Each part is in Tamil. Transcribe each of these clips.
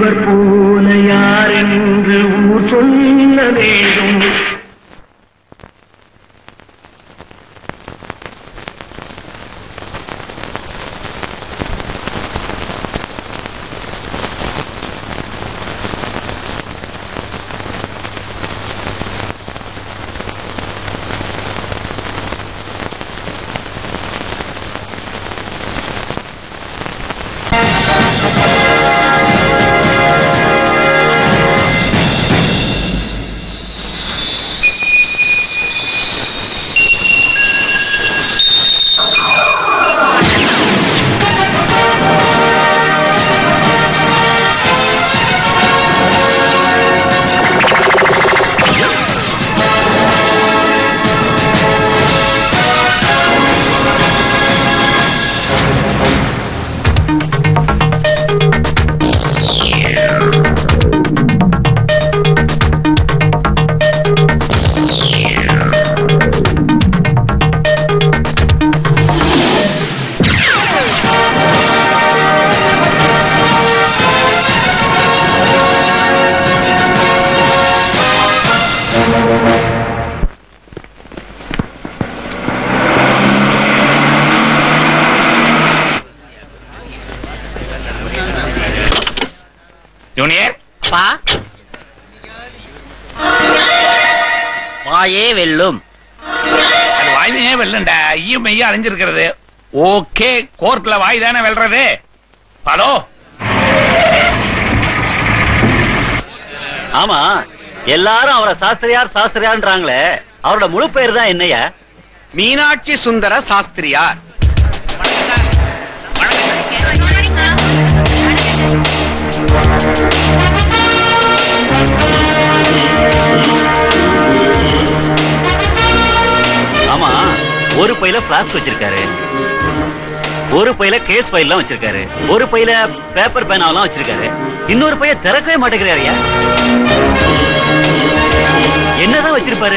இவர் போல யார் என்று ஊர் சொல்ல வேண்டும் ஜூனியர் பா வாயே வெல்லும் அது வாயிலே வெல்லண்டா ஈயும் மெய்யும் அலைஞ்சிருக்கிறது ஓகே கோர்ட்ல வாய் தானே வெல்றது ஹலோ ஆமா எல்லாரும் அவரை சாஸ்திரியார் சாஸ்திரியார்ன்றாங்களே அவரோட முழு பேர் தான் என்னையா மீனாட்சி சுந்தர சாஸ்திரியார் ஆமா ஒரு பையில பிளாஸ்க் வச்சிருக்காரு ஒரு பையில கேஸ் ஃபைல்லாம் வச்சிருக்காரு ஒரு பையில பேப்பர் பேனாவெல்லாம் வச்சிருக்காரு இன்னொரு பைய திறக்கவே மாட்டேங்கிறாருயா என்னதான் வச்சிருப்பாரு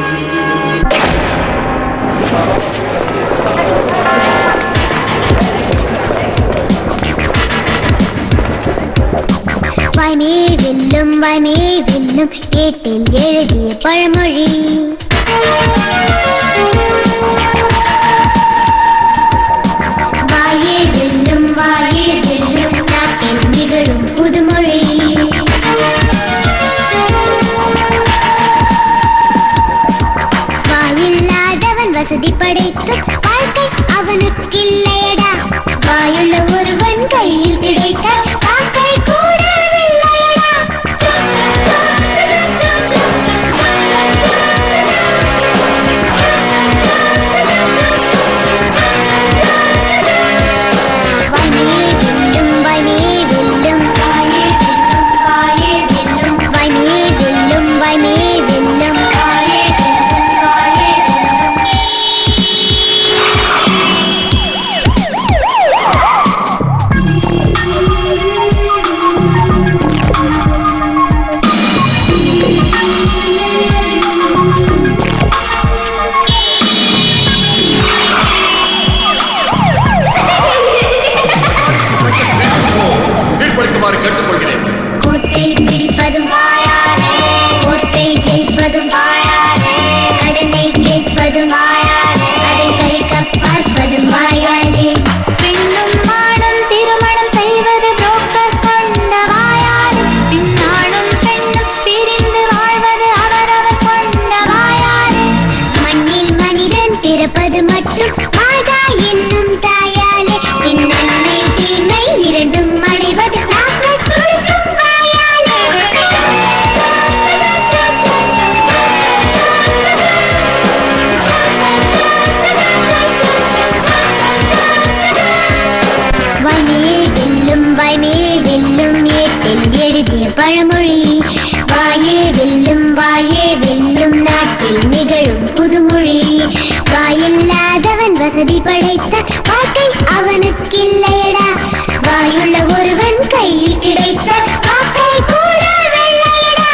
வாய்மே வெல்லும் வாய்மே வெல்லும் ஏட்டில் எழுதிய பழமொழி வாயே வெல்லும் வாயே வெல்லும் நாட்டில் நிகழும் புதுமொழி வாயில்லாதவன் வசதி படைத்து வாழ்க்கை அவனுக்கில்லையடா வாயுள்ள ஒருவன் கையில் கிடைத்த வாக்கை கூட வெள்ளையடா வாய்மே வெல்லும் வாய்மே வெல்லும் வாயே வெல்லும் வாயே வெல்லும் வாய்மே வெல்லும் வாய்மே வெல்லும் வாயே வெல்லும் வாயே வெல்லும் கீழ்ப்படுத்துமாறு கேட்டுக்கொள்கிறேன் கோட்டை பிடிப்பதும் வாயாலே கோட்டை ஜெயிப்பதும் வாயாலே கடனை கேட்பதும் வாயாலே அதை கழிக்க பார்ப்பதும் வாயாலே பெண்ணும் மாடும் திருமணம் செய்வது புரோக்கர் கொண்ட வாயாலே பின்னாலும் பெண்ணும் பிரிந்து வாழ்வது அவரவர் கொண்ட வாயாலே மண்ணில் மனிதன் பிறப்பது மட்டும் மாதா என்னும் தாயாலே பின் நன்மை தீமை இரண்டும் அடைவது டாக்டர் கொடுக்கும் வாயாலே வாய்மே வெல்லும் வாய்மே வெல்லும் ஏட்டில் எழுதிய பழமொழி வாயே வெல்லும் வாயே வெல்லும் நாட்டில் நிகழும் புதுமொழி வாயில்லாதவன் வசதி படைத்த வாழ்க்கை அவனுக்கில்லையடா வாயுள்ள ஒருவன் கையில் கிடைத்த வாக்கை கூட வெள்ளையடா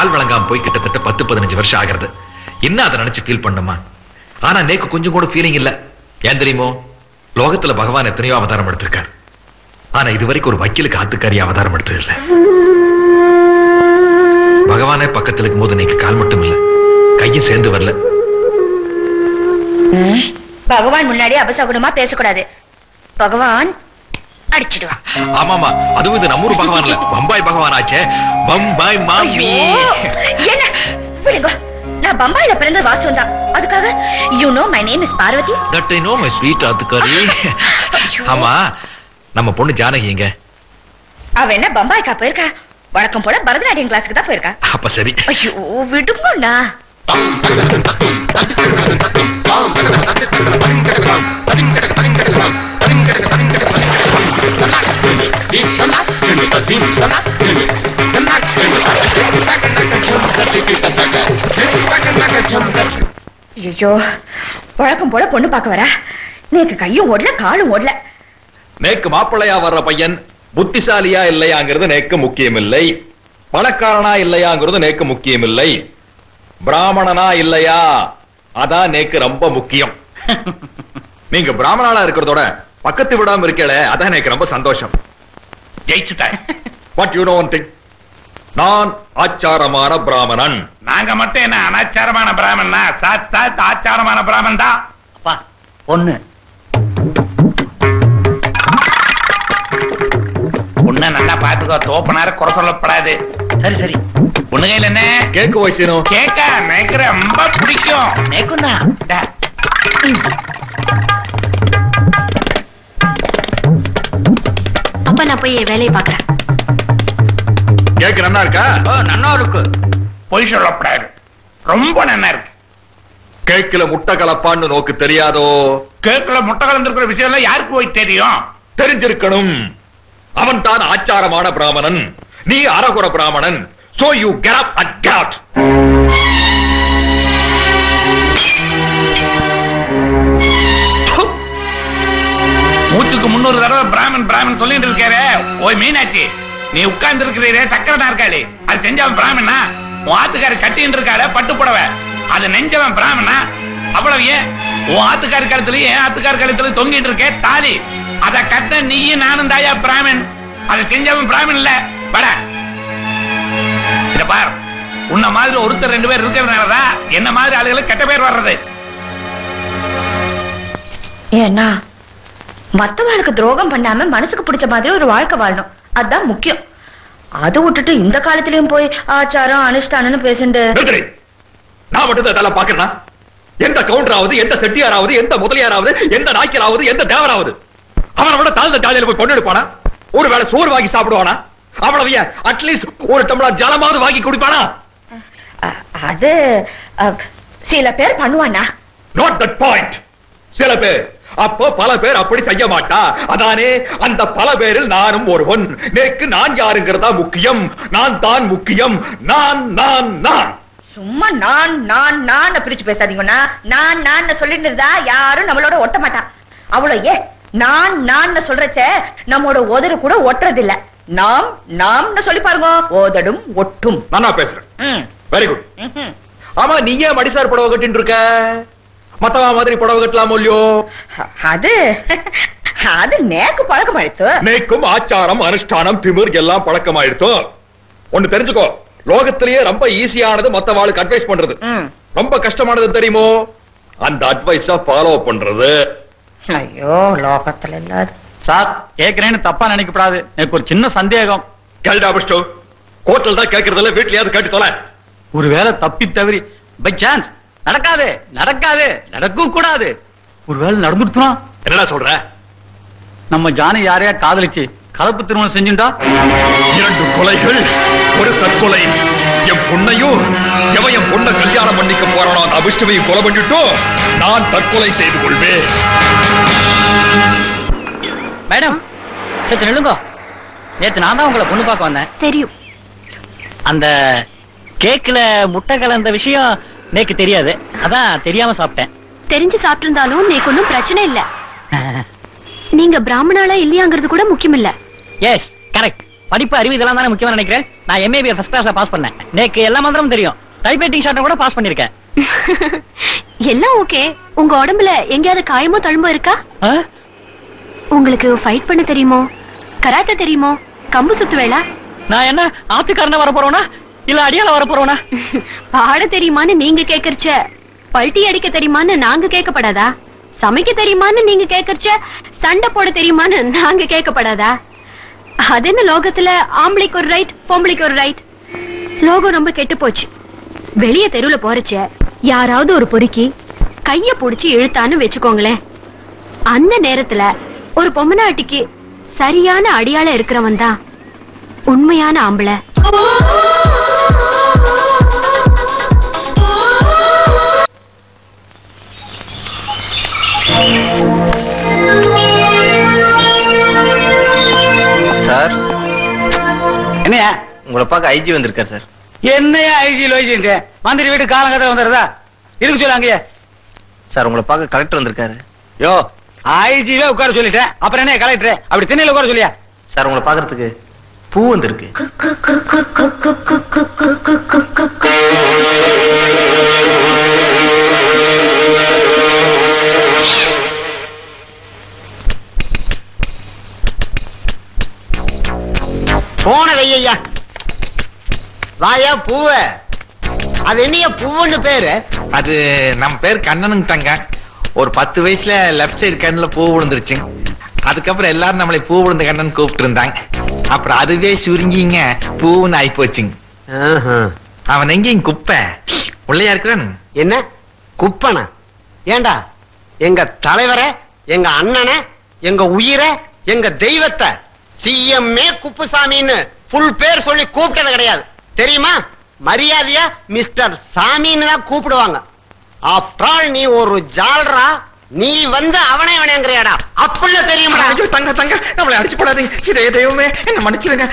கால் வழங்காம போய் கிட்டத்தட்ட பத்து பதினஞ்சு வருஷம் ஆகிறது இன்னும் அதை நினைச்சு ஃபீல் பண்ணுமா ஆனா நேக்கு கொஞ்சம் கூட ஃபீலிங் இல்ல ஏன் தெரியுமோ லோகத்துல பகவான் எத்தனையோ அவதாரம் எடுத்திருக்கார் ஆனா இது வரைக்கும் ஒரு வக்கீலுக்கு ஆத்துக்காரி அவதாரம் எடுத்தது இல்ல பகவானே பக்கத்துல இருக்கும்போது நீக்கு கால் மட்டும் இல்ல கையும் சேர்ந்து வரல பகவான் முன்னாடி அபசகுணமா பேசக்கூடாது பகவான் அடிச்சிடுவான் ஆமாமா அதுவும் இது நம்ம ஊர் பகவான் இல்ல பம்பாய் பகவான் ஆச்சே பம்பாய் மாமி ஐயோ, என்ன விடுங்க நான் பம்பாயில பிறந்த வாசம் தான் அதுக்காக you know my name is Parvathi that I know my sweet ஆத்துக்காரி ஆமா நம்ம பொண்ணு ஜானகி எங்க அவ என்ன பம்பாய்க்கா போயிருக்கா வழக்கம் போல பரதநாட்டியம் கிளாஸுக்கு தான் போயிருக்கா அப்ப சரி ஐயோ விடுங்கண்ணா ஐயோ வழக்கம் போல பொண்ணு பார்க்க வரா நேக்கு கையும் ஓடல காலும் ஓடல நேக்கு மாப்பிள்ளையா வர்ற பையன் புத்திசாலியா இல்லையாங்கிறது நேக்கு முக்கியம் இல்லை பணக்காரனா இல்லையாங்கிறது நேக்கு முக்கியம் இல்லை பிராமணனா இல்லையா அதான் நேக்கு ரொம்ப முக்கியம் நீங்க பிராமணாலா இருக்கிறதோட பக்கத்து விடாம இருக்கல அதான் எனக்கு ரொம்ப சந்தோஷம் ஜெயிச்சுட்டாய் what you know one thing நான் ஆச்சாரமான பிராமணன் நாங்க மட்டும் என்ன அனாச்சாரமான பிராமணா சாத் சாத் ஆச்சாரமான பிராமன் தான் அப்பா பொண்ணு உன்ன நல்லா பாத்துக்கோ தோப்பனார குறை சொல்லப்படாது சரி சரி பொண்ணு கையில என்ன கேக்கு வயசுனோ கேக்க எனக்கு ரொம்ப பிடிக்கும் நேக்குண்ணா டா. அப்ப நான் போய் என் வேலையை பாக்குறேன் கேக்கு நல்லா இருக்கா ஓ நன்னா இருக்கு பொய் சொல்லப்படாது ரொம்ப நல்லா இருக்கு கேக்குல முட்டை கலப்பான்னு நோக்கு தெரியாதோ கேக்குல முட்டை கலந்துருக்கிற விஷயம் எல்லாம் யாருக்கு போய் தெரியும் தெரிஞ்சிருக்கணும் அவன் தான் ஆச்சாரமான பிராமணன் நீ அரகுர பிராமணன் so you get up and get out மூச்சுக்கு முன்னூறு தடவை பிராமன் பிராமன் சொல்லிட்டு இருக்காரு ஓய் மீனாட்சி நீ உட்கார்ந்து இருக்கிறீரே சக்கர நாற்காலி அது செஞ்சவன் பிராமணா உன் ஆத்துக்காரு கட்டின்னு இருக்காரு பட்டு புடவை அது நெஞ்சவன் பிராமணா அவ்வளவு ஏன் உன் ஆத்துக்காரு கழுத்துலயும் என் ஆத்துக்காரு கழுத்துல தொங்கிட்டு இருக்கே தாலி அத கட்ட நீயும் நானும் தாயா பிராமன் அதை செஞ்சவன் பிராமன் இல்ல பட இத பார் உன்ன மாதிரி ஒருத்தர் ரெண்டு பேர் இருக்கிறதுனாலதான் என்ன மாதிரி ஆளுகளுக்கு கெட்ட பேர் வர்றது ஏன்னா மத்தவங்களுக்கு துரோகம் பண்ணாம மனசுக்கு பிடிச்ச மாதிரி ஒரு வாழ்க்கை வாழணும் அதுதான் முக்கியம் அதை விட்டுட்டு இந்த காலத்திலயும் போய் ஆச்சாரம் அனுஷ்டானம்னு பேசிட்டு நிறுத்துறி. நான் மட்டும் தான் இதெல்லாம் பாக்குறேனா எந்த கவுண்டராவது எந்த செட்டியாராவது எந்த முதலியாராவது எந்த நாய்க்கராவது எந்த தேவராவது அவனை விட தாழ்ந்த ஜாதியில போய் பொண்ணு எடுப்பானா ஒரு வேளை சோறு வாங்கி சாப்பிடுவானா அவ்வளவு அட்லீஸ்ட் ஒரு டம்ளர் ஜலமாவது வாங்கி குடிப்பானா அ- அது அ, சில பேர் பண்ணுவானா நாட் தட் பாயிண்ட் சில பேர் அப்போ பல பேர் அப்படி செய்ய மாட்டா அதானே அந்த பல பேரில் நானும் ஒருவன் நேக்கு நான் யாருங்கிறதா முக்கியம் நான் தான் முக்கியம் நான் நான் நான் சும்மா நான் நான் நான் பிரிச்சு பேசாதீங்கன்னா நான் நான் சொல்லிட்டு இருந்தா யாரும் நம்மளோட ஒட்ட மாட்டா அவ்வளவு ஏ நான் நான் சொல்றச்ச நம்மோட உதடு கூட ஒட்டுறது இல்ல நாம் நாம்னு சொல்லி பாருங்க ஓதடும் ஒட்டும் நானா பேசுறேன் ம், வெரி குட் ம்ஹும். ஆமா நீ ஏன் மடிசார் புடவை கட்டின்னு இருக்க மத்தவா மாதிரி புடவை கட்டலாமோ இல்லையோ அது அது நேக்கு பழக்கம் ஆயிடுத்து நேக்கும் ஆச்சாரம் அனுஷ்டானம் திமிர் எல்லாம் பழக்கமாயிடுத்தோ ஒண்ணு தெரிஞ்சுக்கோ லோகத்திலேயே ரொம்ப ஈஸியானது மத்தவாளுக்கு அட்வைஸ் பண்றது ம். ரொம்ப கஷ்டமானது தெரியுமோ அந்த அட்வைஸ ஃபாலோ பண்றது ஐயோ லோகத்துல இல்லாத சார் கேக்குறேன்னு தப்பா நினைக்கப்படாது எனக்கு ஒரு சின்ன சந்தேகம் கேள்டா பிஷ்டு கோர்ட்டில் தான் கேட்கறதில்ல வீட்லயாவது கேட்டு தொலை ஒருவேளை தப்பி தவறி பை சான்ஸ் நடக்காது நடக்காது நடக்கவும் கூடாது ஒருவேளை நடந்துட்டுனா என்னடா சொல்ற நம்ம ஜானி யாரையா காதலிச்சு கலப்பு திருமணம் செஞ்சுட்டா இரண்டு கொலைகள் ஒரு தற்கொலை என் பொண்ணையும் எவன் என் பொண்ணை கல்யாணம் பண்ணிக்க போறானோ அந்த அபிஷ்டமையும் கொலை பண்ணிட்டு நான் தற்கொலை செய்து கொள்வேன் மேடம் சற்று நில்லுங்க நேத்து நான் தான் உங்களை பொண்ணு பார்க்க வந்தேன் தெரியும் அந்த கேக்ல முட்டை கலந்த விஷயம் நேக்கு தெரியாது அதான் தெரியாம சாப்பிட்டேன் தெரிஞ்சு சாப்பிட்டிருந்தாலும் நீக்கு ஒன்றும் பிரச்சனை இல்ல நீங்க பிராமணாலா இல்லையாங்கிறது கூட முக்கியம் இல்ல எஸ் கரெக்ட் படிப்பு அறிவு இதெல்லாம் தானே முக்கியம் நினைக்கிறேன் நான் எம்ஏபிஏ ஃபர்ஸ்ட் கிளாஸ்ல பாஸ் பண்ணேன் நேக்கு எல்லா மந்திரமும் தெரியும் டைப்ரைட்டிங் ஷார்ட்டை கூட பாஸ் பண்ணிருக்கேன் எல்லாம் ஓகே உங்க உடம்புல எங்கேயாவது காயமோ தழும்போ இருக்கா உங்களுக்கு ஃபைட் பண்ண தெரியுமோ கராத்தே தெரியுமோ கம்பு சுத்து வேளா நான் என்ன ஆத்துக்காரன வர போறோனா இல்ல அடியால வர போறோனா பாட தெரியுமான்னு நீங்க கேக்குறச்ச பல்ட்டி அடிக்க தெரியுமான்னு நாங்க கேட்கப்படாதா சமைக்க தெரியுமான்னு நீங்க கேக்குறச்ச சண்டை போட தெரியுமான்னு நாங்க கேட்கப்படாதா அது என்ன லோகத்துல ஆம்பளைக்கு ஒரு ரைட் பொம்பளைக்கு ஒரு ரைட் லோகம் ரொம்ப கெட்டு போச்சு வெளிய தெருவுல போறச்ச யாராவது ஒரு பொறுக்கி கைய புடிச்சு இழுத்தான்னு வச்சுக்கோங்களேன் அந்த நேரத்துல ஒரு பொம்மனாட்டிக்கு சரியான அடியாள இருக்கிறவன் தான் உண்மையான ஆம்பளை சார் என்னையா உங்களை பார்க்க ஐஜி வந்திருக்கார் சார் என்னையா ஐஜி லோஜின்ற மந்திரி வீட்டு காலங்கத்தில் வந்துடுறதா இருக்கு சொல்லு அங்கேயே சார் உங்களை பார்க்க கலெக்டர் வந்திருக்காரு யோ ஐஜிவே உட்கார சொல்லிட்டேன் அப்புறம் என்ன கலெக்டர் அப்படி திண்ணையில உட்கார சொல்லியா சார் உங்களை பார்க்கறதுக்கு பூ வந்திருக்கு போன வையா வாயா பூவ அது என்னைய பூவுன்னு பேரு அது நம்ம பேர் கண்ணனுங்க தங்க ஒரு பத்து வயசுல லெஃப்ட் சைடு கண்ணுல பூ விழுந்துருச்சு அதுக்கப்புறம் எல்லாரும் நம்மளை பூ விழுந்த கண்ணன் கூப்பிட்டு இருந்தாங்க அப்புறம் அதுவே சுருங்கிங்க பூவுன்னு ஆயி போச்சுங்க அவன் எங்கேயும் குப்பை உள்ளையா இருக்கிறான் என்ன குப்பனா ஏண்டா எங்க தலைவரை எங்க அண்ணனை எங்க உயிரை எங்க தெய்வத்தை சிஎம்ஏ குப்புசாமின்னு ஃபுல் பேர் சொல்லி கூப்பிட்டது கிடையாது தெரியுமா மரியாதையா மிஸ்டர் சாமின்னு தான் கூப்பிடுவாங்க ஆஃப்டர் ஆல் நீ ஒரு ஜால்ரா நீ வந்து அவனே அவனேங்கிறியாடா அப்படில தெரியுமா ஐயோ தங்க தங்க நம்மளை அடிச்சு போடாதீங்க இதே தெய்வமே என்ன மன்னிச்சிருங்க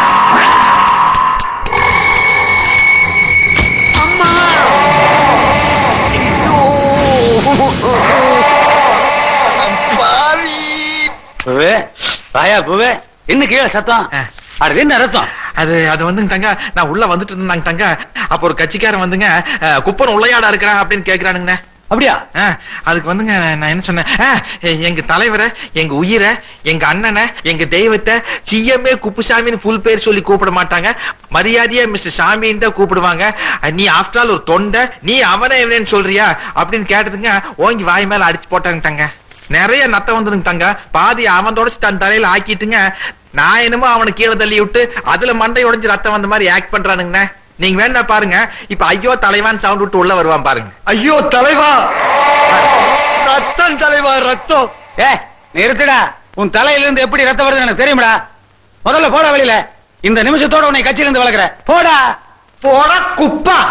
பூவே வாயா பூவே என்ன கீழே சத்தம் அது என்ன ரத்தம் அது அது வந்துங்க தங்க நான் உள்ள வந்துட்டு இருந்தாங்க தங்க அப்ப ஒரு கட்சிக்காரன் வந்துங்க அஹ், குப்பன் உள்ளையாடா இருக்கிறான் அப்படின்னு கேக்குறானுங்கண்ணே அப்படியா அஹ், அதுக்கு வந்துங்க நான் என்ன சொன்னேன் அஹ், எங்க தலைவரை எங்க உயிரை எங்க அண்ணனை எங்க தெய்வத்தை சிஎம்ஏ குப்புசாமின்னு புல் பேர் சொல்லி கூப்பிட மாட்டாங்க மரியாதையா மிஸ்டர் சாமின்னு தான் கூப்பிடுவாங்க அஹ், நீ ஆஃப்டர் ஆல் ஒரு தொண்டை நீ அவனே இவனேன்னு சொல்றியா அப்படின்னு கேட்டதுங்க ஓங்கி வாய் மேல அடிச்சு போட்டாங்க தங்க நிறைய நத்தம் வந்ததுங்க தங்க பாதி அவன் தொடச்சு தன் தலையில ஆக்கிட்டுங்க நான் என்னமோ அவனை கீழே தள்ளி விட்டு அதுல மண்டை உடைஞ்சு ரத்தம் வந்த மாதிரி ஆக்ட் பண்றானுங்கண்ணே நீங்க வேணா பாருங்க இப்ப ஐயோ தலைவான் சவுண்ட் விட்டு உள்ள வருவான் பாருங்க ஐயோ தலைவா ரத்தம் தலைவா ரத்தம் ஏ நிறுத்துடா உன் தலையில இருந்து எப்படி ரத்தம் வருது எனக்கு தெரியுமாடா முதல்ல போடா வெளியில இந்த நிமிஷத்தோட உன்னை கட்சியில இருந்து வளர்க்குற போடா போட குப்பா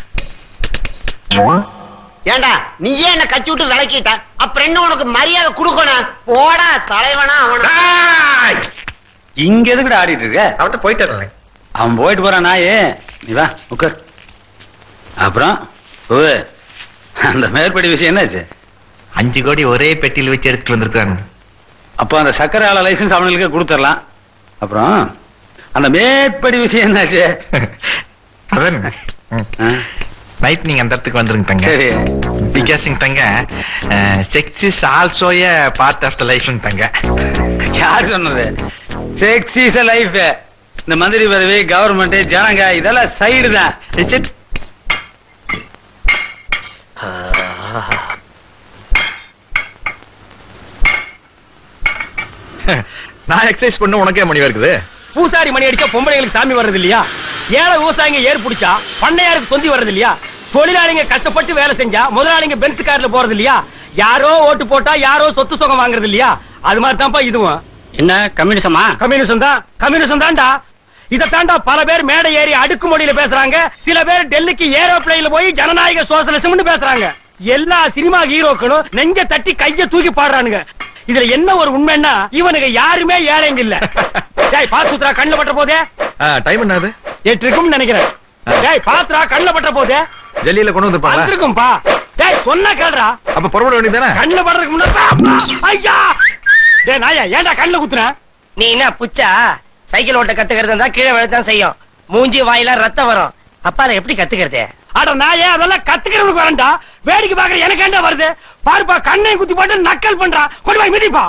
ஏண்டா நீ ஏன் என்ன கச்சி விட்டு விளக்கிட்ட அப்புறம் என்ன உனக்கு மரியாதை கொடுக்கணும் போடா தலைவனா அவனா இங்க எதுக்குடா ஆடிட்டு இருக்க அவன்கிட்ட போயிட்டு அவன் போயிட்டு போறான் நாயே நீ வா உட்கார் அப்புறம் ஓ அந்த மேற்படி விஷயம் என்னாச்சு அஞ்சு கோடி ஒரே பெட்டியில் வச்சு எடுத்துட்டு வந்திருக்காங்க அப்போ அந்த சக்கரை ஆள லைசன்ஸ் அவனுக்கு கொடுத்துடலாம் அப்புறம் அந்த மேற்படி விஷயம் என்னாச்சு அதானுங்க நைட் நீங்க அந்த இடத்துக்கு வந்துருங்க தங்க சரி. பிகாஸிங் தங்க sex is also a part of the லைஃப்ங்க தங்க யார் சொன்னது செக்ஸ் இஸ் லைஃப் இந்த மந்திரி பதவி கவர்மெண்ட் ஜனங்க இதெல்லாம் சைடு தான் இட்ஸ் இட் நான் எக்ஸசைஸ் பண்ண உனக்கே மணி இருக்குது பூசாரி மணி அடிச்சா பொம்பளைங்களுக்கு சாமி வர்றது இல்லையா ஏழை விவசாயிங்க ஏர் பிடிச்சா பண்ணையாருக்கு தொந்தி வர்றது இல்லையா தொழிலாளிங்க கஷ்டப்பட்டு வேலை செஞ்சா முதலாளிங்க பென்ஸ் கார்ல போறது இல்லையா யாரோ ஓட்டு போட்டா யாரோ சொத்து சுகம் வாங்குறது இல்லையா அது மாதிரி தான்ப்பா இதுவும் என்ன கம்யூனிசமா கம்யூனிசம் தான் கம்யூனிசம் தான்டா இத தாண்டா பல பேர் மேடை ஏறி அடுக்குமொழியில பேசுறாங்க சில பேர் டெல்லிக்கு ஏரோப்ளேன்ல போய் ஜனநாயக சோசலிசம்னு பேசுறாங்க எல்லா சினிமா ஹீரோக்களும் நெஞ்ச தட்டி கைய தூக்கி பாடுறானுங்க இதுல என்ன ஒரு உண்மைன்னா இவனுக்கு யாருமே ஏழைங்க இல்ல டேய் பாத்துத்ரா கண்ணுல பட்ட போதே டைம் என்னது எட்டு இருக்கும்னு நினைக்கிறேன் டேய் பாத்துரா கண்ணுல பட்ட போதே ஜல்லியில கொண்டு வந்துருப்பாங்களா வந்திருக்கும்பா டேய் சொன்னா கேளுடா அப்ப புறப்பட வேண்டியதானே கண்ணுல படுறதுக்கு முன்னாடி அப்பா, ஐயா டேய் நாயா ஏன்டா கண்ணுல குத்துற நீ என்ன புச்சா சைக்கிள் ஓட்ட கத்துக்கிறது இருந்தா கீழே விழத்தான் செய்யும் மூஞ்சி வாயில ரத்தம் வரும் அப்பால எப்படி கத்துக்கிறது அட நான் ஏன் அதெல்லாம் கத்துக்கிறவனுக்கு வரண்டா வேடிக்கை பாக்குற எனக்கு என்ன வருது பாருப்பா கண்ணை குத்தி போட்டு நக்கல் பண்றான் கொண்டு போய் மிதிப்பா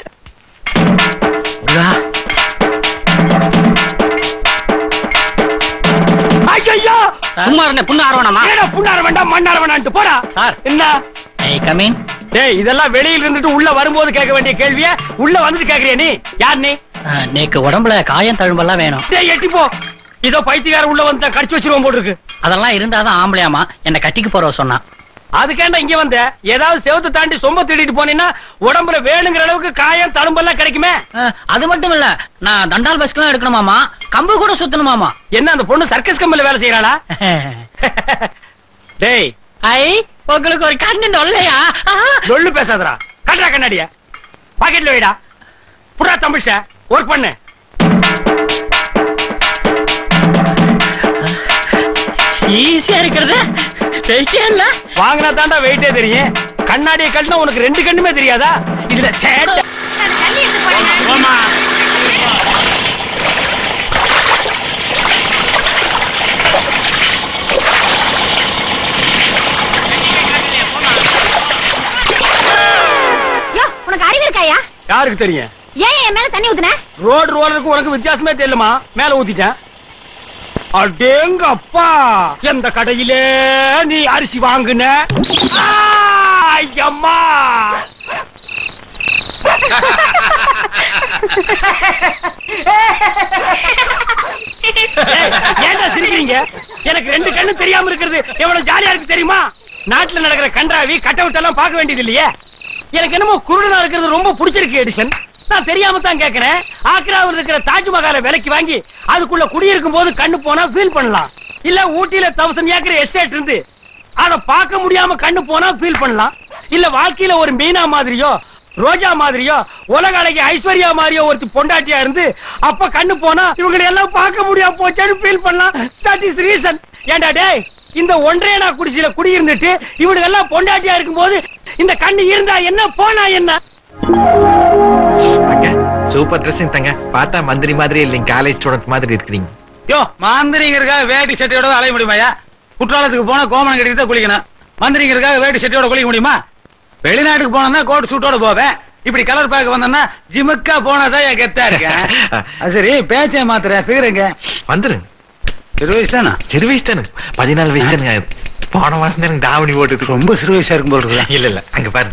ஐயோ சும்மா இருந்த புண்ணு ஆரவணமா ஏடா புண்ணார வேண்டாம் மண்ணார வேண்டாம்ட்டு போடா சார். என்ன ஏய் கமீன் டேய் இதெல்லாம் வெளியில இருந்துட்டு உள்ள வரும்போது கேட்க வேண்டிய கேள்விய உள்ள வந்துட்டு கேக்குறியா நீ யார் நீ நேக்கு உடம்புல காயம் தழும்பெல்லாம் வேணும் டேய் எட்டி போ இதோ பைத்தியக்கார உள்ள வந்து கடிச்சு வச்சிருவோம் போல இருக்கு அதெல்லாம் இருந்தாதான் ஆம்பளையாமா என்ன கட்டிக்கு போறவ சொன்னா அதுக்கேண்டா இங்க வந்த ஏதாவது செவத்தை தாண்டி சொம்ப திருடிட்டு போனீங்கன்னா உடம்புல வேணுங்கிற அளவுக்கு காயம் தழும்பெல்லாம் கிடைக்குமே அஹ், அது மட்டும் இல்ல நான் தண்டால் பஸ்க்கெல்லாம் எடுக்கணுமாமா கம்பு கூட சுத்தணுமாமா என்ன அந்த பொண்ணு சர்க்கஸ் கம்பெனில வேலை செய்யறாளா டேய் ஐ உங்களுக்கு ஒரு கண்ணு நொல்லையா சொல்லு பேசாதடா கட்டுறா கண்ணாடிய பாக்கெட்ல வைடா புறா தமிழ்ச்ச ஒர்க் பண்ணு ஈஸியா இருக்கிறது வெயிட்டே இல்ல வாங்கினா தாண்டா வெயிட்டே தெரியும் கண்ணாடியை கட்டினா உனக்கு ரெண்டு கண்ணுமே தெரியாதா இதுல சேட்டை ஆமா யோ உனக்கு அறிவு இருக்காயா யாருக்கு தெரியும் ஏன் என் மேல தண்ணி ஊத்துன ரோடு ரோலருக்கு உனக்கு வித்தியாசமே தெரியலமா மேல ஊத்திட்டேன் அடேங்க அப்பா எந்த கடையிலே நீ அரிசி வாங்குன ஆ, ஐயம்மா ஏய், ஏன்டா சிரிக்கிறீங்க எனக்கு ரெண்டு கண்ணு தெரியாம இருக்கிறது எவ்வளவு ஜாலியா இருக்கு தெரியுமா நாட்டுல நடக்கிற கன்றாவி கட்ட விட்டெல்லாம் பார்க்க வேண்டியது இல்லையே எனக்கு என்னமோ குருடனா இருக்கிறது ரொம்ப பிடிச்சிருக்கு எடிசன் நான் தெரியாம தான் கேக்குறேன் ஆக்ராவில் இருக்கிற தாஜ்மஹாலை விலைக்கு வாங்கி அதுக்குள்ள குடியிருக்கும் போது கண்ணு போனா ஃபீல் பண்ணலாம் இல்ல ஊட்டியில தௌசண்ட் ஏக்கர் எஸ்டேட் இருந்து அத பார்க்க முடியாம கண்ணு போனா ஃபீல் பண்ணலாம் இல்ல வாழ்க்கையில ஒரு மீனா மாதிரியோ ரோஜா மாதிரியோ உலக அழகி ஐஸ்வர்யா மாதிரியோ ஒருத்தி பொண்டாட்டியா இருந்து அப்ப கண்ணு போனா இவங்களை எல்லாம் பார்க்க முடியாம போச்சேன்னு ஃபீல் பண்ணலாம் தட் இஸ் ரீசன் ஏண்டா டேய் இந்த ஒன்றே நான் குடிசையில குடியிருந்துட்டு இவனுங்க எல்லாம் பொண்டாட்டியா இருக்கும்போது இந்த கண்ணு இருந்தா என்ன போனா என்ன தங்க சூப்பர் ட்ரெஸ்ஸிங் தங்க பார்த்தா மந்திரி மாதிரி இல்லைங்க காலேஜ் ஸ்டூடெண்ட் மாதிரி இருக்கிறீங்க யோ மந்திரிங்கிறதுக்காக வேட்டி சட்டையோட தான் அலைய முடியுமாயா குற்றாலத்துக்கு போனா கோமணம் கட்டிட்டு தான் குளிக்கணும் மந்திரிங்கிறதுக்காக வேட்டி சட்டையோட குளிக்க முடியுமா வெளிநாட்டுக்கு போனா கோட் சூட்டோட போவேன் இப்படி கலர் பேக் வந்தேன்னா ஜிமுக்கா போனதான் என் கெத்தா இருக்கேன் அது சரி பேச்சை மாத்துறேன் ஃபிகருங்க வந்துருங்க சிறு வயசு தானா சிறு வயசு தானே பதினாலு வயசு தானுங்க போன மாசம் தான் எனக்கு தாவணி போட்டுட்டு ரொம்ப சிறு வயசா இருக்கும் போல இருக்கு இல்ல இல்ல அங்க பாருங்க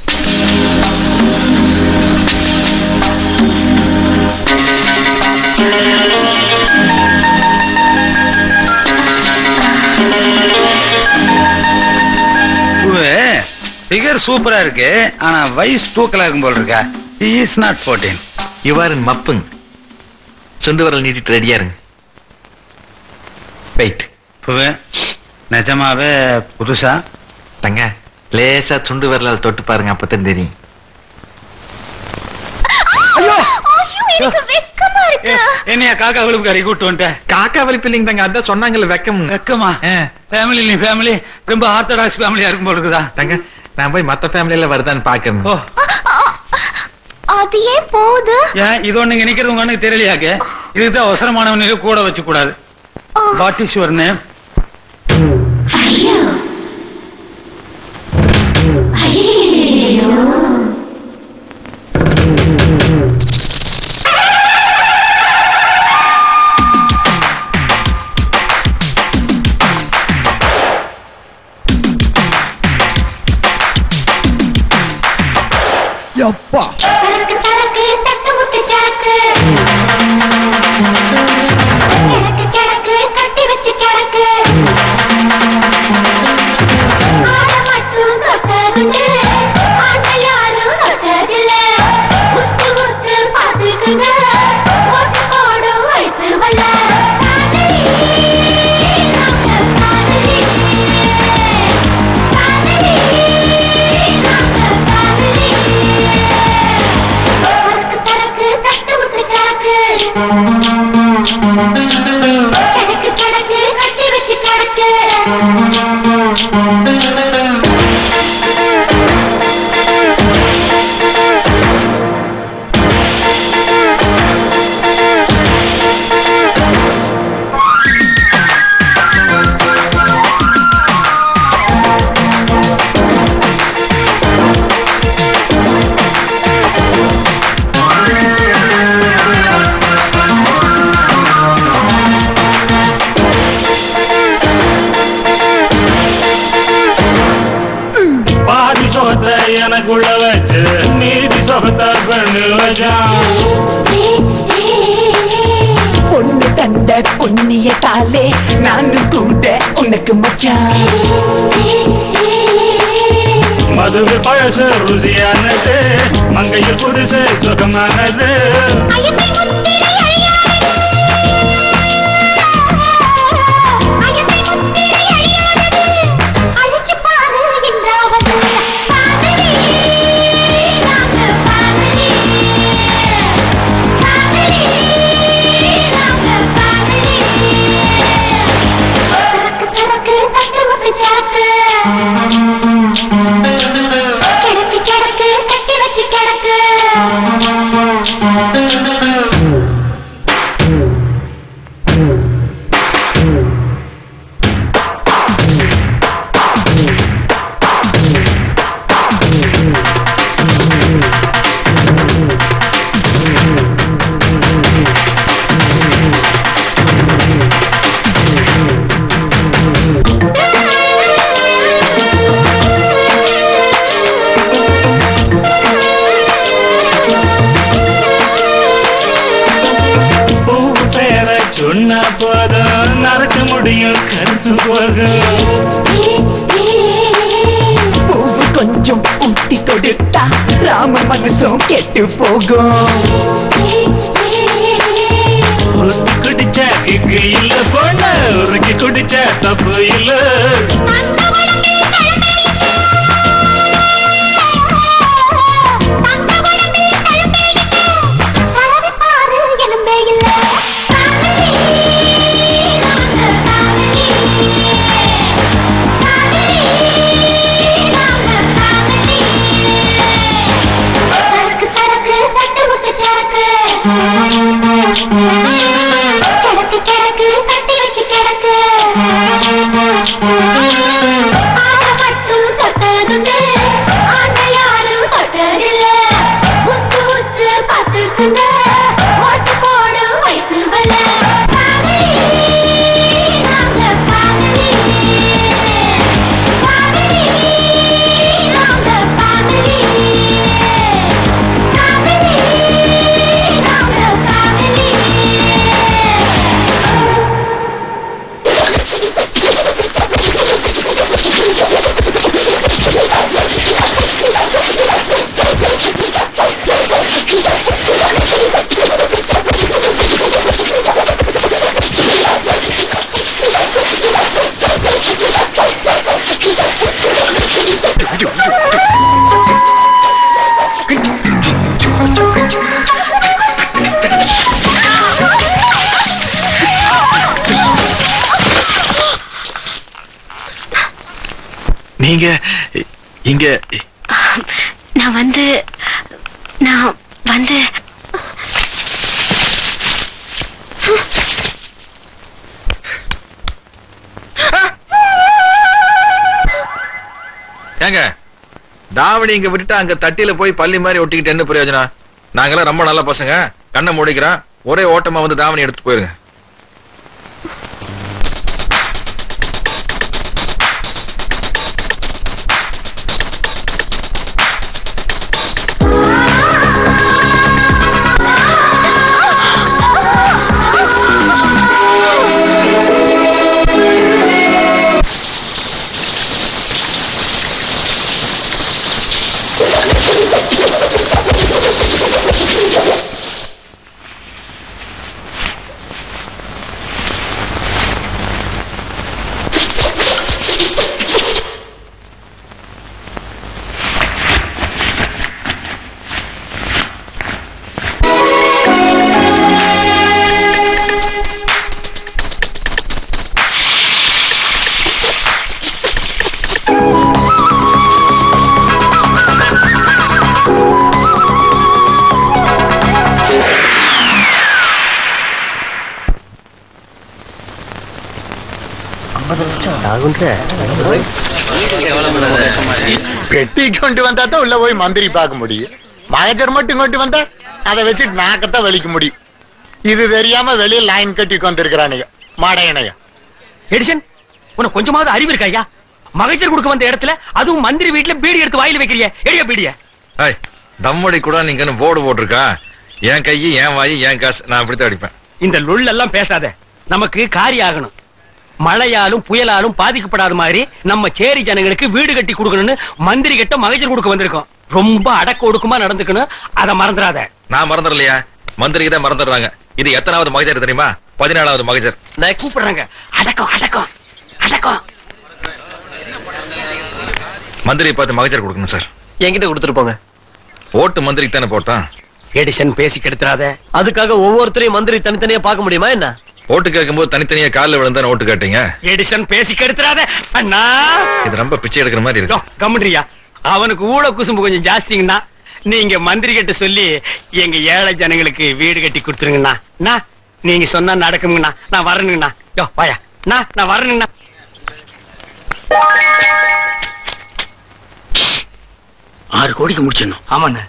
ஃபிகர் சூப்பரா இருக்கு ஆனா வயசு தூக்கலா இருக்கும் போல இருக்கா இஸ் நாட் ஃபோர்டீன் இவ்வாறு மப்புங்க சுண்டு வரல் நீட்டிட்டு ரெடியா இருங்க வெயிட் புவே நிஜமாவே புதுசா தங்க லேசா சுண்டு விரலால் தொட்டு பாருங்க அப்பதான் தெரியும் ஐயோ எனக்கு வெக்கமா இருக்கு என்னையா காக்கா விழுப்பு கறி கூட்டு வந்துட்டேன் காக்கா வலிப்பு இல்லைங்க தங்க அதான் சொன்னாங்கல்ல வெக்கம் வெக்கமா ஃபேமிலி நீ ஃபேமிலி ரொம்ப ஆர்த்தடாக்ஸ் ஃபேமிலியா இருக்கும் போல இருக்குதா தங்க நான் போய் மத்த ஃபேமிலியில வருதான்னு பாக்கணும் ஓ அது ஏன் போகுது ஏன் இது ஒண்ணு இங்க நிக்கிறது உங்க அண்ணனுக்கு தெரியலையாக்கு இதுதான் அவசரமானவனுக்கு கூட வச்சு கூடாது வாட் இஸ் யுவர் நேம் எப்பா சரக்கு சரக்கு தட்டு முட்டு சரக்கு கிடக்கு கிடக்கு கட்டி வச்சு கிடக்கு ஆட மட்டும் தொட்டதுண்டு ஆட்ட யாரும் தொட்டதில்ல முஸ்து முஸ்து பாத்துக்குங்க ஓட்டு போடும் வயசு வல்ல சரக்கு சரக்கு தட்டு முட்டு சரக்கு கிடக்கு கிடக்கு கட்டி வச்சு கிடக்கு உனக்கு மச்சான் மதுவு பழசு ருசியானது மங்கையில் புதுசு சுகமானது கிடக்கு கிடக்கு கட்டி வச்சு கிடக்கு பூ பேர சொன்ன போதும் நடக்க முடியும் கருத்து போகும் பூவு கொஞ்சம் ஊட்டி கொடுத்தா ராம மனசும் கெட்டு போகும் ஊத்தி குடிச்ச கிக்கு இல்ல பொண்ணு உருக்கி குடிச்ச தப்பு இல்ல சரக்கு சரக்கு தட்டு முட்டு சரக்கு கிடக்கு கிடக்கு கட்டி வச்சு கிடக்கு ஆள மட்டும் தொட்டதுண்டு ஆண்ட யாரும் தொட்டதில்ல முத்து முத்து பார்த்துக்குங்க ஓட்டு போடு வயசு வல்ல நீங்க இங்க நான் வந்து நான் வந்து ஏங்க தாவணி இங்க விட்டுட்டு அங்க தட்டியில போய் பள்ளி மாதிரி ஒட்டிக்கிட்டு என்ன பிரயோஜனம் நாங்கெல்லாம் ரொம்ப நல்ல பசங்க கண்ணை மூடிக்கிறோம் ஒரே ஓட்டமா வந்து தாவணி எடுத்து போயிருங்க பெட்டி கொண்டு வந்தா தான் உள்ள போய் மந்திரி பார்க்க முடியும் மகஜர் மட்டும் கொண்டு வந்தா அதை வச்சுட்டு நாக்கத்தான் வெளிக்க முடியும் இது தெரியாம வெளியே லைன் கட்டி கொண்டிருக்கிறானுங்க மாடையனைய எடிசன் உனக்கு கொஞ்சமாவது அறிவு இருக்கா ஐயா மகஜர் கொடுக்க வந்த இடத்துல அதுவும் மந்திரி வீட்டுல பீடி எடுத்து வாயில வைக்கிறிய எடியா பீடிய ஏய் தம்மடி கூட நீங்க போர்டு போட்டிருக்கா என் கையை என் வாயி என் காசு நான் அப்படித்தான் அடிப்பேன் இந்த லுள் எல்லாம் பேசாத நமக்கு காரியம் ஆகணும் மழையாலும் புயலாலும் பாதிக்கப்படாத மாதிரி நம்ம சேரி ஜனங்களுக்கு வீடு கட்டி கொடுக்கணும்னு மந்திரி கிட்ட மகஜர் கொடுக்க வந்திருக்கோம் ரொம்ப அடக்க ஒடுக்கமா நடந்துக்கணும் அதை மறந்துடாத நான் மறந்துடலையா மந்திரிக்கு தான் மறந்துடுறாங்க இது எத்தனாவது மகஜர் தெரியுமா பதினாலாவது மகஜர் கூப்பிடுறாங்க அடக்கம் அடக்கம் அடக்கம் மந்திரியை பார்த்து மகஜர் கொடுக்கணும் சார் என்கிட்ட கொடுத்துட்டு போங்க ஓட்டு மந்திரிக்கு தானே போட்டான் எடிசன் பேசி கெடுத்துறாத அதுக்காக ஒவ்வொருத்தரையும் மந்திரி தனித்தனியா பார்க்க முடியுமா என்ன ஓட்டு கேட்கும்போது தனித்தனியா காலில் விழுந்தானே ஓட்டு கேட்டீங்க எடிசன் பேசி கெடுத்துறாத அண்ணா இது ரொம்ப பிச்சை எடுக்கிற மாதிரி இருக்கு கம்முன்றியா அவனுக்கு ஊழ குசும்பு கொஞ்சம் ஜாஸ்திங்கண்ணா நீங்க மந்திரி கிட்ட சொல்லி எங்க ஏழை ஜனங்களுக்கு வீடு கட்டி கொடுத்துருங்கண்ணா அண்ணா, நீங்க சொன்னா நடக்குங்கண்ணா நான் வரணுங்கண்ணா யோ வாயா அண்ணா, நான் வரணுங்கண்ணா ஆறு கோடிக்கு முடிச்சிடணும் ஆமாண்ணா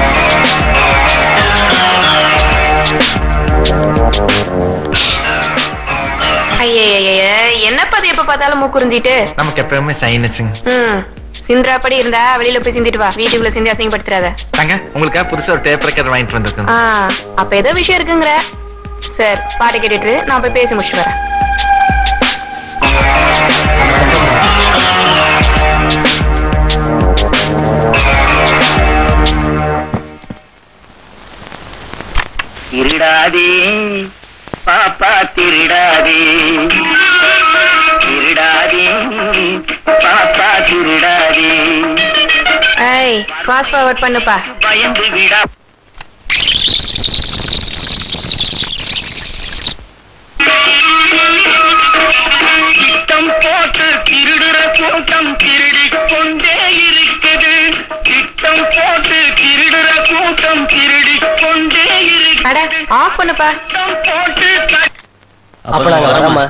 ஐயய்யய்ய என்னப்பா அது எப்ப பார்த்தாலும் மூக்குறிஞ்சிட்டு நமக்கு எப்பவுமே சைனஸுங்க ம் சிந்திராப்படி இருந்தா வெளியில போய் சிந்திட்டு வா வீட்டுக்குள்ள சிந்தி அசிங்கப்படுத்துறாத தாங்க உங்களுக்காக புதுசா ஒரு டேப் ரெக்கார்டர் வாங்கிட்டு வந்திருக்கேன் ஆ அப்ப ஏதோ விஷயம் இருக்குங்கிற சரி பாட்டு கேட்டுட்டு நான் போய் பேசி முடிச்சுட்டு வரேன் திருடாதே பாப்பா திருடாதே திருடாதே பாப்பா திருடாதே ஐய் ஃபாஸ்ட் ஃபார்வர்ட் பண்ணுப்பா பயந்து விடா திட்டம் போட்டு திருடுற கூட்டம் திருடிக் கொண்டே இருக்குது திட்டம் போட்டு திருடுற கூட்டம் திருடிக் கொண்டே அட ஆஃப் பண்ணுப்பா போட்டு அப்ப நாங்க வரோமா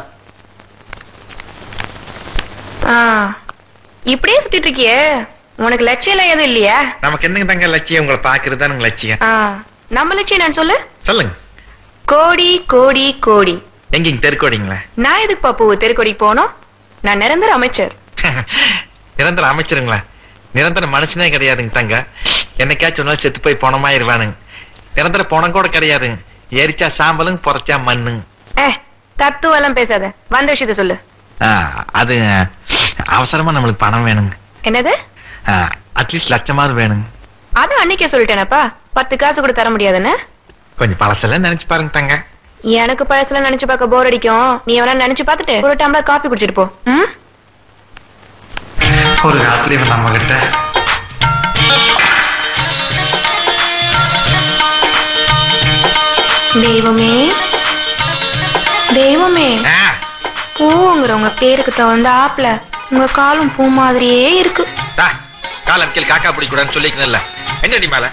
ஆ இப்படியே சுத்திட்டு இருக்கியே உனக்கு லட்சியம் எல்லாம் எதுவும் இல்லையா நமக்கு என்னங்க தங்க லட்சியம் உங்களை பாக்குறது தான் லட்சியம் ஆ நம்ம லட்சியம் நான் சொல்லு சொல்லுங்க கோடி கோடி கோடி எங்க தெருக்கோடிங்களா நான் எதுக்கு பாப்பு தெருக்கோடிக்கு போகணும் நான் நிரந்தர அமைச்சர் நிரந்தர அமைச்சருங்களா நிரந்தர மனுஷனே கிடையாதுங்க தங்க என்னைக்காச்சும் ஒரு நாள் செத்து போய் பணமாயிருவானுங்க நிரந்தர பணம் கூட கிடையாதுங்க எரிச்சா சாம்பலுங்க புரைச்சா மண்ணுங்க ஏ தத்துவம் எல்லாம் பேசாத வந்த விஷயத்த சொல்லு ஆ, அது அவசரமா நம்மளுக்கு பணம் வேணுங்க என்னது அட்லீஸ்ட் லட்சமாவது வேணுங்க அதான் அன்னைக்கே சொல்லிட்டேனப்பா பத்து காசு கூட தர முடியாதுன்னு கொஞ்சம் பழசெல்லாம் நினைச்சு பாருங்க தங்க எனக்கு பழசுல நினைச்சு பார்க்க போர் அடிக்கும் நீ எவனா நினைச்சு பார்த்துட்டு ஒரு டம்ளர் காப்பி குடிச்சிட்டு போ ம்? ஒரு ராத்திரி நம்ம கிட்ட தெய்வமே தெய்வமே பூங்கிறவங்க பேருக்கு தகுந்த ஆப்ல உங்க காலும் பூ மாதிரியே இருக்கு காலம் கீழ் காக்கா பிடிக்கூடாதுன்னு சொல்லிக்கணும்ல என்னடி மேல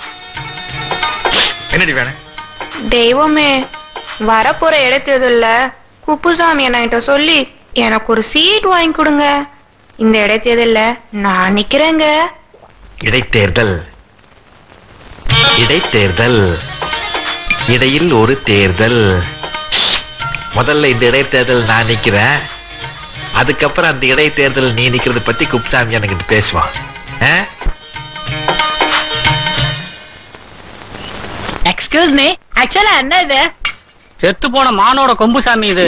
என்னடி வேணும் தெய்வமே வரப்போற இடைத்தேர்தல்ல குப்புசாமி என்கிட்ட சொல்லி எனக்கு ஒரு சீட் வாங்கி கொடுங்க இந்த இடைத்தேர்தல்ல நான் நிக்கிறேங்க இடைத்தேர்தல் இடைத்தேர்தல் இடையில் ஒரு தேர்தல் முதல்ல இந்த இடைத்தேர்தல் நான் நிக்கிறேன் அதுக்கப்புறம் அந்த இடைத்தேர்தல் நீ நிக்கிறது பத்தி குப்சாமி எனக்கு பேசுவான் ஆ? எக்ஸ்கியூஸ் மீ ஆக்சுவலா என்ன இது செத்து போன மானோட கொம்பு சாமி இது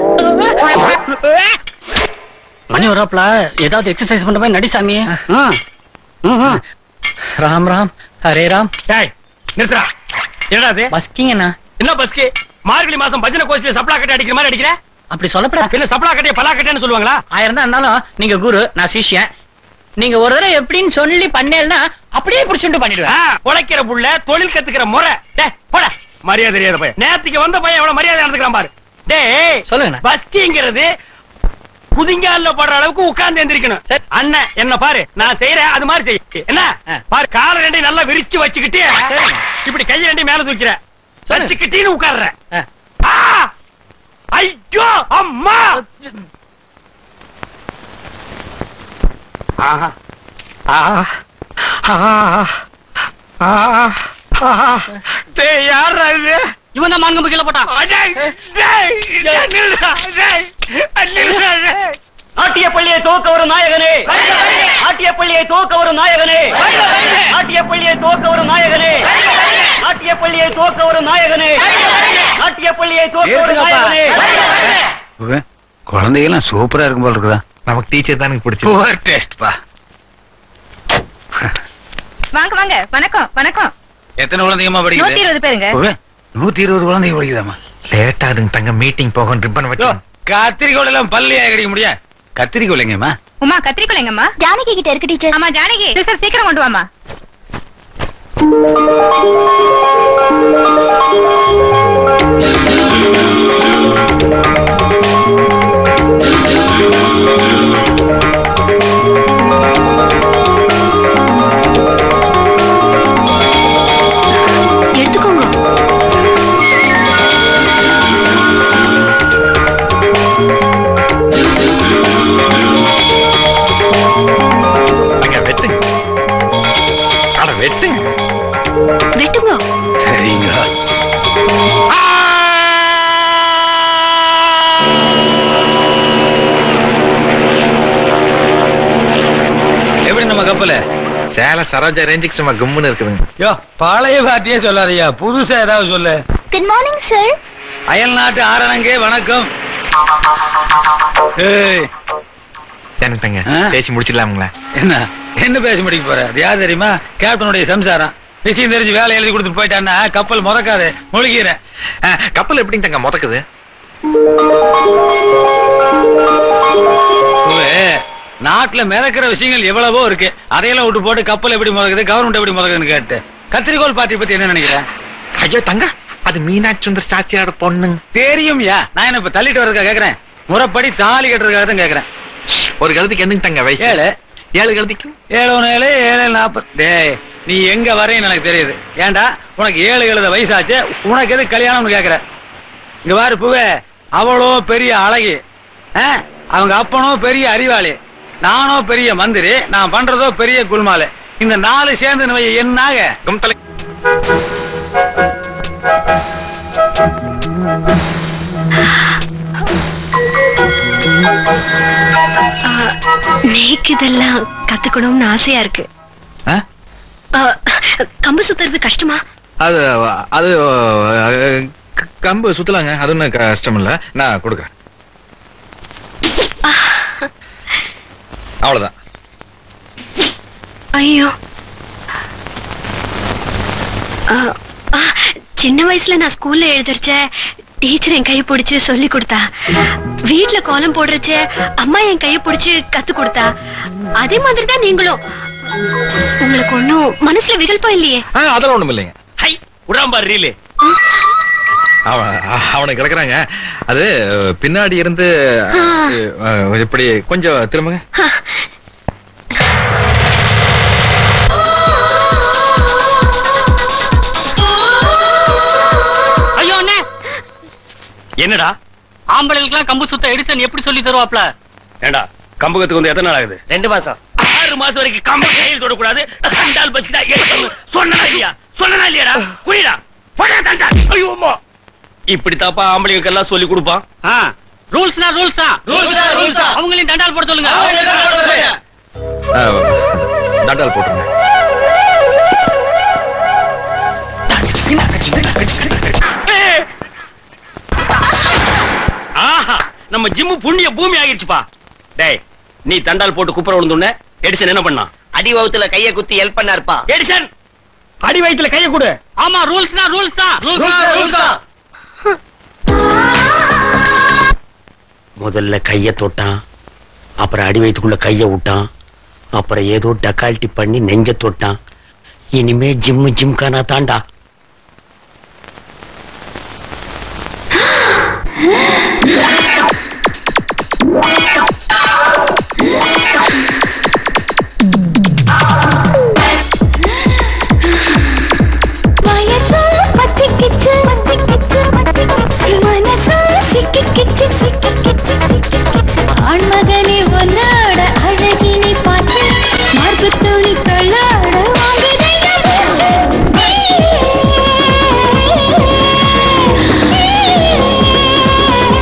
மணி வர்றப்பல ஏதாவது எக்ஸசைஸ் பண்ற மாதிரி நடி சாமி ம். ம், ம். ராம் ராம் ஹரே ராம் டேய் நிறுத்துறா என்னடா அது பஸ்கிங் என்ன என்ன பஸ்கி மார்கழி மாசம் பஜனை கோஷ்டில சப்ளா கட்டி அடிக்கிற மாதிரி அடிக்கிற அப்படி சொல்லப்படாது என்ன சப்ளா கட்டிய பலா கட்டின்னு சொல்லுவாங்களா ஆயிரம் தான் இருந்தாலும் நீங்க குரு நான் சிஷ்யன் நீங்க ஒரு தடவை எப்படின்னு சொல்லி பண்ணேன்னா அப்படியே பிடிச்சுட்டு பண்ணிடுவேன் ஆ, உழைக்கிற புள்ள தொழில் கத்துக்கிற முறை டேய் போட மரியாதை தெரியாத பையன் நேத்துக்கு வந்த பையன் எவ்வளவு மரியாதை நடந்துக்கிறான் பாரு டேய் சொல்லுங்க பஸ்கிங்கிறது குதிங்கால்ல படுற அளவுக்கு உட்கார்ந்து எந்திரிக்கணும் அண்ணன் என்ன பாரு நான் செய்யறேன் அது மாதிரி செய் என்ன பாரு கால ரெண்டையும் நல்லா விரிச்சு வச்சுக்கிட்டு இப்படி கைய ரெண்டையும் மேல தூக்கிற வச்சுக்கிட்டீன்னு உட்கார்ற ஆ! ஐயோ அம்மா ஆஹா ஆஹா ஆஹா ஆஹா டேய் யாரா இது இவன் தான் மான்கம்பு கீழே போட்டான் டேய் டேய் டேய் நில்லுடா டேய் நில்லுடா டேய் ஆட்டிய பள்ளியை தோக்க ஒரு நாயகனே ஆட்டிய பள்ளியை தோக்க ஒரு நாயகனே ஆட்டிய பள்ளியை தோக்க ஒரு நாயகனே ஆட்டிய பள்ளியை தோக்க ஒரு நாயகனே ஆட்டிய பள்ளியை தோக்க ஒரு நாயகனே குழந்தைகள்லாம் சூப்பரா இருக்கும் போல இருக்குதா நமக்கு டீச்சர் தான் எனக்கு பிடிச்சி புவர் டேஸ்ட் பா வாங்க வாங்க வணக்கம் வணக்கம் எத்தனை குழந்தைங்கம்மா நூத்தி படிக்குது இருபது பேருங்க ஓவே, நூத்தி இருபது குழந்தைங்க படிக்குதாம்மா லேட் ஆகுதுங்க தங்க மீட்டிங் போகும் ரிப்பன் வச்சு கத்திரிக்கோள் எல்லாம் பள்ளியா கிடைக்க முடியா கத்திரிக்கோள் எங்கம்மா உமா கத்திரிக்கோள் எங்கம்மா ஜானகி கிட்ட இருக்கு டீச்சர் ஆமா ஜானகி சிஸ்டர் சீக்கிரம் கொண்டு வாமா எடுத்துக்கோங்க அங்க வெட்டுங்க அட வெட்டுங்க வெட்டுங்க சரிங்க எப்படி நம்ம கப்பல சேல சரோஜா ரேஞ்சுக்கு சும்மா கும்முன்னு இருக்குதுங்க யோ பழைய பாட்டியே சொல்லாதய்யா புதுசா ஏதாவது சொல்லு குட் மார்னிங் சார் அயல் நாட்டு ஆரணங்கே வணக்கம் ஏய் எனக்கு தங்க ஆ? பேசி முடிச்சிடலாமுங்களா என்ன என்ன பேச முடிக்க போற அது யார் தெரியுமா கேப்டனுடைய சம்சாரம் விஷயம் தெரிஞ்சு வேலை எழுதி கொடுத்துட்டு போயிட்டான்னா கப்பல் முறக்காது முழுகிறேன் கப்பல் எப்படிங்க தங்க முதக்குது நாட்டுல மிதக்கிற விஷயங்கள் எவ்வளவோ இருக்கு அதையெல்லாம் விட்டு போட்டு கப்பல் எப்படி முதக்குது கவர்மெண்ட் எப்படி முதக்குதுன்னு கேட்டு கத்திரிக்கோள் பார்ட்டி பத்தி என்ன நினைக்கிறேன் ஐயோ தங்க அது மீனாட்சி சுந்தர் சாஸ்திரியோட பொண்ணுங்க தெரியும்யா நான் என்ன இப்ப தள்ளிட்டு வரதுக்கா கேக்குறேன் முறைப்படி தாலி கட்டுறதுக்காக தான் கேக்குறேன் ஒரு கழுத்துக்கு என்னங்க தங்க வயசு ஏழு ஏழு கழுத்துக்கு ஏழு ஒண்ணு ஏழு ஏழு நாற்பது டேய் நீ எங்க வரையும் எனக்கு தெரியுது ஏன்டா உனக்கு ஏழு எழுத வயசாச்சு உனக்கு எது கல்யாணம்னு கேக்குற இங்க பாரு பூவே அவளோ பெரிய அழகி ஆ? அவங்க அப்பனோ பெரிய அறிவாளி நானோ பெரிய மந்திரி நான் பண்றதோ பெரிய குல்மாலு இந்த நாலு சேர்ந்து வை என்னாக கும்தலை நேக்கு இதெல்லாம் கத்துக்கணும்னு ஆசையா இருக்கு ஆ? ஆ, கம்பு சுத்துறது கஷ்டமா அது அது க- கம்பு சுத்தலாங்க அது ஒன்றும் கஷ்டம் இல்ல நான் கொடுக்குறேன் அவ்வளவுதான் ஐயோ ஆ, ஆ, சின்ன வயசுல நான் ஸ்கூல்ல எழுதிருச்ச டீச்சர் என் கையை பிடிச்சு சொல்லி கொடுத்தா வீட்ல கோலம் போடுறச்ச அம்மா என் கையை பிடிச்சு கத்து கொடுத்தா அதே மாதிரி தான் நீங்களும் உங்களுக்கு ஒண்ணும் மனசுல விகல்பம் இல்லையே ஆ, அதெல்லாம் ஒண்ணும் இல்லைங்க ஹை உடாம்பார் ரீலு அவன் அவனுக்கு கிடக்குறாங்க அது பின்னாடி இருந்து அஹ், இப்படி கொஞ்சம் திரும்புங்க ஐயோ அண்ணே என்னடா ஆம்பளைகளுக்கெல்லாம் கம்பு சுத்த எடிசன் எப்படி சொல்லி தருவாப்ல ஏண்டா கம்பகத்துக்கு வந்து எத்தனை நாள் ஆகுது ரெண்டு மாசம் ஆறு மாசம் வரைக்கும் கம்ப கையில் தொடக்கூடாது தண்டால் பசிக்கிட்டா எடுக்கணும் சொன்னா இல்லையா சொன்னா இல்லையாடா குடிடா போடா தண்டால் ஐயோ அம்மா இப்படி தாப்பா ஆம்பளைங்களுக்கு எல்லாம் சொல்லி கொடுப்பான் ரூல்ஸ்னா ரூல்ஸ் தான் Rules தான், rules தான். அவங்களையும் தண்டால் போட சொல்லுங்க அவங்களையும் தண்டால் போட சொல்லுங்க. அஹ், தண்டால் போட்டுருங்க ஆஹா நம்ம ஜிம்மு புண்ணிய பூமி ஆகிடுச்சுப்பா டேய் நீ தண்டால் போட்டு குப்புற விழுந்துன எடிசன் என்ன பண்ணான் அடி வகுத்துல கைய குத்தி ஹெல்ப் பண்ணாருப்பா எடிசன் அடி வயித்துல கைய கொடு ஆமா ரூல்ஸ்னா ரூல்ஸ் தான் Rules தான், rules தான். முதல்ல கைய தொட்டான் அப்புறம் அடி வயித்துக்குள்ள கைய விட்டான் அப்புறம் ஏதோ டக்கால்ட்டி பண்ணி நெஞ்ச தொட்டான் இனிமே ஜிம்மு ஜிம்கானா தாண்டா வயசால பத்திக்கிச்சு பத்திக்கிச்சு பத்திக்கிச்சு மனசால சிக்கிக்கிச்சு சிக்கிக்கிச்சு சிக்கிக்கிச்சு ஆண்மகனே உன்னோட அழகினை பார்த்து மார்பு துளி தள்ளாட வாங்குதையா மூச்சு.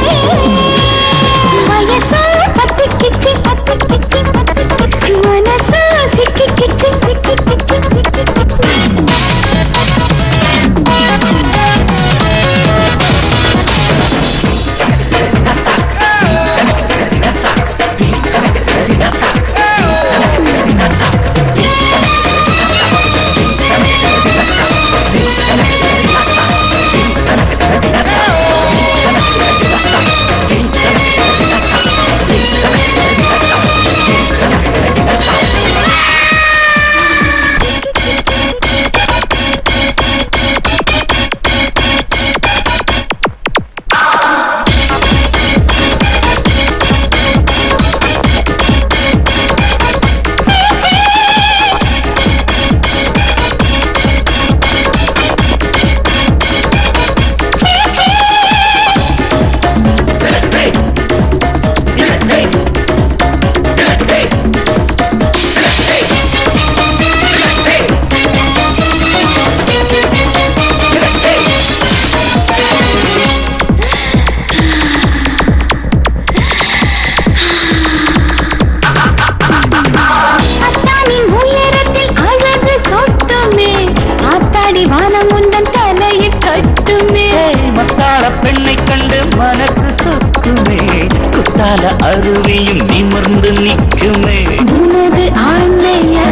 மனசு சொக்குமே குத்தால அருவியும் நிமிர்ந்து நிக்குமே உனது ஆண்மையா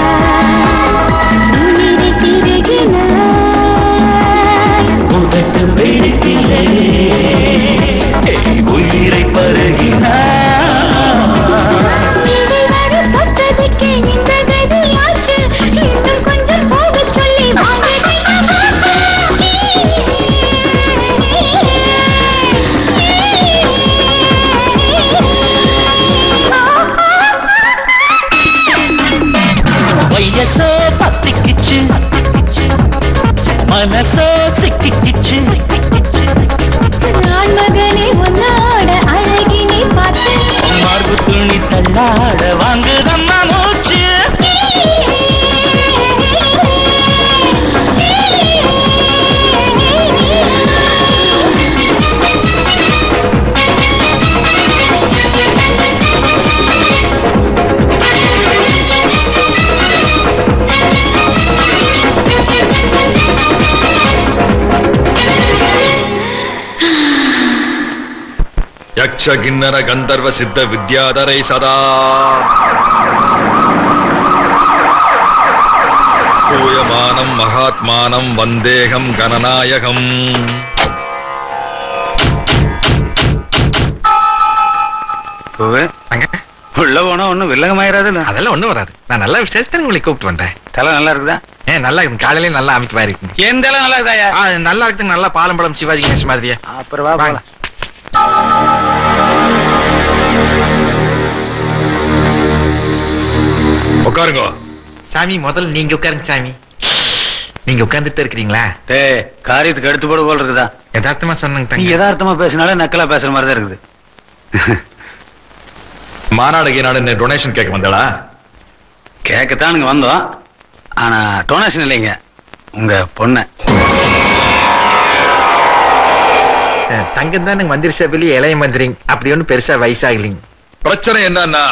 உயிரை திருகினாய் உதட்டு வெடித்திலே உயிரை பருகினார் இதை வர தொட்டதுக்கே இந்த கதியாச்சு இன்னும் கொஞ்சம் போகச் சொல்லி வாங்கடி வயசோ பத்திக்கிச்சு மனசோ சிக்கிக்கிச்சு நான் மகனே உன்னோட அழகினை பார்த்து மார்பு துணி தள்ளாட வாங்குதம்மா மூச்சு யக்ஷ கிண்ணர கந்தர்வ சித்த வித்யாதரை சதா ஸ்தூயமானம் மகாத்மானம் வந்தேகம் கணநாயகம் உள்ள போனா ஒண்ணும் வில்லங்கமாயிராது அதெல்லாம் ஒண்ணும் வராது நான் நல்ல விசேஷத்தை உங்களை கூப்பிட்டு வந்தேன் தலை நல்லா இருக்குதா ஏ நல்லா இருக்கு காலையில நல்லா அமைக்க மாதிரி இருக்கு எந்த எல்லாம் நல்லா இருக்குதாயா ஆ, நல்லா இருக்கு நல்லா பாலம்பழம் சிவாஜி கணேஷ் மாதிரியே அப்புறம் வா போலாம் உட்காருங்க சாமி முதல்ல நீங்க உட்காருங்க சாமி நீங்க உட்கார்ந்துட்டு இருக்கிறீங்களா டே காரியத்துக்கு எடுத்து போட போல இருக்குதா யதார்த்தமா சொன்னங்க நீ தங்க யதார்த்தமா பேசினாலே நக்கலா பேசுற மாதிரி தான் இருக்குது மாநாடு கீநாடு டொனேஷன் கேட்க வந்தாளா கேட்கத்தானுங்க வந்தோம் ஆனா டொனேஷன் இல்லைங்க உங்க பொண்ணை தங்கம் தான் மந்திரி சபையில இளைய மந்திரிங்க அப்படி ஒன்றும் பெருசா வயசாகலிங்க பிரச்சனை என்னன்னா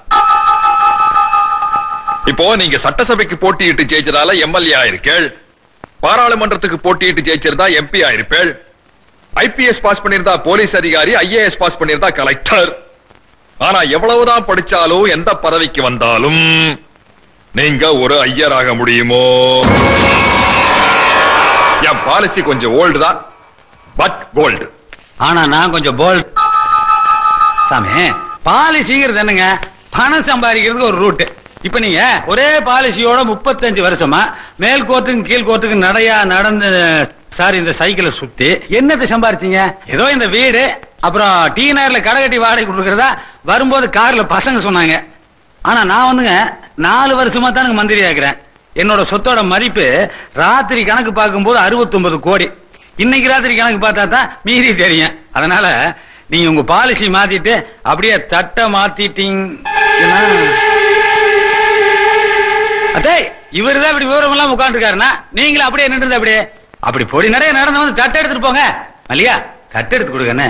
இப்போ நீங்க சட்டசபைக்கு போட்டியிட்டு ஜெயிச்சதால எம்எல்ஏ ஆயிருக்கேள் பாராளுமன்றத்துக்கு போட்டியிட்டு ஜெயிச்சிருந்தா எம்பி ஆயிருப்பேள் ஐபிஎஸ் பாஸ் பண்ணிருந்தா போலீஸ் அதிகாரி ஐஏஎஸ் பாஸ் பண்ணிருந்தா கலெக்டர் ஆனா எவ்வளவுதான் படிச்சாலும் எந்த பதவிக்கு வந்தாலும் நீங்க ஒரு ஐயராக முடியுமோ என் பாலிசி கொஞ்சம் ஓல்டு தான் பட் கோல்டு ஆனா நான் கொஞ்சம் போல்ட் சாமி பாலிசிங்கிறது என்னங்க பணம் சம்பாதிக்கிறதுக்கு ஒரு ரூட் இப்ப நீங்க ஒரே பாலிசியோட முப்பத்தஞ்சு வருஷமா மேல் கோர்ட்டுக்கும் கீழ் கோர்ட்டுக்கும் நடையா நடந்து சாரி இந்த சைக்கிளை சுத்தி என்னத்தை சம்பாரிச்சீங்க ஏதோ இந்த வீடு அப்புறம் டீ நகர்ல கடை கட்டி வாடகை கொடுக்கறதா வரும்போது கார்ல பசங்க சொன்னாங்க ஆனா நான் வந்துங்க நாலு வருஷமா தான் மந்திரி ஆக்குறேன் என்னோட சொத்தோட மதிப்பு ராத்திரி கணக்கு பார்க்கும்போது 69 கோடி இன்னைக்கு ராத்திரி கணக்கு பார்த்தா தான் மீறி தெரியும் அதனால நீங்க உங்க பாலிசி மாத்திட்டு அப்படியே தட்டை மாத்திட்டீங்கன்னா அட்டே இவரு தான் இப்படி விவரம் எல்லாம் உட்காந்துருக்காருன்னா நீங்களும் அப்படியே நின்று அப்படியே அப்படி பொடி நிறைய நடந்து வந்து தட்டை எடுத்துட்டு போங்க மல்லியா தட்டை எடுத்து கொடுங்கண்ணே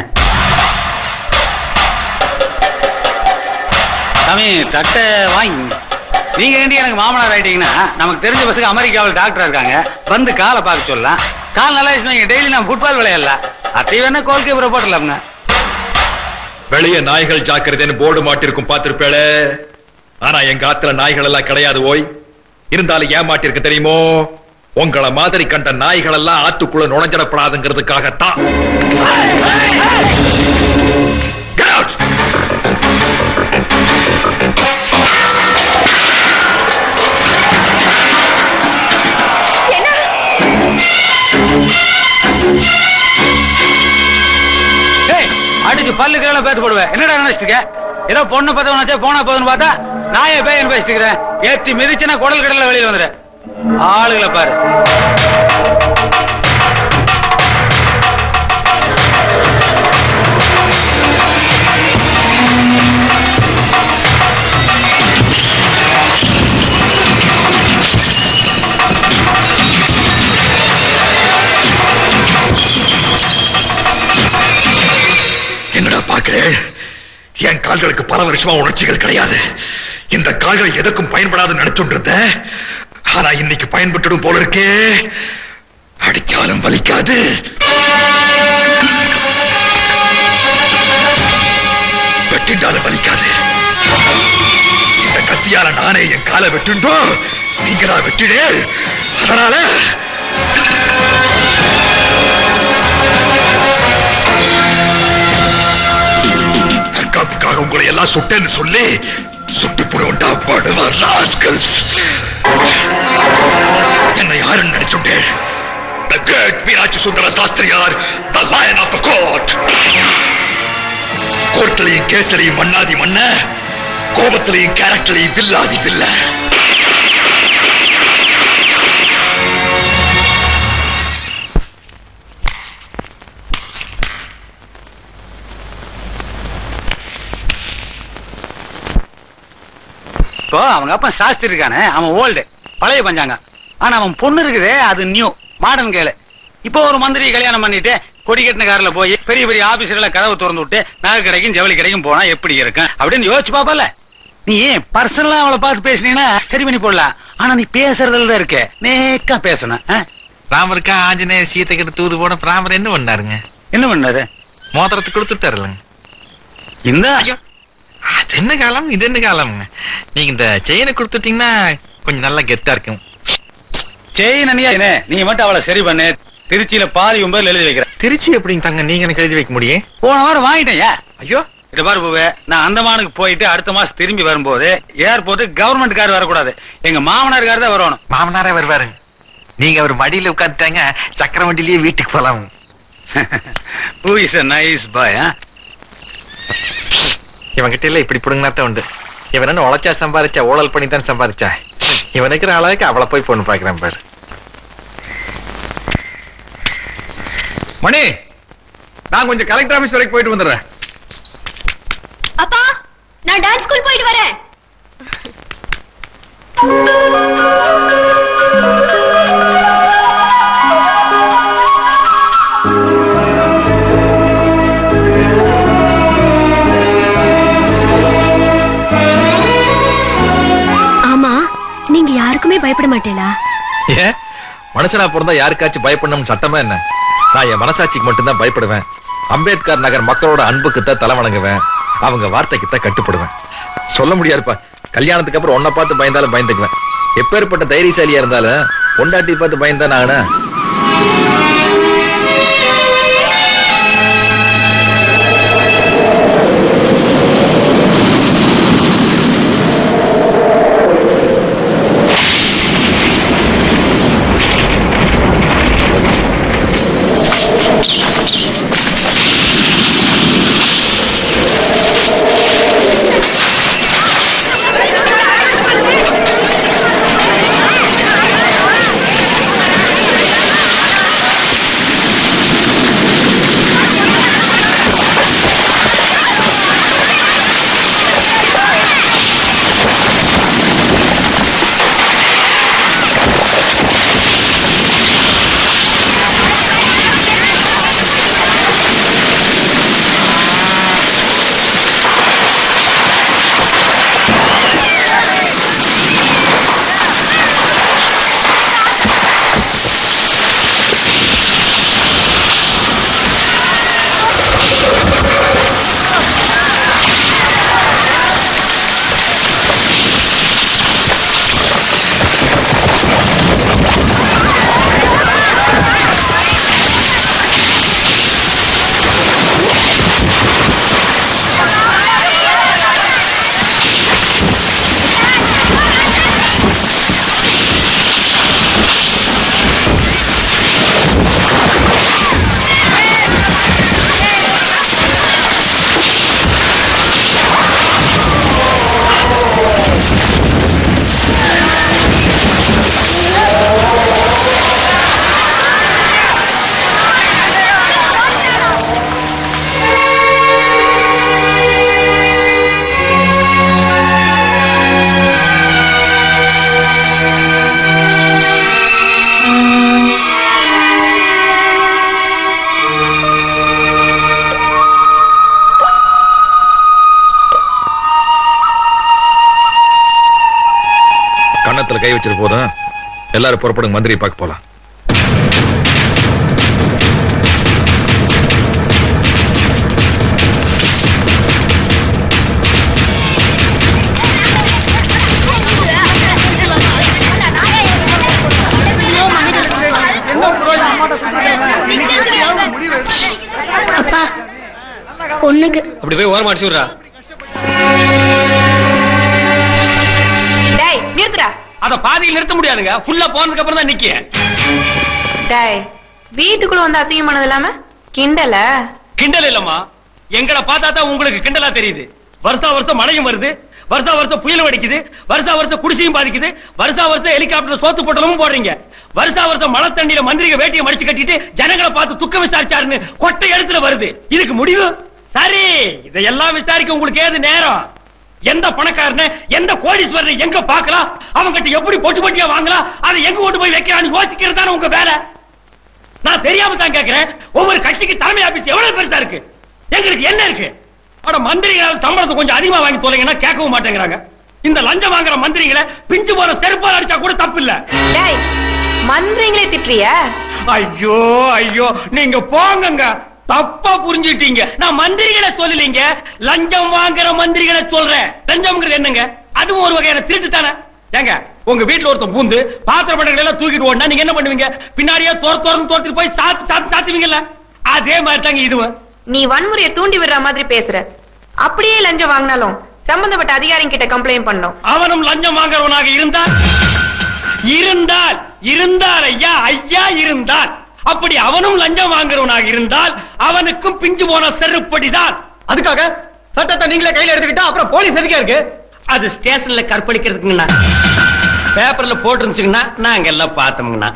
சாமி தட்டை வாங்கி நீங்க ரெண்டு எனக்கு மாமனார் ஆயிட்டீங்கன்னா நமக்கு தெரிஞ்ச பசங்க அமெரிக்காவில் டாக்டர் இருக்காங்க வந்து காலை பார்க்க சொல்லலாம் கால் நல்லா இருந்துச்சு டெய்லி நான் ஃபுட்பால் விளையாடலாம் அத்தை வேணா கோல் கீப்பரை போட்டலாம்ங்க வெளியே நாய்கள் ஜாக்கிரதைன்னு போர்டு மாட்டிருக்கும் பார்த்திருப்பேளே ஆனா எங்க ஆத்துல நாய்கள் எல்லாம் கிடையாது ஓய் இருந்தாலும் ஏன் மாட்டிருக்கு தெரியுமோ உங்களை மாதிரி கண்ட நாய்கள் எல்லாம் ஆத்துக்குள்ள நுழைஞ்சிடப்படாதுங்கிறதுக்காகத்தான் Get out! ஏய், அடிச்சு பல்லு கீழே பேத்து போடுவேன் என்னடா நினைச்சிட்டு இருக்க? ஏதோ பொண்ணு பத்தவனாச்சே போனா போதுன்னு பார்த்தா நாயை பேயன் பேசிட்டு இருக்கிறேன் ஏத்தி மிதிச்சுனா குடல் கடல்ல வெளியில வந்துடு ஆளுகளை பாரு என்னடா பாக்குறேன் என் கால்களுக்கு பல வருஷமா உணர்ச்சிகள் கிடையாது இந்த கால்கள் எதற்கும் பயன்படாது நினைச்சுட்டு இருந்தேன் ஆனா இன்னைக்கு பயன்பட்டுடும் போல இருக்கே அடிச்சாலும் வலிக்காது வெட்டிண்டாலும் வலிக்காது இந்த கத்தியால நானே என் காலை வெட்டுண்டோ நீங்களா வெட்டிடே அதனால தற்காப்புக்காக உங்களை எல்லாம் சுட்டேன்னு சொல்லி சுட்டு புடுவண்டா படுவா ராஸ்கல்ஸ் என்னை யாருன்னு நினைச்சுட்டேன் The great Meenakshi Sundara Sastriyar the lion of the court கோர்ட்லையும் கேஸ்லையும் மண்ணாதி மண்ண கோபத்திலையும் கேரக்டர்லையும் பில்லாதி பில்ல இப்போ அவங்க அப்பா சாஸ்திரி இருக்கானே அவன் ஓல்டு பழைய பஞ்சாங்க ஆனா அவன் பொண்ணு இருக்குதே அது நியூ மாடர்ன் கேளு இப்போ ஒரு மந்திரி கல்யாணம் பண்ணிட்டு கொடி கட்டின கார்ல போய் பெரிய பெரிய ஆபீஸ்ல கதவை திறந்து விட்டு நகை கடைக்கும் ஜவுளி கடைக்கும் போனா எப்படி இருக்கும் அப்படின்னு யோசிச்சு பாப்பல நீ பர்சனலா அவளை பார்த்து பேசினீங்கன்னா சரி பண்ணி போடலாம் ஆனா நீ பேசுறதுல தான் இருக்க நேக்கா பேசணும் ஆ? ராமருக்கா ஆஞ்சநேயர் சீத்தை கிட்ட தூது போன ராமர் என்ன பண்ணாருங்க என்ன பண்ணாரு மோதிரத்தை கொடுத்துட்டாருலங்க இந்த ஐயோ அது என்ன காலம் இது என்ன காலம்ங்க நீங்க இந்த செயினை கொடுத்துட்டீங்கன்னா கொஞ்சம் நல்லா கெத்தா இருக்கும் செயின் அணியா என்ன? நீ மட்டும் அவளை சரி பண்ணு திருச்சியில பாதி ஒன்பதுல எழுதி வைக்கிறேன் திருச்சி எப்படிங்க தங்க நீங்க எனக்கு எழுதி வைக்க முடியும் போன வாரம் வாங்கிட்டேன் ஐயோ இத பாரு பூவே நான் அந்தமானுக்கு போயிட்டு அடுத்த மாசம் திரும்பி வரும்போது ஏர்போர்ட் கவர்மெண்ட் கார் வரக்கூடாது எங்க மாமனார் கார் தான் வரணும் மாமனாரே வருவாருங்க நீங்க அவர் மடியில உட்காந்துட்டாங்க சக்கர வண்டியிலேயே வீட்டுக்கு போலாம் who is a nice boy இவன்கிட்ட எல்லாம் இப்படி பிடுங்கினா தான் உண்டு இவன் என்ன உழைச்சா சம்பாதிச்சா ஊழல் பண்ணி தான் சம்பாதிச்சா இவன் இருக்கிற அளவுக்கு அவளை போய் பொண்ணு பாக்குறான் பாரு மணி நான் கொஞ்சம் கலெக்டர் ஆபீஸ் வரைக்கும் போயிட்டு வந்துடுறேன் அப்பா நான் டான்ஸ் ஸ்கூல் போயிட்டு வரேன் ஆமா நீங்க யாருக்குமே பயப்பட மாட்டேலா ஏன் மனுஷனா பிறந்தா யாருக்காச்சும் பயப்படணும்னு சட்டமா என்ன நான் என் மனசாட்சிக்கு மட்டும்தான் பயப்படுவேன் அம்பேத்கர் நகர் மக்களோட அன்புக்கு தான் தலை வணங்குவேன் அவங்க வார்த்தைக்கு தான் கட்டுப்படுவேன் சொல்ல முடியாதுப்பா கல்யாணத்துக்கு அப்புறம் உன்னை பார்த்து பயந்தாலும் பயந்துக்குவேன் எப்பேற்பட்ட தைரியசாலியா இருந்தாலும் பொண்டாட்டி பார்த்து பயந்தான் ஆனா கன்னத்துல கை வச்சிட்டு போதும் எல்லாரும் புறப்படுங்க மந்திரியை பார்க்க போலாம் பொண்ணுக்கு அப்படி போய் ஓரமா அடிச்சு விடுறா டேய் நிறுத்துடா அத பாதியில் நிறுத்த முடியாதுங்க ஃபுல்லா போனதுக்கு அப்புறம் தான் நிக்க டேய் வீட்டுக்குள்ள வந்து அசிங்கம் பண்ணது இல்லாம கிண்டல கிண்டல் இல்லம்மா எங்களை பார்த்தா தான் உங்களுக்கு கிண்டலா தெரியுது வருஷா வருஷம் மழையும் வருது வருஷா வருஷம் புயலும் அடிக்குது வருஷா வருஷம் குடிசையும் பாதிக்குது வருஷா வருஷம் ஹெலிகாப்டர் சோத்து போட்டலும் போடுறீங்க வருஷா வருஷம் மழை தண்ணியில மந்திரிக வேட்டியை மடிச்சு கட்டிட்டு ஜனங்களை பார்த்து துக்கம் விசாரிச்சாருன்னு கொட்டை இடத்துல வருது இதுக்கு முடிவு சரி இதையெல்லாம் விசாரிக்க உங்களுக்கு ஏது நேரம் எந்த பணக்காரன எந்த கோடீஸ்வரனை எங்க பார்க்கலாம் அவங்கிட்ட எப்படி பொட்டு பொட்டியா வாங்கலாம் அதை எங்க கொண்டு போய் வைக்கிறான்னு யோசிக்கிறது தானே உங்க வேலை நான் தெரியாம தான் கேட்கிறேன் ஒவ்வொரு கட்சிக்கு தலைமை ஆபீஸ் எவ்வளவு பெருசா இருக்கு எங்களுக்கு என்ன இருக்கு அட மந்திரிகள் சம்பளத்தை கொஞ்சம் அதிகமா வாங்கி தொலைங்கன்னா கேட்கவும் மாட்டேங்கிறாங்க இந்த லஞ்சம் வாங்குற மந்திரிகளை பிஞ்சு போற செருப்பால் அடிச்சா கூட தப்பு இல்ல டேய் மந்திரிங்களே திட்டுறிய ஐயோ ஐயோ நீங்க போங்கங்க தப்பா புரிஞ்சுட்டீங்க நான் மந்திரிகளை சொல்லலீங்க லஞ்சம் வாங்குற மந்திரிகளை சொல்றேன் லஞ்சம்ங்கிறது என்னங்க அதுவும் ஒரு வகையான திருட்டு தானே ஏங்க உங்க வீட்டுல ஒருத்தன் பூந்து பாத்திர பண்டங்களை எல்லாம் தூக்கிட்டு ஓடினா நீங்க என்ன பண்ணுவீங்க பின்னாடியே தோற தோறந்து தோர்த்துட்டு போய் சாத்து சாத்து சாத்துவீங்கல்ல அதே மாதிரி தாங்க இதுவும் நீ வன்முறையை தூண்டி விடுற மாதிரி பேசுற அப்படியே லஞ்சம் வாங்கினாலும் சம்பந்தப்பட்ட அதிகாரிங்க கிட்ட கம்ப்ளைண்ட் பண்ணோம் அவனும் லஞ்சம் வாங்குறவனாக இருந்தால் இருந்தால் இருந்தால் ஐயா ஐயா இருந்தால் அப்படி அவனும் லஞ்சம் வாங்குறவனாக இருந்தால் அவனுக்கும் பிஞ்சு போன செருப்படிதான் அதுக்காக சட்டத்தை நீங்களே கையில எடுத்துக்கிட்டா அப்புறம் போலீஸ் எதுக்கே இருக்கு அது ஸ்டேஷன்ல கற்பழிக்கிறதுக்குங்கண்ணா பேப்பர்ல போட்டுருந்துச்சுங்கன்னா நாங்க எல்லாம் பார்த்தோம்ங்கண்ணா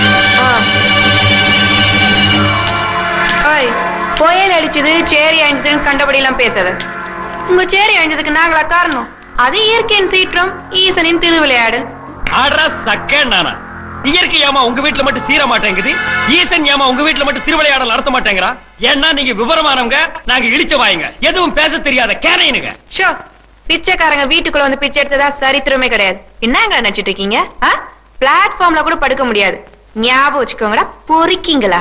ஓய் புயல் அடிச்சது சேரி அழிஞ்சதுன்னு கண்டபடி எல்லாம் பேசாத உங்க சேரி அழிஞ்சதுக்கு நாங்களா காரணம் அது இயற்கையின் சீற்றம் ஈசனின் திருவிளையாடல் ஆடுறா சக்கேண்டானா இயற்கை ஏமா உங்க வீட்டுல மட்டும் சீர மாட்டேங்குது ஈசன் ஏமா உங்க வீட்டுல மட்டும் திருவிளையாடல் நடத்த மாட்டேங்கிறா ஏன்னா நீங்க விவரமானவங்க நாங்க இழிச்ச வாயுங்க எதுவும் பேச தெரியாத கேனையனுங்க ஷோ பிச்சைக்காரங்க வீட்டுக்குள்ள வந்து பிச்சை எடுத்ததா சரித்திரமே கிடையாது என்னங்க நினைச்சிட்டு இருக்கீங்க பிளாட்ஃபார்ம்ல கூட படுக்க முடியாது ஞாபகம் வச்சுக்கோங்கடா பொறிக்கீங்களா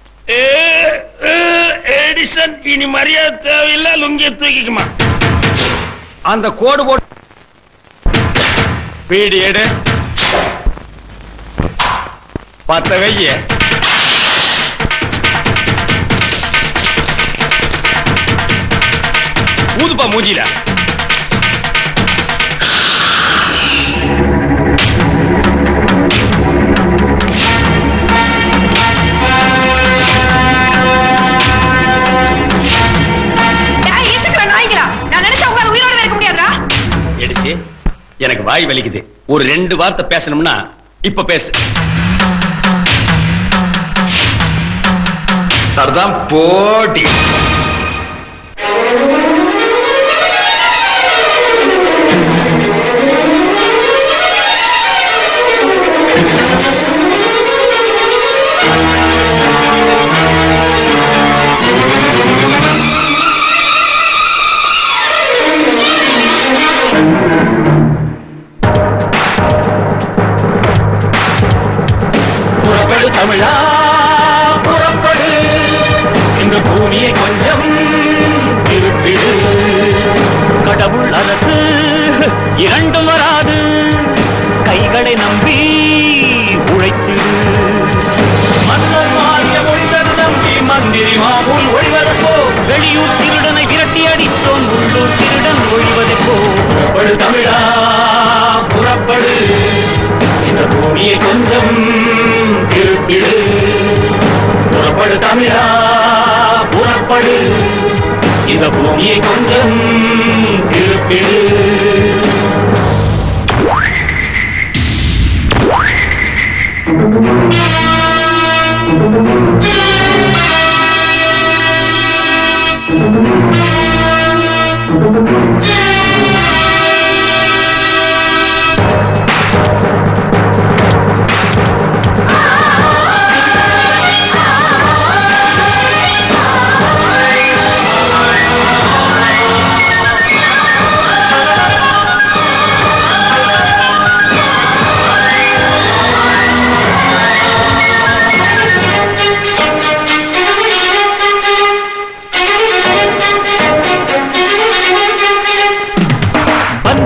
எடிசன் இனி மரியாதை தேவையில்லை லுங்கிய தூக்கிக்குமா அந்த கோடு போட்டு பீடி எடு பத்த வெய்ய ஊதுப்பா மூஞ்சில டேய், எதுக்குடா நாய்ங்களா? நான் நினைச்சா உங்களால உயிரோட இருக்க முடியாதுடா எடிச்சு எனக்கு வாய் வலிக்குது ஒரு ரெண்டு வார்த்தை பேசணும்னா இப்ப பேசு சர்தான் போட்டி புறப்படு தமிழா புறப்படு இந்த பூமியை கொஞ்சம் திருப்பிடு கடவுள் அரசு இரண்டும் வராது கைகளை நம்பி உழைத்திடு மன்னர் மாறிய ஒளிவர் நம்பி மந்திரி மாமூல் ஒழிவதற்கோ வெளியூர் திருடனை விரட்டி அடித்தோன் உள்ளூர் திருடன் ஒழிவதற்கோ புறப்படு தமிழா புறப்படு இந்த பூமியை கொஞ்சம் திருப்பிடு புறப்படு தமிழா புறப்படு இந்த பூமியை கொஞ்சம் திருப்பிடு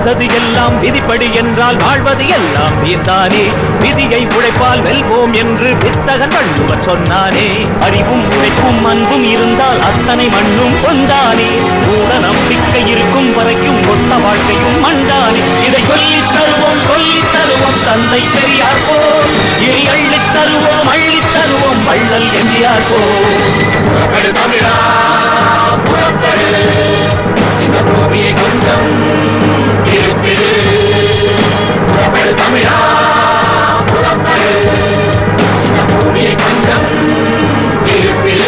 வந்தது எல்லாம் விதிப்படி என்றால் வாழ்வது எல்லாம் வீர்தானே விதியை உழைப்பால் வெல்வோம் என்று வித்தகன் வள்ளுவர் சொன்னானே அறிவும் உழைப்பும் அன்பும் இருந்தால் அத்தனை மண்ணும் கொண்டானே மூட நம்பிக்கை இருக்கும் வரைக்கும் கொத்த வாழ்க்கையும் மண்டானே இதை சொல்லித் தருவோம் சொல்லித் தருவோம் தந்தை பெரியார் போல் இனி அள்ளித் தருவோம் அள்ளித் தருவோம் வள்ளல் எம்ஜிஆர் போல் தமிழா புறப்படு இந்த பூமியை கொஞ்சம் இருப்பிடு புறப்படு தமிழா புறப்படு இந்த பூமியை கொஞ்சம் இருப்பிடு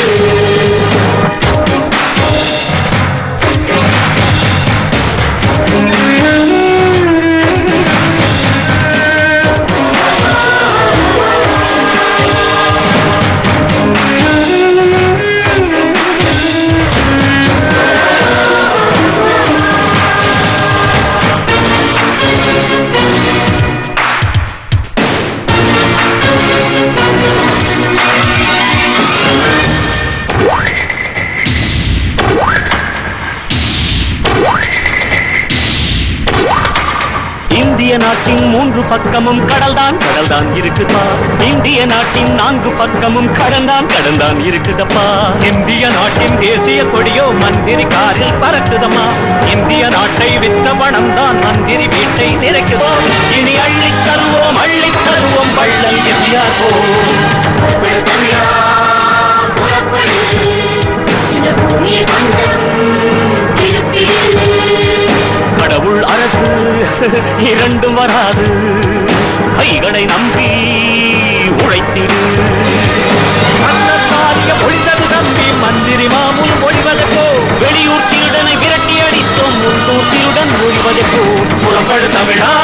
இந்திய நாட்டின் மூன்று பக்கமும் கடல்தான் கடல்தான் இருக்குதா இந்திய நாட்டின் நான்கு பக்கமும் கடல்தான் கடல்தான் இருக்குதப்பா இந்திய நாட்டின் தேசிய கொடியோ மந்திரி காரில் பறக்குதம்மா இந்திய நாட்டை வித்த பணம் தான் மந்திரி வீட்டை நிறைக்குதோ இனி அள்ளித் தருவோம் அள்ளித் தருவோம் வள்ளல் எம்ஜிஆர் போல் தமிழா புறப்படு இந்த பூமியை கொஞ்சம் இருப்பிடு கடவுள் அரசு இரண்டும் வராது கைகளை நம்பி உழைத்திடு மன்னர் காரியம் ஒழிந்தது நம்பி மந்திரி மாமுல் ஒழிவதற்கோ வெளியூர் திருடனை விரட்டி அடித்தோம் உள்ளூர் திருடன் ஒழிவதற்கோ புறப்படு தமிழா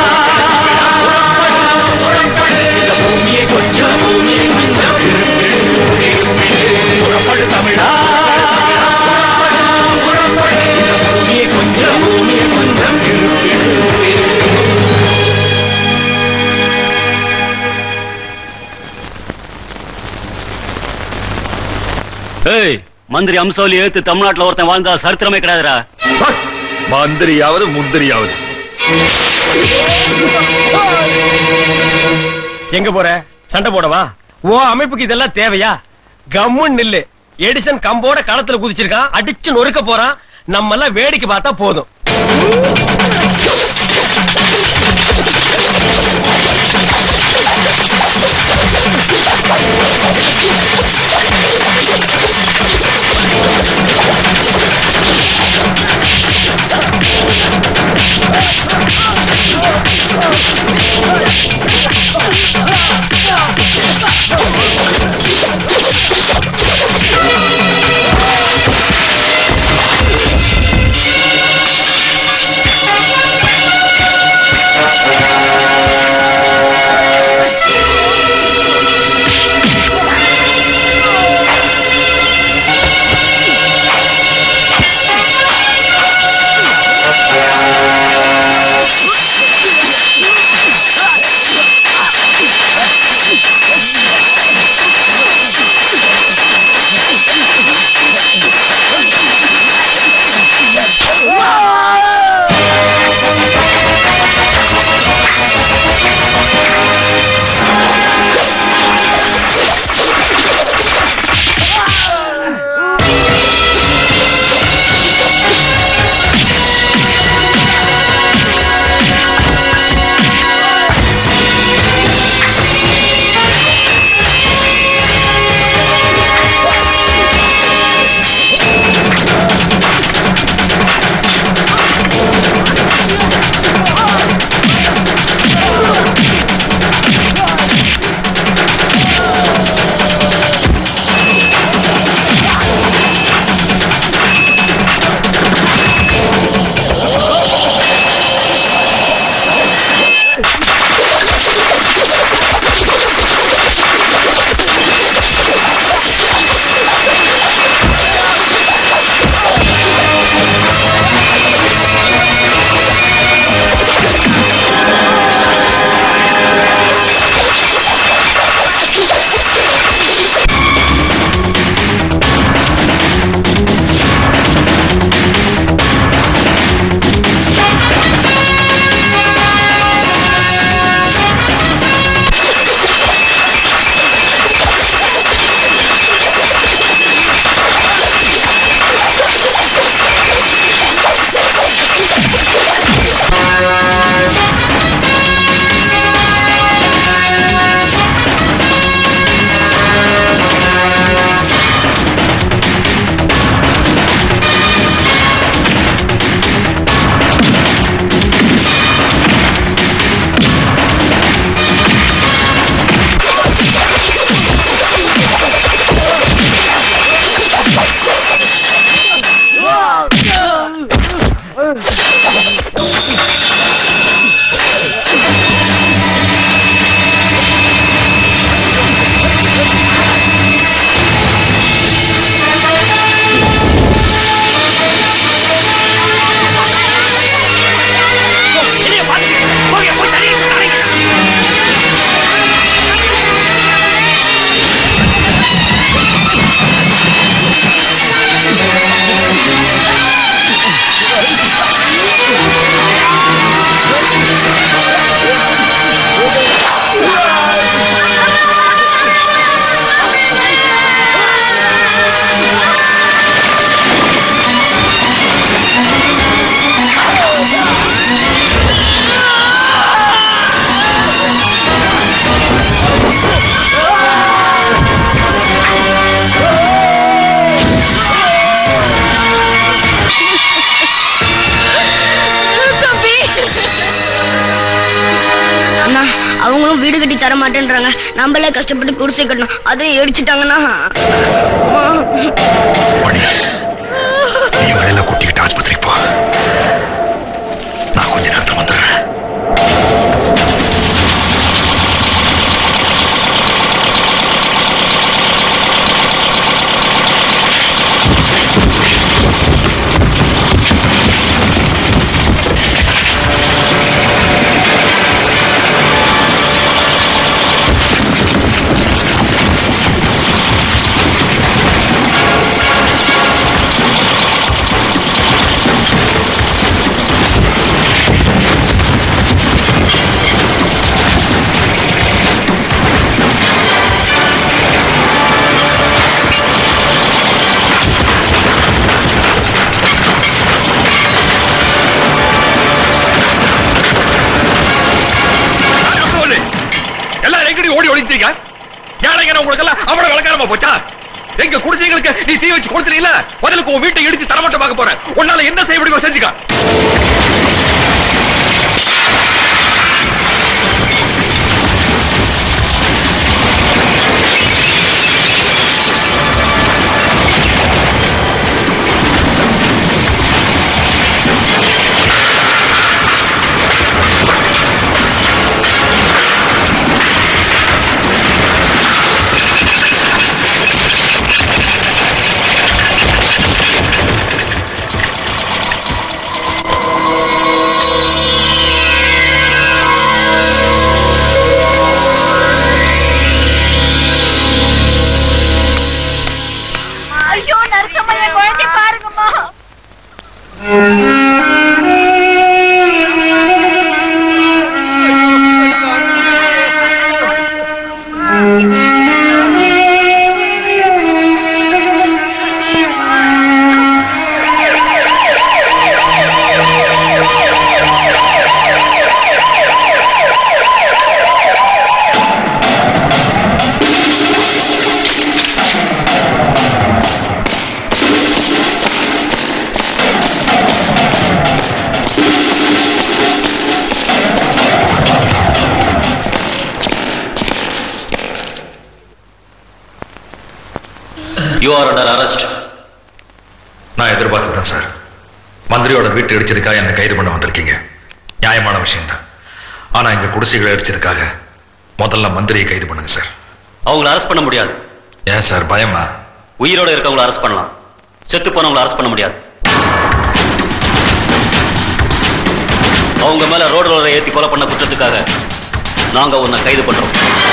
புறப்படு, இந்த பூமியை கொஞ்சம் பூமியை கொஞ்சம் புறப்படு தமிழா புறப்படு, இந்த பூமியை கொஞ்சம் பூமியை கொஞ்சம் ஏய் மந்திரி அம்சோலி ஏத்து தமிழ்நாட்டுல ஒருத்தன் வாழ்ந்தா சரித்திரமே கிடையாதுடா மந்திரியாவது முந்திரியாவது எங்க போற சண்டை போடவா ஓ அமைப்புக்கு இதெல்லாம் தேவையா கம்முன்னு நில்லு எடிசன் கம்போட களத்துல குதிச்சிருக்கான் அடிச்சு நொறுக்க போறான் நம்ம எல்லாம் வேடிக்கை பார்த்தா போதும் தர மாட்டேன்றாங்க நம்மளே கஷ்டப்பட்டு குடிசை கட்டணும் அதையும் இடிச்சிட்டாங்கன்னா நீ வழியில கூட்டிக்கிட்டு ஆஸ்பத்திரிக்கு போ நான் கொஞ்ச நேரத்தில் வந்துடுறேன் எல்லாம் எங்கடி ஓடி ஒளிந்தீங்க யாரைங்க உங்களுக்கு எல்லாம் அவ்வளவு விளக்காரமா போச்சா எங்க குடிசைங்களுக்கு நீ தீ வச்சு கொடுத்துறீல பதிலுக்கு உன் வீட்டை இடிச்சு தரமட்டமாக்க போறேன் உன்னால என்ன செய்ய முடியுமோ செஞ்சுக்க ஐயோ நரசம்மா என் குழந்தை பாருங்கம்மா யூ ஆர் அண்டர் அரெஸ்ட் நான் எதிர்பார்த்துதான் சார் மந்திரியோட வீட்டு இடிச்சதுக்காக என்ன கைது பண்ண வந்திருக்கீங்க நியாயமான விஷயம்தான் ஆனா எங்க குடிசைகளை இடிச்சதுக்காக முதல்ல மந்திரியை கைது பண்ணுங்க சார் அவங்கள அரெஸ்ட் பண்ண முடியாது ஏன் சார் பயமா உயிரோட இருக்கவங்கள அரெஸ்ட் பண்ணலாம் செத்து போனவங்கள அரெஸ்ட் பண்ண முடியாது அவங்க மேல ரோடு ரோலரை ஏத்தி கொலை பண்ண குற்றத்துக்காக நாங்க உன்னை கைது பண்றோம்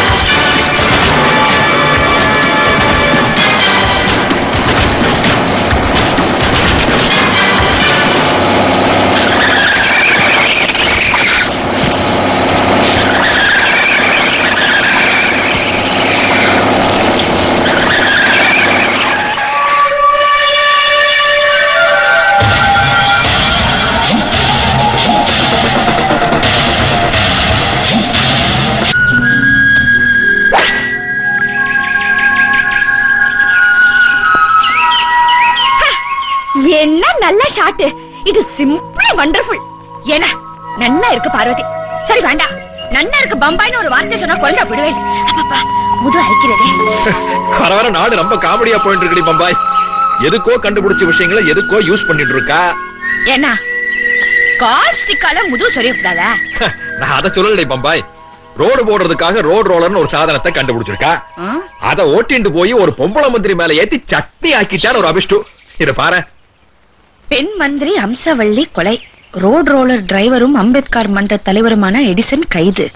என்ன நல்ல ஷாட் இது சிம்பிளி வண்டர்ஃபுல் ஏன்னா நன்னா இருக்கு பார்வதி சரி வேண்டாம் நன்னா இருக்கு பம்பாய்னு ஒரு வார்த்தை சொன்னா குழந்தை விடுவேன் அப்பப்பா முது அழைக்கிறதே வர வர நாடு ரொம்ப காமெடியா போயிட்டு இருக்கடி பம்பாய் எதுக்கோ கண்டுபிடிச்ச விஷயங்களை எதுக்கோ யூஸ் பண்ணிட்டு இருக்கா ஏன்னா கார் ஸ்டிக்கால முது சொரியக்கூடாதா நான் அதை சொல்லலை பம்பாய் ரோடு போடுறதுக்காக ரோடு ரோலர்னு ஒரு சாதனத்தை கண்டுபிடிச்சிருக்கா அத ஓட்டிட்டு போய் ஒரு பொம்பளை மந்திரி மேல ஏத்தி சட்னி ஆக்கிட்டான்னு ஒரு அபிஷ்டு இத பாரு பெண் மந்திரி அம்சவள்ளி கொலை ரோட் ரோலர் டிரைவரும் அம்பேத்கர் மன்ற தலைவருமான எடிசன் கைது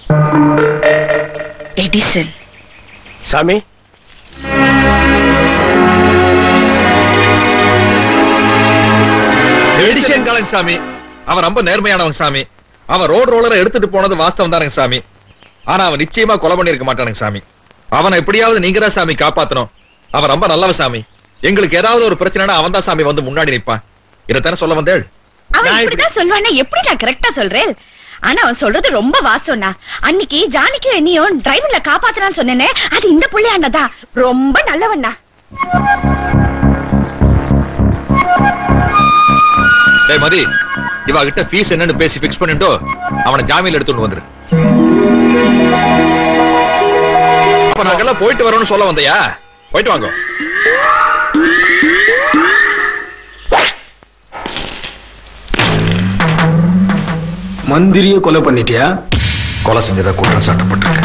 எடிசன் சாமி எடிசன் கலங்க சாமி அவன் ரொம்ப நேர்மையானவன் சாமி அவன் ரோடு ரோலரை எடுத்துட்டு போனது வாஸ்தவம் தானுங்க சாமி ஆனா அவன் நிச்சயமா கொலை பண்ணிருக்க மாட்டானுங்க சாமி அவனை எப்படியாவது நீங்க தான் சாமி காப்பாத்தணும் அவன் ரொம்ப நல்லவன் சாமி எங்களுக்கு ஏதாவது ஒரு பிரச்சனைனா அவன் தான் சாமி வந்து முன்னாடி நிப்பான் இதைத்தானே சொல்ல வந்தேள் அவன் இப்படிதான் சொல்லுவானா எப்படி நான் கரெக்டா சொல்றேன் ஆனா அவன் சொல்றது ரொம்ப வாசம்னா அன்னைக்கு ஜானிக்கும் என்னையும் டிரைவர்ல காப்பாத்துறான்னு சொன்னேனே அது இந்த புள்ளையாண்டதான் ரொம்ப நல்லவண்ணா டேய் மதி இவ கிட்ட ஃபீஸ் என்னன்னு பேசி பிக்ஸ் பண்ணிட்டோ அவனை ஜாமீன்ல எடுத்துட்டு வந்துரு அப்ப நாங்கெல்லாம் போயிட்டு வரோம்னு சொல்ல வந்தியா போயிட்டு வாங்க மந்திரிய கொலை பண்ணிட்டியா கொலை செஞ்சதா குற்றம் சாட்டப்பட்டிருக்கு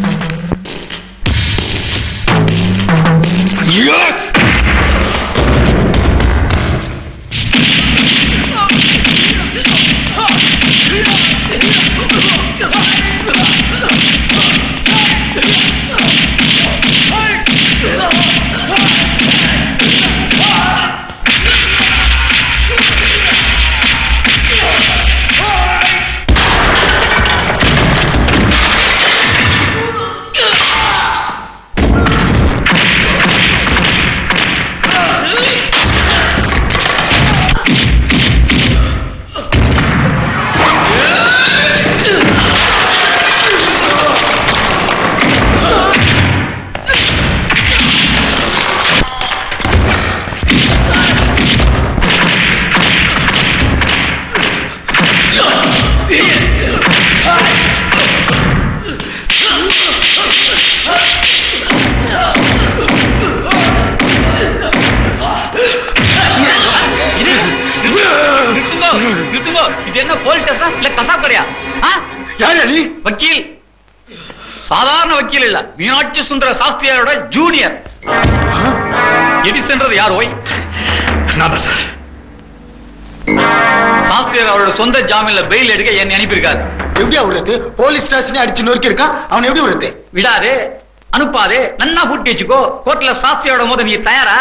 நிறுத்துங்கோ இது என்ன போலீஸ் ஸ்டேஷன் இல்ல கசாப் கடையா வக்கீல் சாதாரண வக்கீல் இல்ல மீனாட்சி சுந்தர சாஸ்திரியாரோட ஜூனியர் எடிசன்றது யார் ஓய் நான் தான் சார் சாஸ்திரியார் அவரோட சொந்த ஜாமீன்ல பெயில் எடுக்க என்னை அனுப்பியிருக்காரு எப்படி அவருக்கு போலீஸ் ஸ்டேஷனே அடிச்சு நொறுக்கி இருக்கான் அவன் எப்படி வருது விடாதே அனுப்பாதே நன்னா பூட்டி வச்சுக்கோ கோர்ட்ல சாஸ்திரியோட போது நீ தயாரா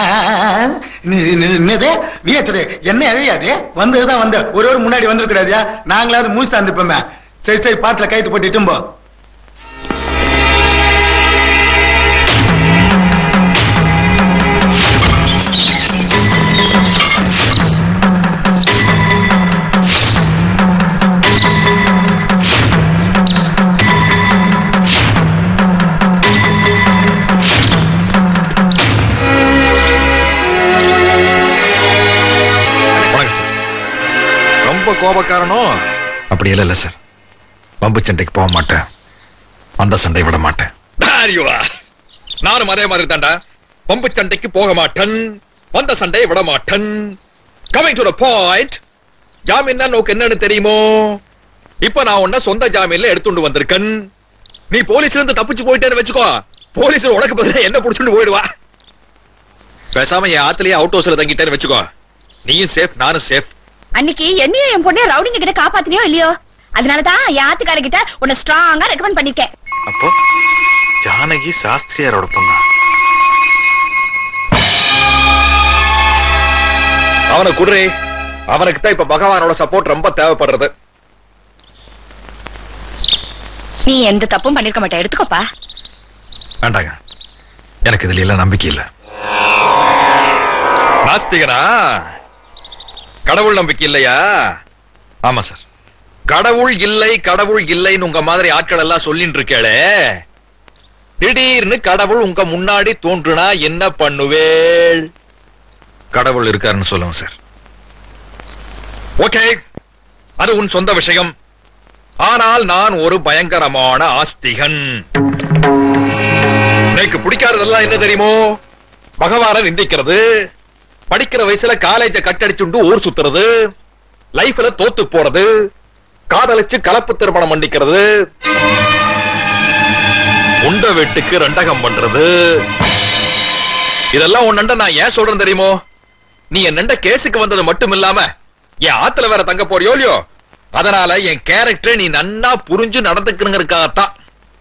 என்னது நீ சரி என்ன அழியாது வந்ததுதான் வந்த ஒரு ஒரு முன்னாடி வந்துருக்கூடாதியா நாங்களாவது மூச்சு தந்துப்போமே சரி சரி பாட்டுல கைத்து போட்டு இட்டும்போ வணக்கம் சார் ரொம்ப கோபக்காரனோ அப்படி இல்ல இல்ல சார் பம்பு சண்டைக்கு போக மாட்டேன் அந்த சண்டை விட மாட்டேன் நானும் அதே மாதிரி தாண்டா பம்பு சண்டைக்கு போக மாட்டேன் வந்த சண்டையை விட மாட்டேன் கமிங் டு த பாயிண்ட் ஜாமீன் நோக்கு என்னன்னு தெரியுமோ இப்ப நான் உன்ன சொந்த ஜாமீன்ல எடுத்துட்டு வந்திருக்கேன் நீ போலீஸ்ல இருந்து தப்பிச்சு போயிட்டேன்னு வச்சுக்கோ போலீஸ் உனக்கு பதிலா என்ன புடிச்சுட்டு போயிடுவா பேசாம என் ஆத்துலயே அவுட் ஹவுஸ்ல தங்கிட்டேன்னு வச்சுக்கோ நீயும் சேஃப் நானும் சேஃப் அன்னைக்கு என்னையும் என் பொண்ணு ரவுடிங்க கிட்ட காப்பாத்தினியோ இல்லையோ அதனாலதான் என் ஆத்துக்கார கிட்ட உன்னை ஸ்ட்ராங்கா ரெக்கமெண்ட் பண்ணிருக்கேன் அப்போ ஜானகி சாஸ்திரியாரோட பொண்ணா அவனை குடுறே அவனுக்கு தான் இப்ப பகவானோட சப்போர்ட் ரொம்ப தேவைப்படுறது நீ எந்த தப்பும் பண்ணிருக்க மாட்டே எடுத்துக்கோப்பா வேண்டாங்க எனக்கு இதுல எல்லாம் நம்பிக்கை இல்ல நாஸ்திகனா கடவுள் நம்பிக்கை இல்லையா ஆமா சார் கடவுள் இல்லை கடவுள் இல்லைன்னு உங்க மாதிரி ஆட்கள் எல்லாம் சொல்லிட்டு இருக்கேளே திடீர்னு கடவுள் உங்க முன்னாடி தோன்றுனா என்ன பண்ணுவேள் கடவுள் இருக்காருன்னு சொல்லுங்க சார் ஓகே அது உன் சொந்த விஷயம் ஆனால் நான் ஒரு பயங்கரமான ஆஸ்திகன் எனக்கு பிடிக்காததெல்லாம் என்ன தெரியுமோ பகவான நிந்திக்கிறது படிக்கிற வயசுல காலேஜ கட்டடிச்சுண்டு ஊர் சுத்துறது லைஃப்ல தோத்து போறது காதலிச்சு கலப்பு திருமணம் பண்ணிக்கிறது உண்ட வீட்டுக்கு ரெண்டகம் பண்றது இதெல்லாம் உன்னண்ட நான் ஏன் சொல்றேன் தெரியுமோ நீ என் நண்ட கேஸுக்கு வந்தது மட்டும் இல்லாம என் ஆத்துல வேற தங்க போறியோ இல்லையோ அதனால என் கேரக்டரை நீ நன்னா புரிஞ்சு நடந்துக்கணுங்கிறதுக்காகத்தான்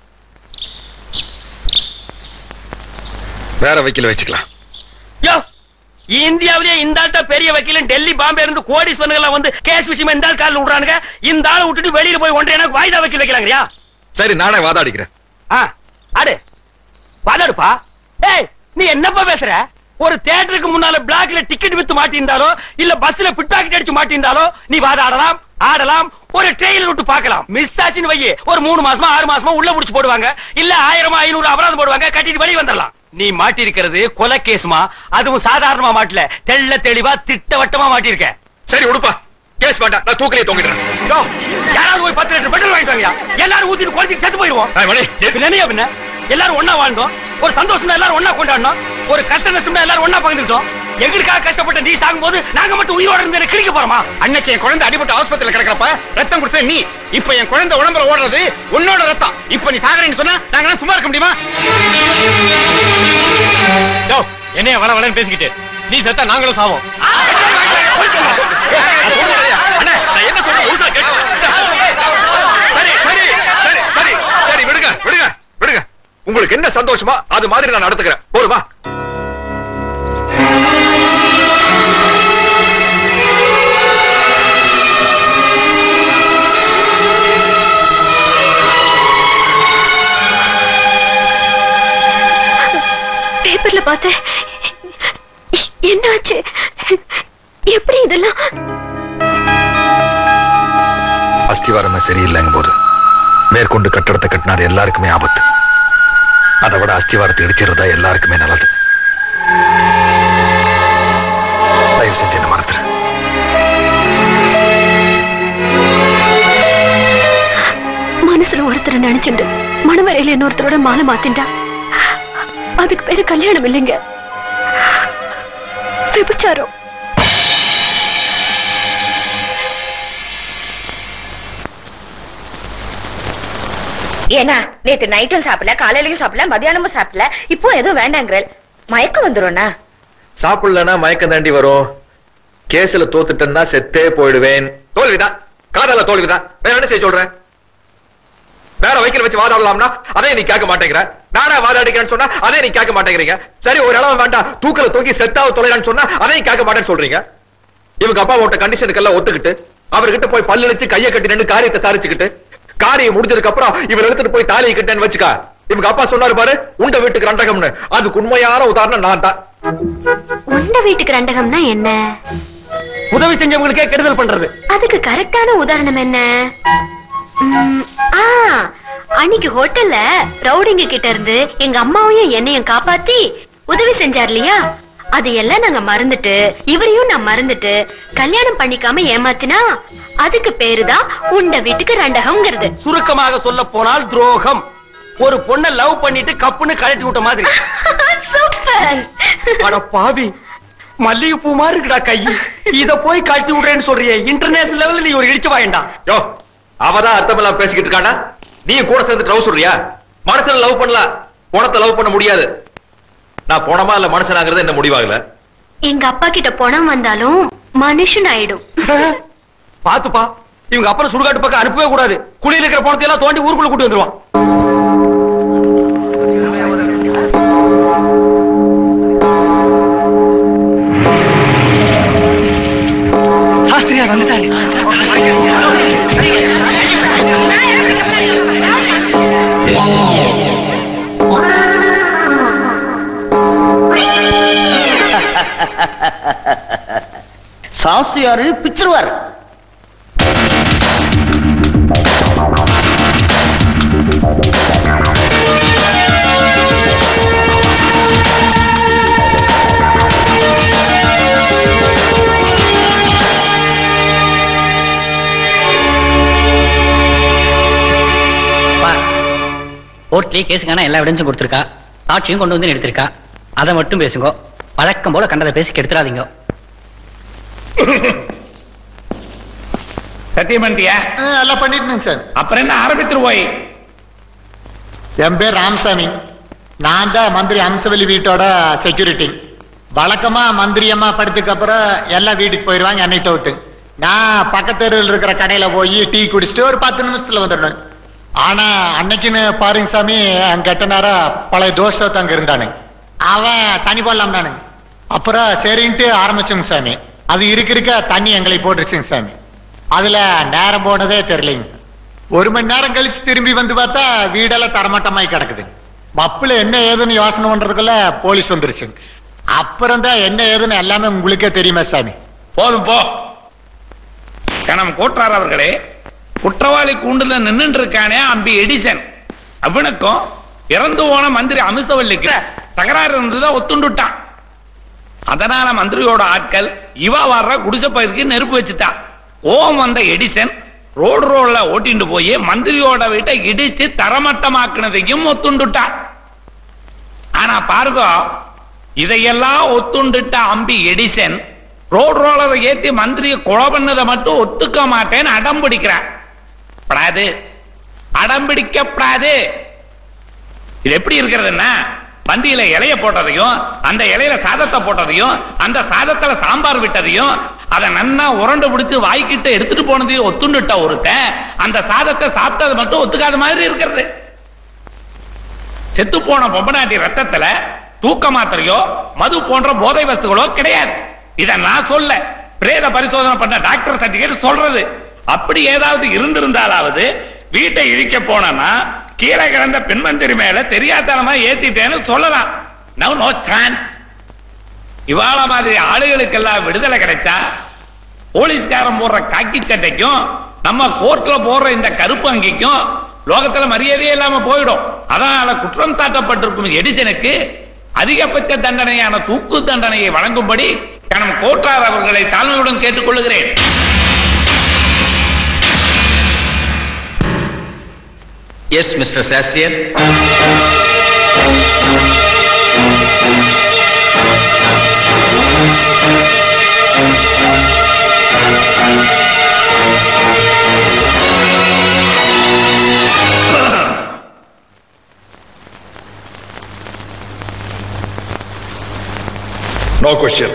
வேற வைக்கல வச்சுக்கலாம் யோ இந்தியாவிலேயே இந்த ஆள்கிட்ட பெரிய வக்கீலும் டெல்லி பாம்பே இருந்து கோடீஸ்வரர்கள் எல்லாம் வந்து கேஸ் விஷயமா இந்த ஆள் காலில் விடுறானுங்க இந்த ஆளை விட்டுட்டு வெளியில போய் ஒன்றரை எனக்கு வாய்தா வக்கீல் வைக்கலாங்கறியா சரி நானே வாதாடிக்கிறேன் ஆ ஆடு வாதாடுப்பா ஏய் நீ என்னப்பா பேசுற ஒரு தியேட்டருக்கு முன்னால பிளாக்ல டிக்கெட் வித்து மாட்டியிருந்தாலோ இல்ல பஸ்ல பிட் பாக்கெட் அடிச்சு மாட்டியிருந்தாலோ நீ வாதாடலாம் ஆடலாம் ஒரு ட்ரெயிலர் விட்டு பார்க்கலாம் மிஸ் ஆச்சுன்னு வையே ஒரு மூணு மாசமா ஆறு மாசமா உள்ள புடிச்சு போடுவாங்க இல்ல ஆயிரமா ஐநூறு அபராதம் போடுவாங்க கட்டிட்டு வெளியே வந்துடலாம் நீ மாட்டிருக்கிறது கொலை கேஸ்மா அதுவும் சாதாரணமா மாட்டல தெள்ள தெளிவா திட்டவட்டமா மாட்டிருக்க சரி உடுப்பா கேஸ் வேண்டாம் நான் தூக்கிலே தொங்கிடுறேன் யோ, யாராவது போய் பத்து லிட்டர் பெட்ரோல் வாங்கிட்டு வாங்கயா எல்லாரும் ஊத்திட்டு குழந்தைக்கு செத்து போயிருவோம் ஏய், மணி, பின்ன என்னய்யா பின்ன எல்லாரும் ஒண்ணா வாழ்ந்தோம் ஒரு சந்தோஷம் எல்லாரும் ஒண்ணா கொண்டாடணும் ஒரு கஷ்ட நஷ்டம் எல்லாரும் ஒண்ணா பகிர்ந்துட்டோம் எங்களுக்காக கஷ்டப்பட்ட நீ சாகும்போது நாங்க மட்டும் உயிரோட இருந்து என்ன கிழிக்க போறோமா அன்னைக்கு என் குழந்தை அடிபட்டு ஆஸ்பத்திரியில கிடக்கிறப்ப ரத்தம் கொடுத்த நீ இப்ப என் குழந்தை உடம்புல ஓடுறது உன்னோட ரத்தம் இப்ப நீ சாகுறேன்னு சொன்னா நாங்க சும்மா இருக்க முடியுமா என்னைய வள வளன்னு பேசிக்கிட்டு நீ செத்தா நாங்களும் சாவோம் என்ன சொல்றேன் முழுசா கேட்க சரி சரி சரி சரி சரி விடுங்க விடுங்க விடுங்க உங்களுக்கு என்ன சந்தோஷமா அது மாதிரி நான் நடத்துக்கிறேன் போதுமா பேப்பர்ல பார்த்தேன் எ- என்னாச்சு எப்படி இதெல்லாம் அஸ்திவாரமே சரியில்லைங்க போது மேற்கொண்டு கட்டடத்தை கட்டினார் எல்லாருக்குமே ஆபத்து அதை விட அஸ்திவாரத்தை இடிச்சிருந்தா எல்லாருக்குமே நல்லது தயவு செஞ்சு என்ன மறந்துரு மனசுல ஒருத்தரை நினைச்சுண்டு மணவரையில இன்னொருத்தரோட மாலை மாத்திண்டா அதுக்கு பேரு கல்யாணம் இல்லைங்க விபச்சாரம் ஏன்னா நேத்து நைட்டும் சாப்பிடல காலையிலயும் சாப்பிடல மதியானமும் சாப்பிடல இப்போ எதுவும் வேண்டாங்கிற மயக்கம் வந்துரும்னா சாப்பிடலன்னா மயக்கம் தாண்டி வரும் கேஸ்ல தோத்துட்டேன்னா செத்தே போயிடுவேன் தோல்விதான் காதல தோல்விதான் வேற என்ன செய்ய சொல்றேன் வேற வைக்கல வச்சு வாதாடலாம்னா அதே நீ கேட்க மாட்டேங்கிற நானா வாதாடிக்கிறேன்னு சொன்னா அதே நீ கேட்க மாட்டேங்கிறீங்க சரி ஒரு அளவு வேண்டாம் தூக்கல தூக்கி செத்தாவ தொலைறான்னு சொன்னா அதையும் கேட்க மாட்டேன்னு சொல்றீங்க இவங்க அப்பா ஓட்ட கண்டிஷனுக்கு எல்லாம் ஒத்துக்கிட்டு அவர்கிட்ட போய் பல்லு வச்சு கையை கட்டி நின்று காரியத்தை சாரிச்சுக்கிட்டு காரியம் முடிஞ்சதுக்கு அப்புறம் இவர் எடுத்துட்டு போய் தாலியை கட்டேன்னு வச்சுக்கா இவங்க அப்பா சொன்னாரு பாரு உண்ட வீட்டுக்கு ரண்டகம்னு அதுக்கு உண்மையான உதாரணம் நான் தான் உண்ட வீட்டுக்கு ரெண்டகம்னா என்ன உதவி செஞ்சவங்களுக்கே கெடுதல் பண்றது அதுக்கு கரெக்டான உதாரணம் என்ன ம், ஆ அன்னைக்கு ஹோட்டல்ல ரவுடிங்க கிட்ட இருந்து எங்க அம்மாவையும் என்னையும் காப்பாத்தி உதவி செஞ்சார் இல்லையா அது எல்லாம் நாங்க மறந்துட்டு இவரையும் நான் மறந்துட்டு கல்யாணம் பண்ணிக்காம ஏமாத்தினா அதுக்கு பேருதான் உண்ட வீட்டுக்கு ரெண்டகம்ங்கிறது சுருக்கமாக சொல்ல போனால் துரோகம் ஒரு பொண்ணை லவ் பண்ணிட்டு கப்புன்னு கழட்டி விட்ட மாதிரி சூப்பர் அட பாவி மல்லிகைப்பூ மாதிரி இருக்குடா கை இத போய் கழட்டி விடுறேன்னு சொல்றியே இன்டர்நேஷனல் லெவல்ல நீ ஒரு இடிச்சு வாயண்டா யோ அவதான் அர்த்தமெல்லாம் பேசிக்கிட்டு இருக்கானா நீ கூட சேர்ந்து லவ் சொல்றியா மனுஷன் லவ் பண்ணலாம் பணத்தை லவ் பண்ண முடியாது நான் போனமா இல்ல மனுஷனாங்கிறது என்ன முடிவாகல எங்க அப்பா கிட்ட பணம் வந்தாலும் மனுஷன் ஆயிடும் பாத்துப்பா இவங்க அப்புறம் சுடுகாட்டு பக்கம் அனுப்பவே கூடாது குழியில் இருக்கிற பணத்தை எல்லாம் தோண்டி ஊருக்குள்ள கூட்டி வந்துருவான் சாஸ்திரியா வந்துட்டாங்க சாஸ்திரியாரு பிச்சிருவார் கோர்ட்லயே கேஸுக்கான எல்லா எவிடன்ஸும் கொடுத்துருக்கா சாட்சியும் கொண்டு வந்து எடுத்திருக்கா அதை மட்டும் பேசுங்க வழக்கம் போல கண்டதை பேசி கெடுத்துறாதீங்க சத்தியம் பண்ணிட்டியா எல்லாம் பண்ணிட்டேங்க சார் அப்புறம் என்ன ஆரம்பித்துருவோய் என் பேர் ராமசாமி நான் தான் மந்திரி அம்சவல்லி வீட்டோட செக்யூரிட்டி வழக்கமா மந்திரி அம்மா படுத்துக்கு அப்புறம் எல்லாம் வீட்டுக்கு போயிடுவாங்க என்னை தவிட்டு நான் பக்கத்து தெருவில் இருக்கிற கடையில போய் டீ குடிச்சிட்டு ஒரு பத்து நிமிஷத்துல வந்துடுவேன் ஆனா அன்னைக்குன்னு பாருங்க சாமி அங்க கெட்ட நேரம் பழைய தோசை அங்க இருந்தானு அவன் தனி போடலாம் நானு அப்புறம் சரின்ட்டு ஆரம்பிச்சோங்க சாமி அது இருக்க இருக்க தண்ணி எங்களை போட்டுருச்சுங்க சாமி அதுல நேரம் போனதே தெரியலைங்க ஒரு மணி நேரம் கழிச்சு திரும்பி வந்து பார்த்தா வீடெல்லாம் தரமட்டமாய் கிடக்குது மப்புல என்ன ஏதுன்னு யோசனை பண்றதுக்குள்ள போலீஸ் வந்துருச்சுங்க அப்புறம் தான் என்ன ஏதுன்னு எல்லாமே உங்களுக்கே தெரியுமா சாமி போதும் போ கணம் கோட்டார் அவர்களே குற்றவாளி கூண்டுல நின்னுட்டு இருக்கானே அம்பி எடிசன் அவனுக்கும் இறந்து போன மந்திரி அமிசவல்லிக்கு தகராறு இருந்ததை ஒத்துண்டுட்டான் அதனால மந்திரியோட ஆட்கள் இவ வர்ற குடிசை பயிருக்கு நெருப்பு வச்சுட்டான் ஓம் வந்த எடிசன் ரோடு ரோட்ல ஓட்டிட்டு போய் மந்திரியோட வீட்டை இடிச்சு தரமட்டமாக்குனதையும் ஒத்துண்டுட்டான் ஆனா பாருங்க இதையெல்லாம் ஒத்துண்டுட்ட அம்பி எடிசன் ரோட் ரோலரை ஏத்தி மந்திரியை கொலை பண்ணதை மட்டும் ஒத்துக்க மாட்டேன்னு அடம் பிடிக்கிறான் படாது அடம் பிடிக்கப்படாது இது எப்படி இருக்கிறதுன்னா பந்தியில இலைய போட்டதையும் அந்த இலையில சாதத்தை போட்டதையும் அந்த சாதத்துல சாம்பார் விட்டதையும் அதை நன்னா உரண்டு பிடிச்சு வாய்க்கிட்டு எடுத்துட்டு போனதையும் ஒத்துண்டுட்ட ஒருத்தன் அந்த சாதத்தை சாப்பிட்டது மட்டும் ஒத்துக்காத மாதிரி இருக்கிறது செத்து போன பொம்பநாட்டி ரத்தத்துல தூக்க மாத்திரையோ மது போன்ற போதை வஸ்துகளோ கிடையாது இத நான் சொல்ல பிரேத பரிசோதனை பண்ண டாக்டர் சர்டிபிகேட் சொல்றது அப்படி ஏதாவது இருந்திருந்தாலாவது வீட்டை இழிக்க போனா கீழே கிடந்த பெண்மந்திரி மேல தெரியாதனமா ஏத்திட்டேன்னு சொல்லலாம் நோ நோ சான்ஸ் இவாள மாதிரி ஆளுகளுக்கெல்லாம் விடுதலை கிடைச்சா போலீஸ்காரன் போடுற காக்கி சட்டைக்கும் நம்ம கோர்ட்ல போடுற இந்த கருப்பு அங்கிக்கும் லோகத்துல மரியாதையே இல்லாம போயிடும் அதனால குற்றம் சாட்டப்பட்டிருக்கும் எடிசனுக்கு அதிகபட்ச தண்டனையான தூக்கு தண்டனையை வழங்கும்படி கணம் கோட்டார் அவர்களை தாழ்மையுடன் கேட்டுக்கொள்கிறேன் yes mister Shastriyar no question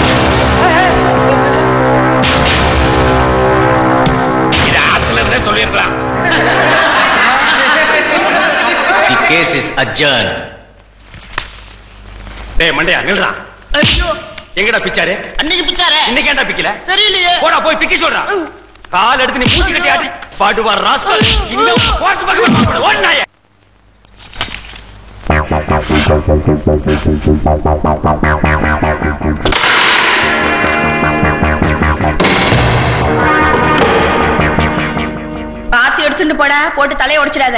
இது ஆத்துல இருந்தே சொல்லியிருக்கலாம் தி கேஸ் இஸ் அட்ஜர்ன் டேய் மண்டையா நில்றா ஐயோ எங்கடா பிச்சாரு அன்னைக்கு பிச்சாரே இன்னைக்கு ஏன்டா பிக்கல தெரியலையே போடா போய் பிக்க சொல்றா கால் எடுத்து நீ மூச்சு கட்டி ஆட்டி பாடுவார் ராஸ்கல் இன்னும் போட்டு பக்கம் ஓடினாய பாத்து எடுத்துட்டு போடா போட்டு தலையை உடைச்சிடாத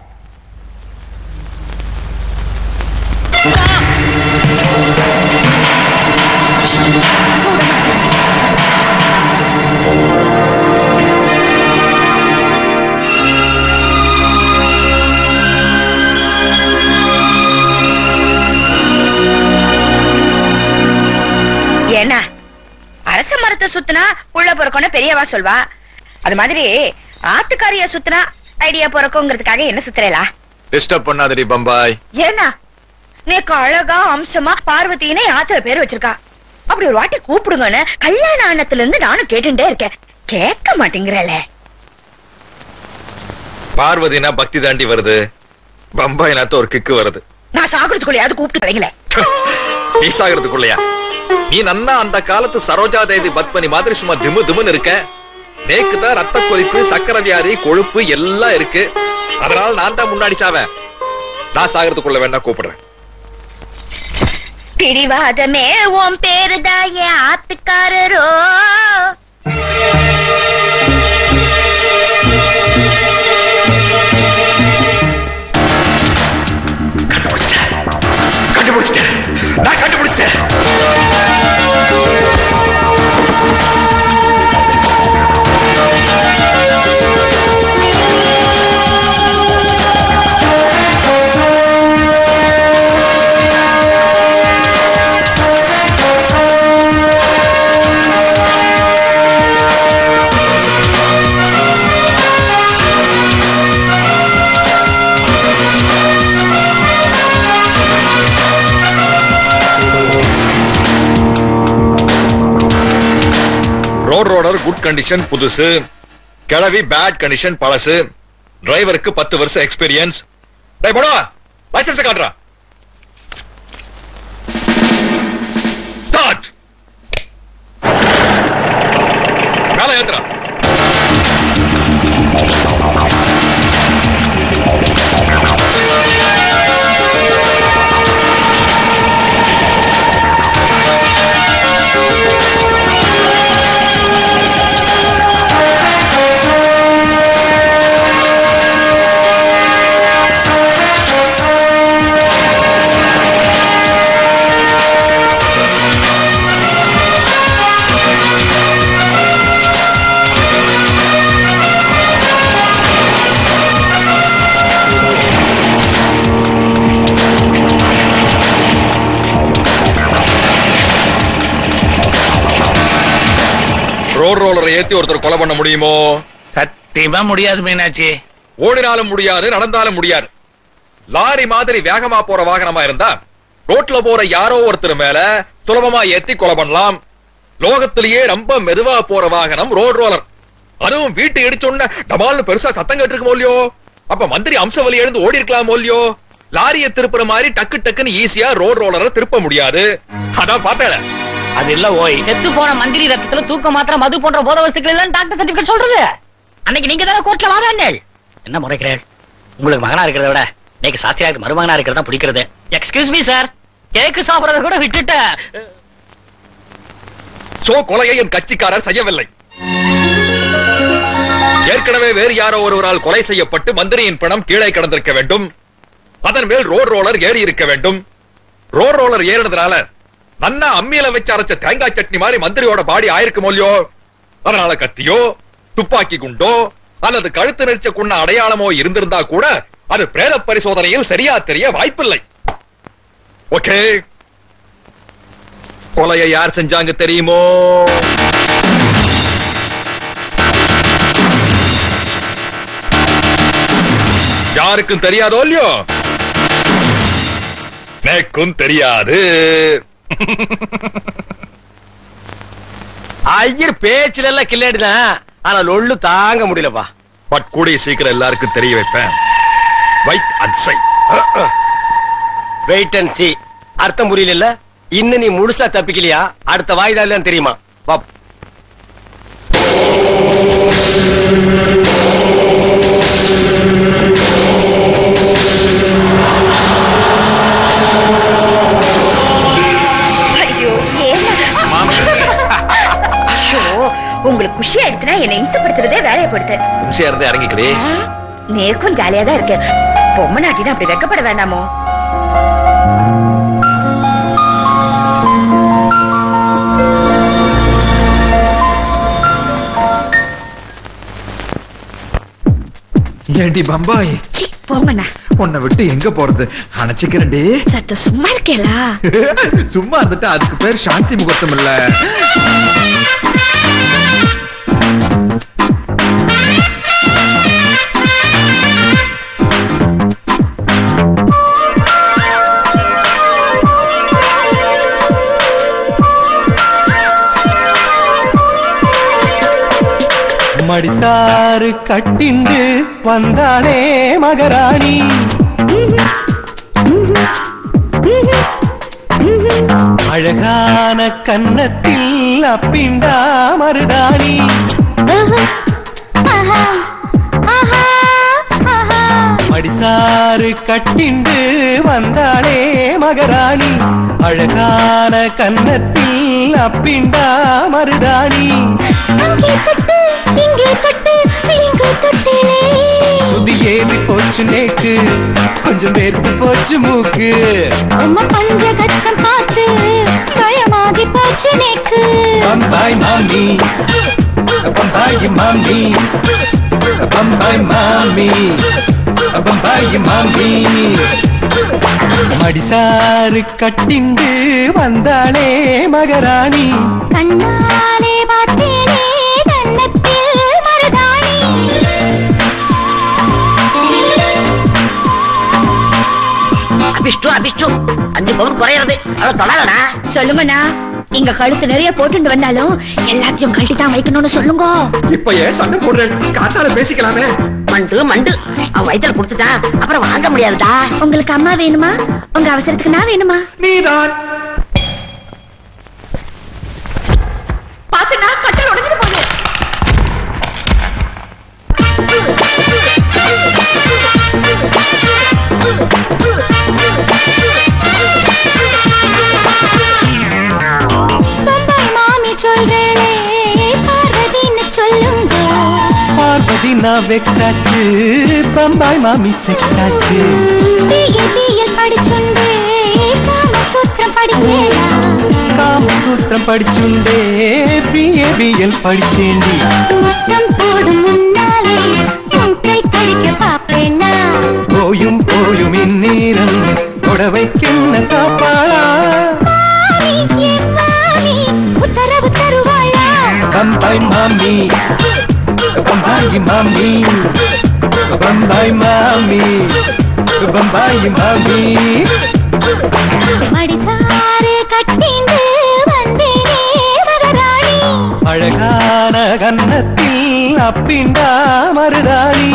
என்ன அரச மரத்தை சுத்தினா உள்ள பிறக்கணும் பெரியவா சொல்வா அது மாதிரி ஆத்துக்காரிய சுத்தினா ஐடியா பிறக்குங்கிறதுக்காக என்ன சுத்துறேலா டிஸ்டர்ப் பண்ணாதடி பம்பாய் ஏன்னா நேக்கு அழகா அம்சமா பார்வதினே ஆத்துல பேர் வச்சிருக்கா அப்படி ஒரு வாட்டி கூப்பிடுங்கன்னு கல்யாண ஆனத்துல இருந்து நானும் கேட்டுட்டே இருக்கேன் கேட்க மாட்டேங்கிறல பார்வதினா பக்தி தாண்டி வருது பம்பாய் நாத்த ஒரு கிக்கு வருது நான் சாகுறதுக்குள்ளயாவது கூப்பிட்டு கலைங்களேன் நீ சாகிறதுக்குள்ளயா நீ நன்னா அந்த காலத்து சரோஜா தேவி பத்மனி மாதிரி சும்மா திமு திமுன்னு இருக்க நேக்கு தான் ரத்த கொதிப்பு சக்கரை வியாதி கொழுப்பு எல்லாம் இருக்கு அதனால நான் தான் முன்னாடி சாவேன் நான் சாகிறதுக்குள்ள வேணா கூப்பிடுறேன் பிடிவாதமே உன் பேருதான் என் ஆத்துக்காரரோ கண்டுபிடிச்சிட்டேன் நான் கண்டுபிடிச்சிட்டேன் ரோட் ரோடர் குட் கண்டிஷன் புதுசு கிளவி பேட் கண்டிஷன் பழசு டிரைவருக்கு பத்து வருஷம் எக்ஸ்பீரியன்ஸ் டேய் போடா லைசன்ஸ் காட்டுறா ஸ்டார்ட் மேல ஏத்துறா Thank ரோட் ரோலரை ஏத்தி ஒருத்தர் கொலை பண்ண முடியுமோ சத்தியமா முடியாது மீனாட்சி ஓடினாலும் முடியாது நடந்தாலும் முடியாது லாரி மாதிரி வேகமா போற வாகனமா இருந்தா ரோட்ல போற யாரோ ஒருத்தர் மேல சுலபமா ஏத்தி கொலை பண்ணலாம் லோகத்திலேயே ரொம்ப மெதுவா போற வாகனம் ரோட் ரோலர் அதுவும் வீட்டு இடிச்சோன்ன டமால்னு பெருசா சத்தம் கேட்டிருக்குமோ இல்லையோ அப்ப மந்திரி அம்சவலி எழுந்து ஓடி இருக்கலாமோ இல்லையோ லாரிய திருப்புற மாதிரி டக்கு டக்குன்னு ஈஸியா ரோட் ரோலரை திருப்ப முடியாது அதான் பார்த்தேன் அது இல்ல ஓய் செத்து போன மந்திரி ரத்தத்துல தூக்க மாத்திர மது போன்ற போத வஸ்துக்கள் எல்லாம் டாக்டர் சர்டிபிகேட் சொல்றது அன்னைக்கு நீங்க தானே கோர்ட்ல வாதாங்கள் என்ன முறைக்கிறேன் உங்களுக்கு மகனா இருக்கிறத விட இன்னைக்கு சாஸ்திரியாருக்கு மருமகனா இருக்கிறதா பிடிக்கிறது எக்ஸ்கியூஸ் மீ சார் கேக்கு சாப்பிடறத கூட விட்டுட்ட சோ கொலையை என் கட்சிக்காரர் செய்யவில்லை ஏற்கனவே வேறு யாரோ ஒருவரால் கொலை செய்யப்பட்டு மந்திரியின் பணம் கீழே கிடந்திருக்க வேண்டும் அதன் மேல் ரோட் ரோலர் ஏறி இருக்க வேண்டும் ரோட் ரோலர் ஏறினதுனால நன்னா அம்மியில வச்சு அரைச்ச தேங்காய் சட்னி மாதிரி மந்திரியோட பாடி ஆயிருக்குமோ இல்லையோ அதனால கத்தியோ துப்பாக்கி குண்டோ அல்லது கழுத்து நெரிச்ச குண்ண அடையாளமோ இருந்திருந்தா கூட அது பிரேத பரிசோதனையில் சரியா தெரிய வாய்ப்பில்லை ஓகே கொலையை யார் செஞ்சாங்க தெரியுமோ யாருக்கும் தெரியாதோ இல்லையோ எனக்கும் தெரியாது ஐயர் பேச்சுல எல்லாம் கில்லாடிதான் ஆனா லொள்ளு தாங்க முடியலப்பா பட் கூடிய சீக்கிரம் எல்லாருக்கும் தெரிய வைப்பேன் wait and see wait and see அர்த்தம் புரியல இன்னும் நீ முழுசா தப்பிக்கலையா அடுத்த வாய்தால தெரியுமா வா ஐயோ ஏன்னா ஐயோ உங்களுக்கு குஷி ஆயிடுச்சுன்னா என்னை இம்சப்படுத்துறதே வேலையை படுத்து நிமிஷம் இருந்து இறங்கிக்கடி நேக்கும் ஜாலியா தான் இருக்கு பொம்மை நாட்டினா அப்படி வெக்கப்பட வேண்டாமோ ஏண்டி பம்பாய் போங்கண்ணா உன்னை விட்டு எங்க போறது அணைச்சிக்கிறேன்டி சத்த சும்மா இருக்கேலா சும்மா இருந்துட்டு அதுக்கு பேர் சாந்தி முகூர்த்தம் இல்ல மடித்தாறு கட்டிண்டு வந்தானே மகராணி அழகான கன்னத்தில் அப்பிண்டா மருதாணி மடிசாறு கட்டிண்டு வந்தாளே மகராணி அழகான கன்னத்தில் அப்பிண்டா மருதாணி சுதி ஏறி போச்சு நேக்கு கொஞ்சம் வேர்த்து போச்சு மூக்கு பஞ்சகச்சம் பார்த்து பயமாகி போச்சு நேக்கு பம்பாய் மாமி பம்பாய் மாமி பம்பாய் மாமி பம்பாய் மாமி மடிசாறு கட்டிண்டு வந்தாளே மகராணி கண்ணாலே பார்த்தேனே கன்னத்தில் மருதாணி அபிஷ்டு அபிஷ்டு அஞ்சு பவுன் குறையிறது அவ்வளவு தொடாதடா சொல்லுங்கண்ணா இங்க கழுத்து நிறைய போட்டுட்டு வந்தாலும் எல்லாத்தையும் கழட்டி தான் வைக்கணும்னு சொல்லுங்க இப்ப ஏன் சண்டை போடுறேன் காத்தால பேசிக்கலாமே மண்டு மண்டு அவன் வயித்துல கொடுத்துட்டான் அப்புறம் வாங்க முடியாதுடா உங்களுக்கு அம்மா வேணுமா உங்க அவசரத்துக்கு நான் வேணுமா நீதான் பாத்துனா கட்டல் உடஞ்சிட்டு போகுது பம்பாய் மாமி சொல்றேளே பார்வதின்னு சொல்லுங்க பார்வதி நான் வெக்காச்சு பம்பாய் மாமி செக்காச்சு பிஎல் பிஎல் படிச்சுண்டு காமசூத்திரம் படிச்சேனா காமசூத்திரம் படிச்சுண்டே பிஏபிஎல் படிச்சேண்டி முத்தம் போடும் முன்னாலே உன் கை கழிக்க பாப்பேனா போயும் போயும் இந்நேரம் தொட வைக்கின்ற சாப்பாளா மாமி என் மாமி உத்தரவு தருவாளா பம்பா பம்பாய் மாமி பம்பாய் மாமி பம்பாய் மாமி பம்பாய் மாமி மடிசாறு கட்டிந்து வந்தேனே மகராணி அழகான கன்னத்தில் அப்பிண்டா மருதாணி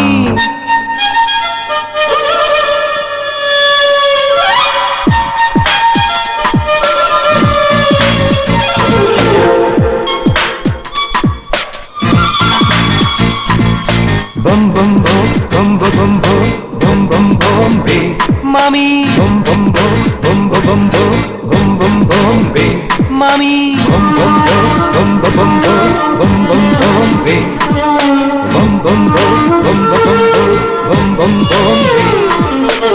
bum bum bum bum bum bum bum bum bum bum be mommy bum bum bum bum bum bum bum bum bum bum be mommy bum bum bum bum bum bum bum bum bum bum be bum bum bum bum bum bum bum bum bum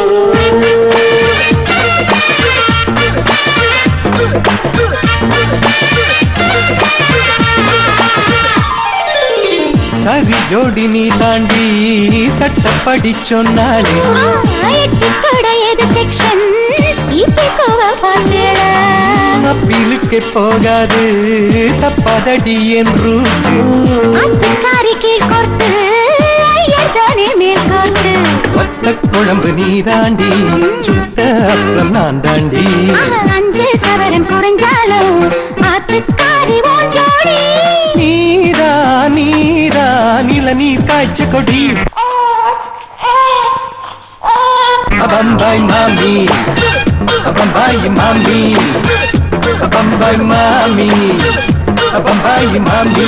சரி ஜோடி நீ தாண்டி சட்டப்படி சொன்னாலே எட்டுக்கடையது செக்ஷன் இப்ப கோவ பார்த்தேடா அப்பீலுக்கு போகாது தப்பாதடி என்று அத்துக்காரி கீழ்கோர்த்து ஐயர்தானே மேற்கோர்த்து ஒத்த குழம்பு நீ தாண்டி சுத்த அப்புறம் நான் தாண்டி அஞ்சு சவரன் குறைஞ்சாலும் ஆத்துக்காரி ஓஞ்சோடி நீரா நீரா நில நீர் காய்ச்ச கொடி பம்பாய் மாமி பம்பாய் மாமி பம்பாய் மாமி பம்பாய் மாமி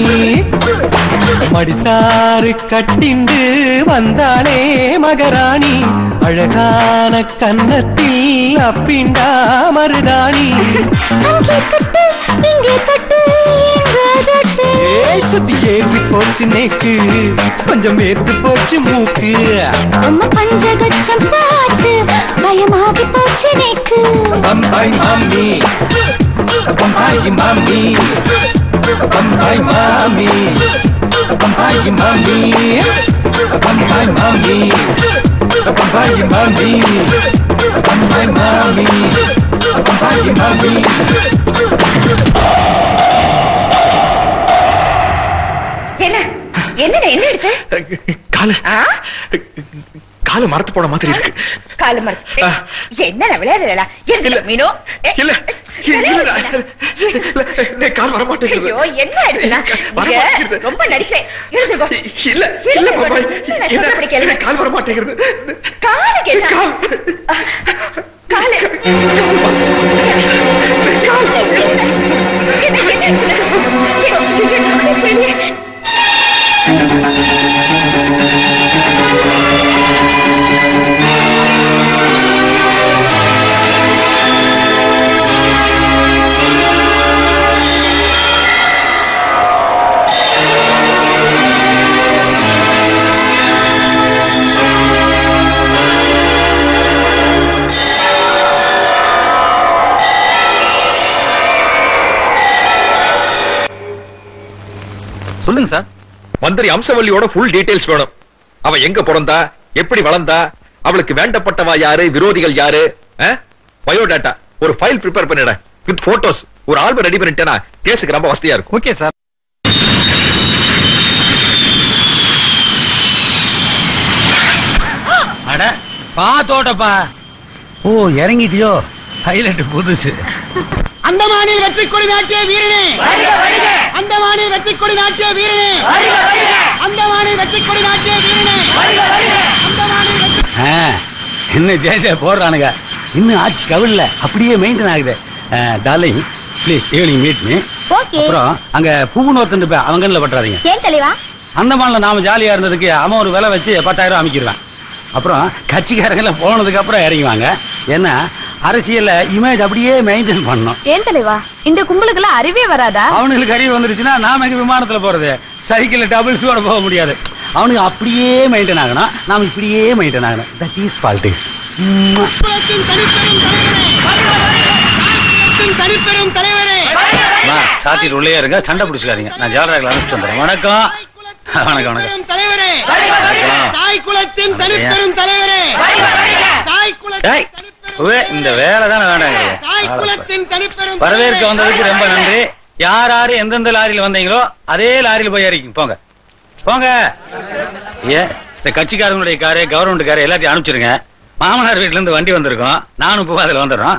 மடிசாறு கட்டிண்டு வந்தாளே மகராணி அழகான கன்னத்தில் அப்பிண்டா மருதாணி அங்கே கட்டு இங்கே கட்டு இங்கே கட்டு ஏ சுத்தி ஏறி போச்சு நேக்கு கொஞ்சம் வேர்த்து போச்சு மூக்கு அம்மா பஞ்சகச்சம் பார்த்து பயமாகி போச்சு நேக்கு பம்பாய் மாமி பம்பாய் மாமி பம்பாய் மாமி பம்பாய் மாமி பம்பாய் மாமி பம்பாய் மாமி பம்பாய் மாமி பம்பாய் மாமி என்ன என்ன என்ன எடுத்து காலு ஆ? காலு மரத்து போன மாதிரி இருக்கு காலு மரத்து என்ன விளையாடுறா இருக்கு மீனோ ஏ, இல்ல விளையாடுறா. இல்ல கால் வர மாட்டேங்குது ஐயோ என்ன ஆயிடுச்சுன்னா வர இங்க மாட்டேங்குது. ரொம்ப நடிக்கிறேன் எழுதுகோ இல்ல இல்ல பாபாய் என்ன கால் வர மாட்டேங்குது காலுக்கு என்ன காலு என்ன, என்ன, என்ன? என்ன? சொல்லுங்க சார் மந்திரி அம்சவல்லியோட ஃபுல் டீடைல்ஸ் வேணும் அவ எங்க பிறந்தா எப்படி வளர்ந்தா அவளுக்கு வேண்டப்பட்டவா யாரு விரோதிகள் யாரு பயோடேட்டா ஒரு ஃபைல் ப்ரிப்பேர் பண்ணிட வித் போட்டோஸ் ஒரு ஆல்பம் ரெடி பண்ணிட்டேனா கேஸுக்கு ரொம்ப வசதியா இருக்கும் ஓகே சார் அட பாத்தோட்டப்பா ஓ இறங்கிட்டியோ ஹைலைட் புதுசு அந்தமானில் வெற்றி கொடி நாட்டிய வீரனே அந்தமானில் வெற்றி கொடி நாட்டிய வீரனே அந்தமானில் வெற்றி கொடி நாட்டிய வீரனே அந்தமானில் வெற்றி ஆ, என்ன ஜே ஜே போடுறானுங்க இன்னும் ஆச்சு கவில்ல அப்படியே மெயின்டைன் ஆகுது darling please evening meet me okay அப்புறம் அங்க பூவுன்னு ஒருத்தன் போய் அவங்க கண்ணில் பட்டுறாதீங்க ஏன் தலைவா அந்தமான்ல நாம ஜாலியா இருந்ததுக்கு அவன் ஒரு விலை வச்சு பத்தாயிரம் அமைக்கிடுவான் அப்புறம் கட்சிக்காரங்கள போனதுக்கு அப்புறம் இறங்குவாங்க ஏன்னா அரசியல்ல இமேஜ் அப்படியே மெயின்டைன் பண்ணணும் ஏன் தலைவா இந்த கும்பலுக்கெல்லாம் அறிவே வராதா அவனுங்களுக்கு அறிவு வந்துருச்சுன்னா நாம எங்க விமானத்துல போறது சைக்கிள் டபுள்ஸோட போக முடியாது அவனுக்கு அப்படியே மெயின்டைன் ஆகணும் நாம இப்படியே மெயின்டைன் ஆகணும் தட் இஸ் பாலிடிக்ஸ் தனிப்பெரும் தலைவரே சாத்திட்டு உள்ளே இருங்க சண்டை பிடிச்சிக்காதீங்க நான் ஜாலராக அனுப்பிச்சு வந்துடுறேன் வணக்கம் வணக்கம் வணக்கம் தலைவரே வணக்கம். தாய் குலத்தின் தனிப்பெரும் தலைவரே தாய் டேய், உவே, இந்த வேலை தானே தாய் வேண்டாங்க குலத்தின் தனிப்பெரும் வரவேற்க வந்ததுக்கு ரொம்ப நன்றி யார் யாரு எந்தெந்த லாரியில வந்தீங்களோ அதே லாரியில போய் இறக்கிங்க போங்க போங்க ஏ இந்த கட்சிக்காரங்களுடைய காரு கவர்மெண்ட் காரு எல்லாத்தையும் அனுப்பிச்சிருங்க மாமனார் வீட்டுல இருந்து வண்டி வந்திருக்கோம் நானும் இப்போ அதுல வந்துடுறோம்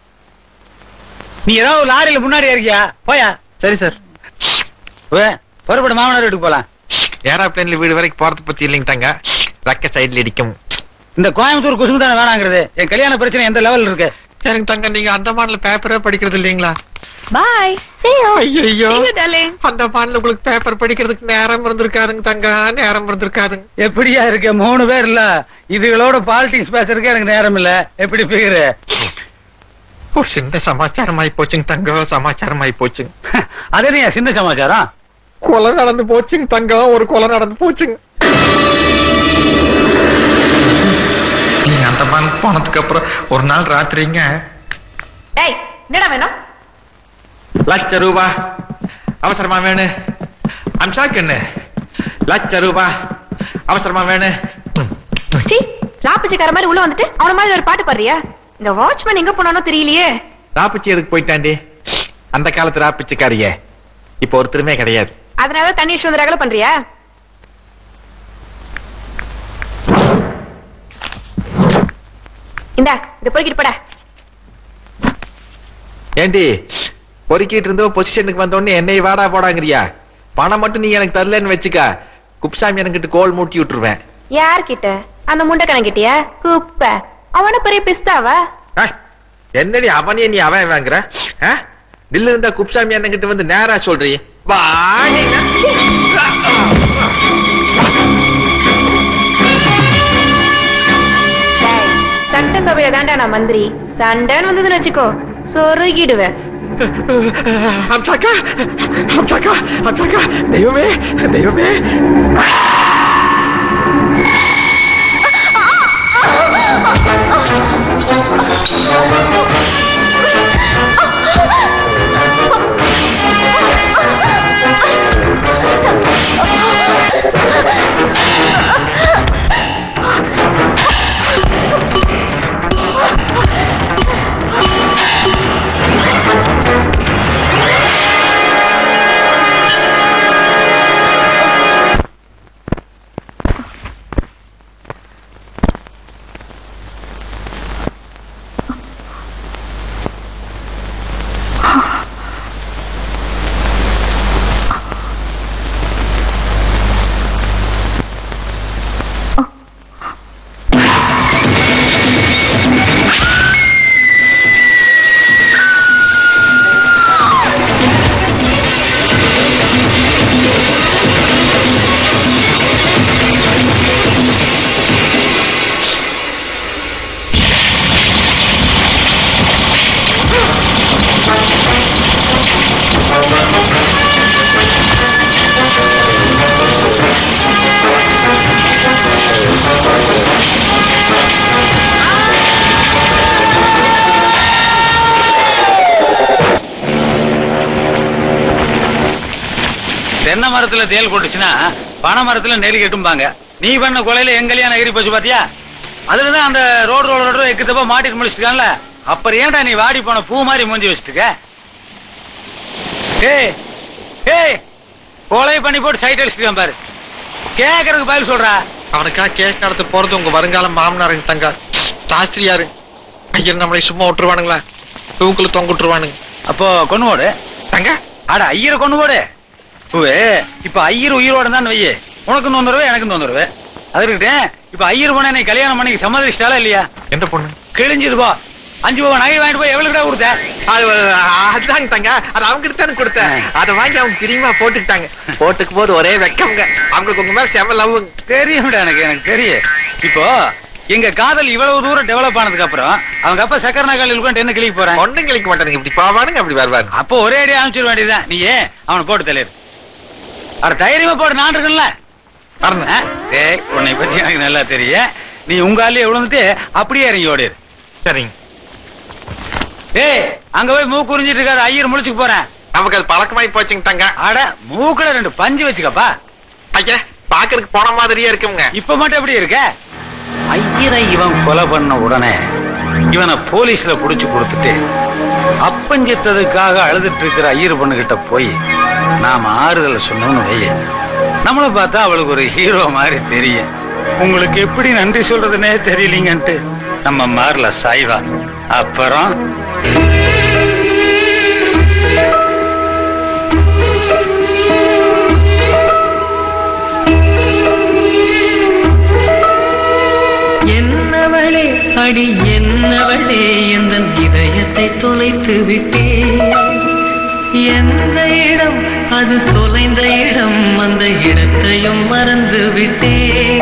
நீ ஏதாவது லாரியில முன்னாடி இருக்கியா போயா சரி சார் புறப்பட மாமனார் வீட்டுக்கு போலாம் ஏரோப்ளேன்ல வீடு வரைக்கும் போறது பத்தி இல்லைங்க தாங்க ரெக்க சைடுல இடிக்கும் இந்த கோயம்புத்தூர் குசும்பு தானே வேணாங்கிறது என் கல்யாண பிரச்சனை எந்த லெவல் இருக்கு எனக்கு தங்க நீங்க அந்த மாடல பேப்பரே படிக்கிறது இல்லைங்களா பாய் ஐயோ டார்லிங் அந்த மாடல உங்களுக்கு பேப்பர் படிக்கிறதுக்கு நேரம் இருந்திருக்காதுங்க தங்க நேரம் இருந்திருக்காதுங்க எப்படியா இருக்க மூணு பேர் இல்ல இதுகளோட பாலிடிக்ஸ் பேசுறதுக்கு எனக்கு நேரம் இல்ல எப்படி போயிரு ஒரு சின்ன சமாச்சாரம் ஆயி போச்சுங்க தங்கம் சமாச்சாரம் ஆயி போச்சுங்க அதே சின்ன சமாச்சாரம் கொலை நடந்து போச்சுங்க தங்கம் ஒரு கொலை நடந்து போச்சுங்க நீங்க அந்த மாதிரி போனதுக்கு அப்புறம் ஒரு நாள் ராத்திரிங்க டேய் என்னடா வேணும் லட்ச ரூபா அவசரமா வேணும் அம்சாக்கு லட்ச ரூபா அவசரமா வேணும் சீ ராப்பிச்சக்கார மாதிரி உள்ள வந்துட்டு அவன மாதிரி ஒரு பாட்டு பாடுறியா இந்த வாட்ச்மேன் எங்க போனானோ தெரியலையே ராப்பிச்சி எதுக்கு போயிட்டாண்டி அந்த காலத்து ராப்பிச்சிக்காரிய இப்ப ஒருத்தருமே கிடையாது அதனால தண்ணி வந்து ரகல பண்றியா இந்தா இத போய்கிட்டு போடா ஏண்டி பொறுக்கிட்டு இருந்தோ பொசிஷனுக்கு வந்த உடனே என்னை வாடா போடாங்கறியா பணம் மட்டும் நீ எனக்கு தரலன்னு வச்சுக்க குப்சாமி எனக்கிட்ட கோல் மூட்டி விட்டுருவேன் யார்கிட்ட அந்த முண்டக்கணங்கிட்டியா குப்பை அவன பெரிய பிஸ்தாவா என்னடி அவனே நீ அவன் வாங்குற தில்லு இருந்தா குப்சாமி அண்ணங்கிட்ட வந்து நேரா சொல்றீ வாங்க சட்டசபையில தாண்டா நான் மந்திரி சண்டைன்னு வந்ததுன்னு வச்சுக்கோ சொருகிடுவேன் அம்சாக்கா அம்சாக்கா அம்சாக்கா தெய்வமே தெய்வமே தென்னை மரத்துல தேல் கொட்டுச்சுன்னா பனை மரத்துல நெல் கெட்டும்பாங்க நீ பண்ண கொலையில எங்க கல்யாணம் எகிரி போச்சு பாத்தியா அதுலதான் அந்த ரோடு ரோடு ரோடு எக்கத்தப்பா மாட்டிட்டு முடிச்சிருக்கான்ல அப்புறம் ஏன்டா நீ வாடி போன பூ மாதிரி மூஞ்சி வச்சுட்டுக்க ஏய் ஏய் கொலை பண்ணி போட்டு சைட் அடிச்சுட்டு பாரு கேக்குறதுக்கு பதில் சொல்றா அவனுக்கா கேஸ் நடத்த போறது உங்க வருங்கால மாமனாருங்க தங்க சாஸ்திரியாரு ஐயர் நம்மளை சும்மா விட்டுருவானுங்களா தூக்குல தொங்க விட்டுருவானுங்க அப்போ கொண்டு போடு தங்க அட ஐயரை கொண்டு போடு பூவே இப்ப ஐயர் உயிரோட தான் வையே உனக்கு தொந்தரவு எனக்கு தொந்தரவு அது இருக்கட்டும் இப்ப ஐயர் போன என்னை கல்யாணம் பண்ணி சம்மதிச்சிட்டாலா இல்லையா எந்த பொண்ணு கிழிஞ்சது போ அஞ்சு போ நகை வாங்கிட்டு போய் எவ்வளவு கிட்ட கொடுத்த அதுதாங்க தங்க அது அவங்க கிட்ட தானே கொடுத்தேன் அதை வாங்கி அவங்க பிரியமா போட்டுக்கிட்டாங்க போட்டுக்கும் போது ஒரே வெக்கம்ங்க அவங்களுக்கு உங்க மேல செம லவ்வுங்க தெரியும்டா எனக்கு எனக்கு தெரியும் இப்போ எங்க காதல் இவ்வளவு தூரம் டெவலப் ஆனதுக்கு அப்புறம் அவங்க அப்பா சக்கர நகாலில் உட்காந்து என்ன கிளிக்க போறேன் ஒண்ணும் கிளிக்க மாட்டானுங்க இப்படி போவானுங்க அப்படி வருவாரு அப்போ ஒரே அடி அனுப்பிச்சிட வேண்டியதுதான் நீ ஏன் அவனை போட்டு தலையிரு அட தைரியமா போட்டு நான் இருக்கேன்ல ஆ? டேய் உன்னை பத்தி எனக்கு நல்லா தெரியும் நீ உங்க ஆளே விழுந்துட்டு அப்படியே இறங்கி ஓடிடு சரிங்க ஏய் அங்க போய் மூக்கு உறிஞ்சிட்டு இருக்காரு ஐயர் முழிச்சுக்கு போறேன் நமக்கு அது பழக்கமாயி போச்சுங்க தங்க அட மூக்குல ரெண்டு பஞ்சு வச்சுக்கப்பா ஐயா பாக்குறதுக்கு போன மாதிரியே இருக்குங்க இப்ப மட்டும் எப்படி இருக்க ஐயரை இவன் கொலை பண்ண உடனே இவனை போலீஸ்ல புடிச்சு கொடுத்துட்டு அப்பஞ்சத்ததுக்காக அழுதுட்டு இருக்கிற ஐயர் பொண்ணுகிட்ட போய் நாம ஆறுதல் சொன்னோம்னு வைய நம்மளை பார்த்தா அவளுக்கு ஒரு ஹீரோ மாதிரி தெரியும் உங்களுக்கு எப்படி நன்றி சொல்றதுனே தெரியலீங்கன்ட்டு நம்ம மாறல சாய்வா அப்புறம் என்னவளே அடி என்னவளே எந்த இதயத்தை தொலைத்து விட்டே எந்த இடம் அது தொலைந்த இடம் அந்த இடத்தையும் மறந்து விட்டே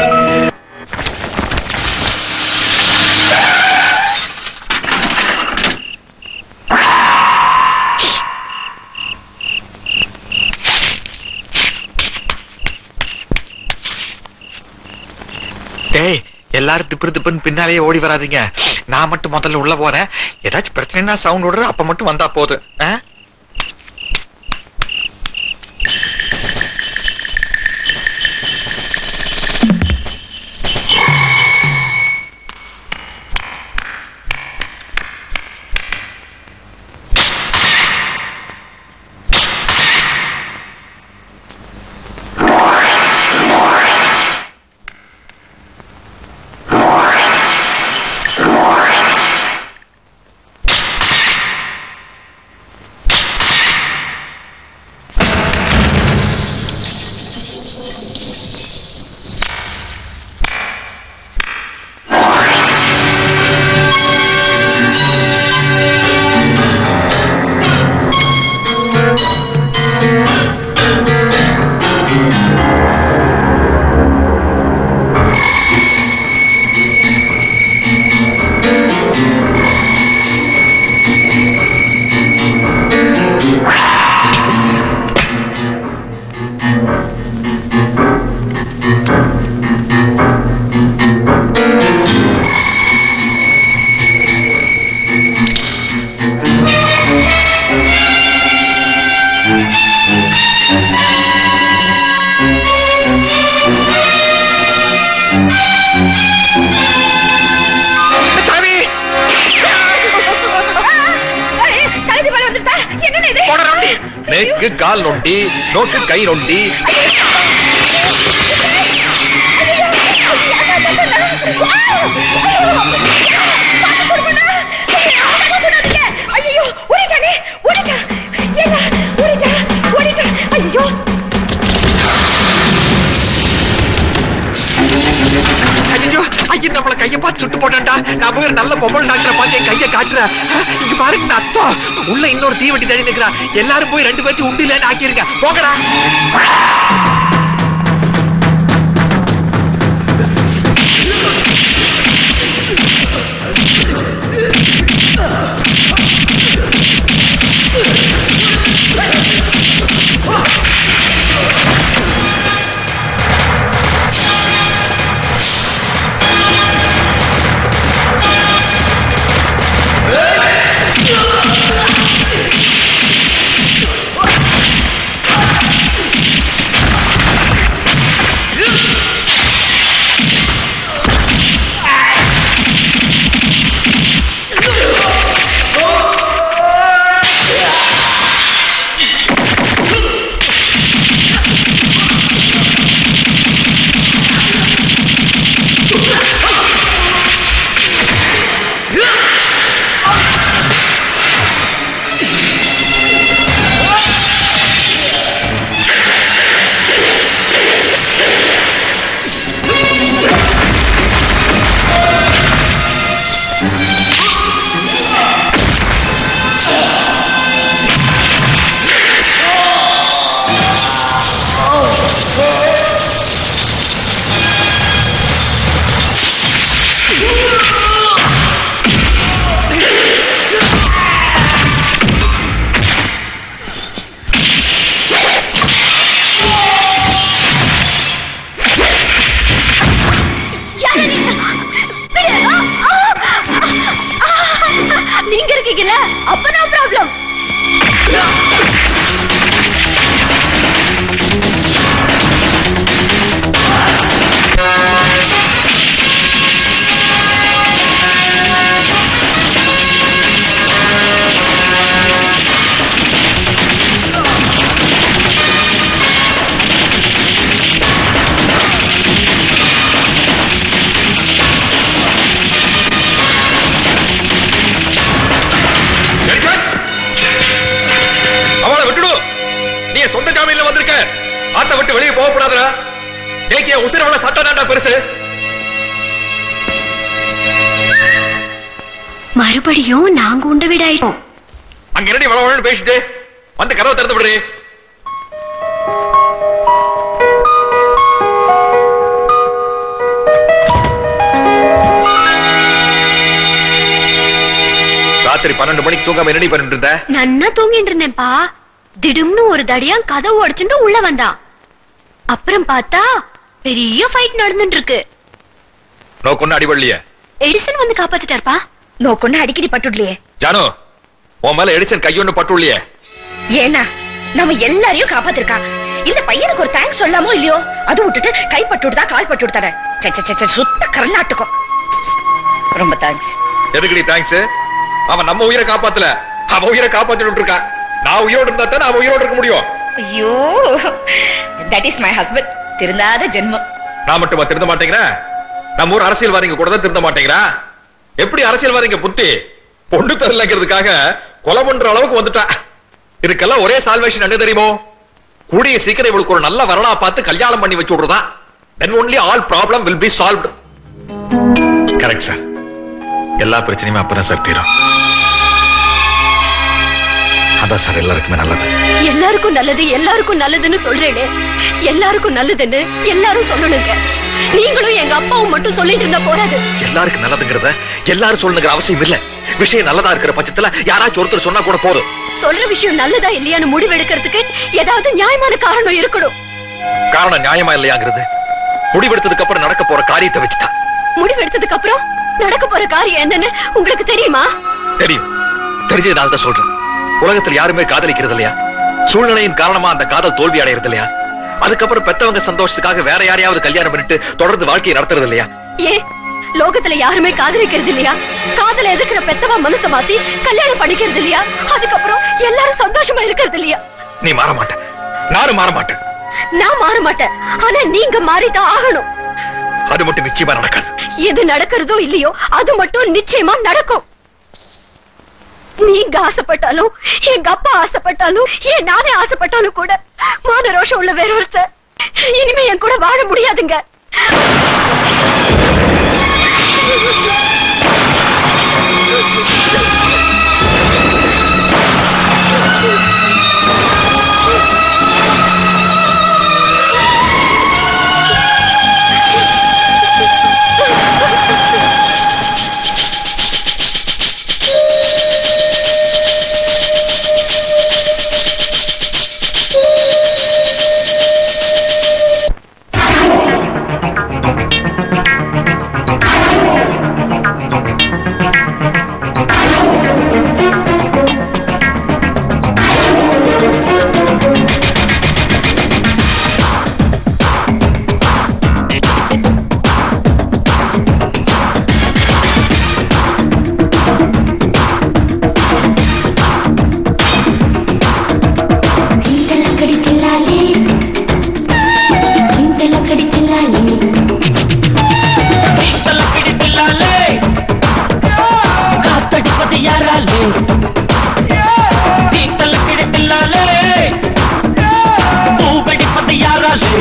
டேய் எல்லாரும் திப்பு திப்புன்னு பின்னாலேயே ஓடி வராதீங்க நான் மட்டும் முதல்ல உள்ள போறேன் ஏதாச்சும் பிரச்சனைனா சவுண்ட் விடுற அப்ப மட்டும் வந்தா போதும் ஆ? சாமி கழுதி மேல வந்துட்டா என்ன இது நேக்கு கால் நொண்டி நோக்கு கை நொண்டி ஐயோ ஓடிட்டானே ஓடிட்டா ஏங்க ஓடிட்டா ஓடிட்டா ஐயோ ஐயோ ஐயா நம்மள கைய பார்த்து சுட்டு போட்டான்டா நான் போய் ஒரு நல்ல பொம்பளை டாக்டரை பார்த்து என் கைய காட்டுறேன் இங்க பாருங்க இந்த அத்தம் உள்ள இன்னொரு தீவட்டி தள்ளி நிக்கிறா எல்லாரும் போய் ரெண்டு பேர்த்து உண்டு இல்லைன்னு ஆக்கிருங்க போகடா ஆ கோவப்படாதடா ஏகே உசிர உள்ள சட்டம் தான்டா பெருசு மறுபடியும் நாங்க உண்ட வீடாயிட்டோம் அங்க என்னடி வளவளன்னு பேசிட்டு வந்து கதவை திறந்து விடுறே ராத்திரி பன்னெண்டு மணிக்கு தூங்காம என்னடி பண்ணிட்டு இருந்த நன்னா தூங்கிட்டு இருந்தேன்ப்பா திடும்னு ஒரு தடியா கதவு உடைச்சுட்டு உள்ள வந்தான் அப்புறம் பார்த்தா பெரிய ஃபைட் நடந்துட்டு இருக்கு நோக்கு அடிபடலையே எடிசன் வந்து காப்பாத்திட்டாருப்பா நோக்கொன்னு அடிக்கடி பட்டுடலையே ஜானு உன் மேல எடிசன் கையொன்னு பட்டுள்ளியே ஏன்னா நம்ம எல்லாரையும் காப்பாத்திருக்கா இந்த பையனுக்கு ஒரு தேங்க்ஸ் சொல்லாமோ இல்லையோ அது விட்டுட்டு கை பட்டு விடுதா கால் பட்டு விடுத்தார ச்சே, ச்சே, ச்சே, ச்சே, சுத்த கர்நாடகம் ரொம்ப தேங்க்ஸ் எதுக்குடி தேங்க்ஸ் அவன் நம்ம உயிரை காப்பாத்தல அவன் உயிரை காப்பாத்திட்டு இருக்கான் நான் உயிரோடு இருந்தா தான் அவன் உயிரோடு இருக்க முடியும் ஐயோ தட் இஸ் மை ஹஸ்பண்ட் திருந்தாத ஜென்மம் நான் மட்டுமா திருந்த மாட்டேங்கிறேன் நம்ம ஊர் அரசியல்வாதிங்க கூட தான் திருந்த மாட்டேங்கிறான் எப்படி அரசியல்வாதிங்க புத்தி பொண்ணு தரலங்கிறதுக்காக கொலை பண்ற அளவுக்கு வந்துட்டா இதுக்கெல்லாம் ஒரே சால்வேஷன் என்ன தெரியுமோ கூடிய சீக்கிரம் இவளுக்கு ஒரு நல்ல வரலா பார்த்து கல்யாணம் பண்ணி வச்சு விடுறதா then only all problem will be solved correct sir எல்லா பிரச்சனையுமே அப்பதான் சார் தீரும் அதான் சார் எல்லாருக்குமே நல்லது எல்லாருக்கும் நல்லது எல்லாருக்கும் நல்லதுன்னு சொல்றேனே எல்லாருக்கும் நல்லதுன்னு எல்லாரும் சொல்லணுங்க நீங்களும் எங்க அப்பாவும் மட்டும் சொல்லிட்டு இருந்தா போறாது எல்லாருக்கும் நல்லதுங்கிறத எல்லாரும் சொல்லணுங்கிற அவசியம் இல்ல விஷயம் நல்லதா இருக்கிற பட்சத்துல யாராச்சும் ஒருத்தர் சொன்னா கூட போதும் சொல்ற விஷயம் நல்லதா இல்லையான்னு முடிவெடுக்கிறதுக்கு ஏதாவது நியாயமான காரணம் இருக்கணும் காரணம் நியாயமா இல்லையாங்கிறது முடிவெடுத்ததுக்கு அப்புறம் நடக்க போற காரியத்தை வச்சுதான் முடிவெடுத்ததுக்கு அப்புறம் நடக்க போற காரியம் என்னன்னு உங்களுக்கு தெரியுமா தெரியும் தெரிஞ்சதுனால தான் சொல்றேன் உலகத்தில் யாருமே காதலிக்கிறது இல்லையா சூழ்நிலையின் காரணமா அந்த காதல் தோல்வி அடைகிறது இல்லையா அதுக்கப்புறம் பெத்தவங்க சந்தோஷத்துக்காக வேற யாரையாவது கல்யாணம் பண்ணிட்டு தொடர்ந்து வாழ்க்கையை நடத்துறது இல்லையா ஏன் லோகத்துல யாருமே காதலிக்கிறது இல்லையா காதல எதுக்குற பெத்தவா மனச மாத்தி கல்யாணம் பண்ணிக்கிறது இல்லையா அதுக்கப்புறம் எல்லாரும் சந்தோஷமா இருக்கிறது இல்லையா நீ மாற மாட்ட நானும் மாற மாட்டேன் நான் மாற மாட்டேன் ஆனா நீங்க மாறிதான் ஆகணும் அது மட்டும் நிச்சயமா நடக்காது எது நடக்கிறதோ இல்லையோ அது மட்டும் நிச்சயமா நடக்கும் நீங்க ஆசைப்பட்டாலும் எங்க அப்பா ஆசைப்பட்டாலும் ஏன் நானே ஆசைப்பட்டாலும் கூட மான ரோஷம் உள்ள வேற ஒருத்தர் இனிமே என் கூட வாழ முடியாதுங்க காத்தடிப்பது யாராலே தீத்தல் கிடத்தில்லாலே பூவடிப்பது யாராலே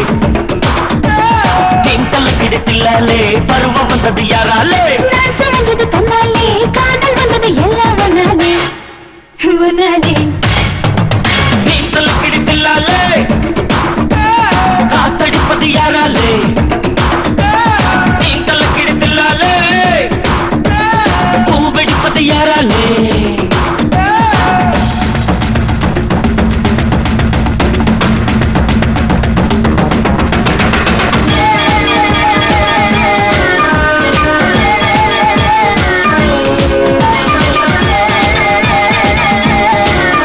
தீத்தல் கிடத்தில்லாலே பருவம் வந்தது யாராலே வந்தது தன்னாலே காதல் வந்தது எல்லாம் ஒன்னாலே ஒன்னாலே தீத்தல் கிடத்தில்லாலே காத்தடிப்பது யாராலே தீத்தல் கிடத்தில்லாலே பூவடிப்பது யாராலே ஆ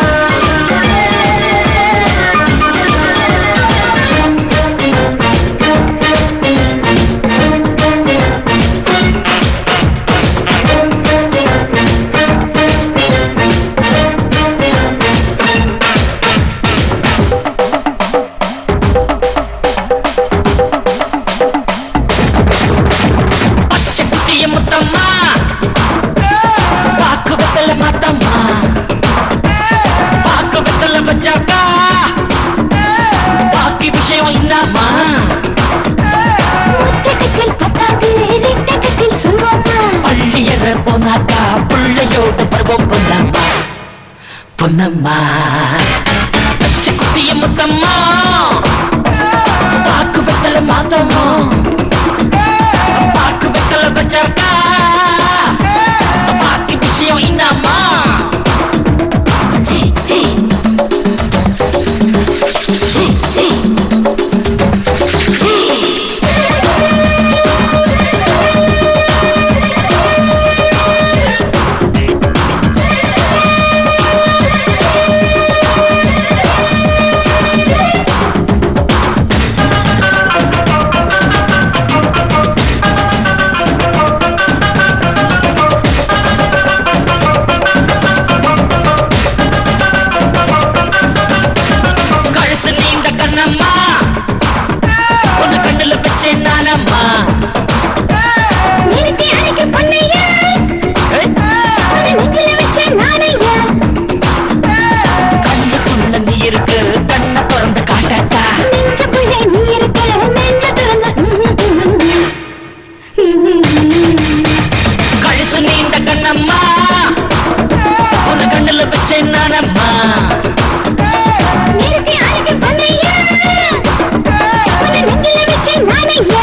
பொன்னம்மா பச்சை குத்திய முத்தம்மா பாக்கு வெத்தல மாத்தம்மா பாக்கு வெத்தல வச்சாக்கா பாக்கி விஷயம் இந்தம்மா கழுத்து நீண்ட கண்ணம்மா ஒன்னு கண்ணுல வச்சேன் நானம்மா நிறுத்தி அணைக்க பொன்னையா உன்னை நெஞ்சில வச்சேன் நானையா கண்ணுக்குள்ள நீ இருக்கு கண்ணை திறந்து காட்டாட்டா நெஞ்சுக்குள்ளே நீ இருக்க நெஞ்ச திறந்து கழுத்து நீண்ட கண்ணம்மா ஒன்னு கண்ணுல வச்சேன் நானம்மா நிறுத்தி அணைக்க பொன்னையா உன்னை நெஞ்சில வச்சேன் நானையா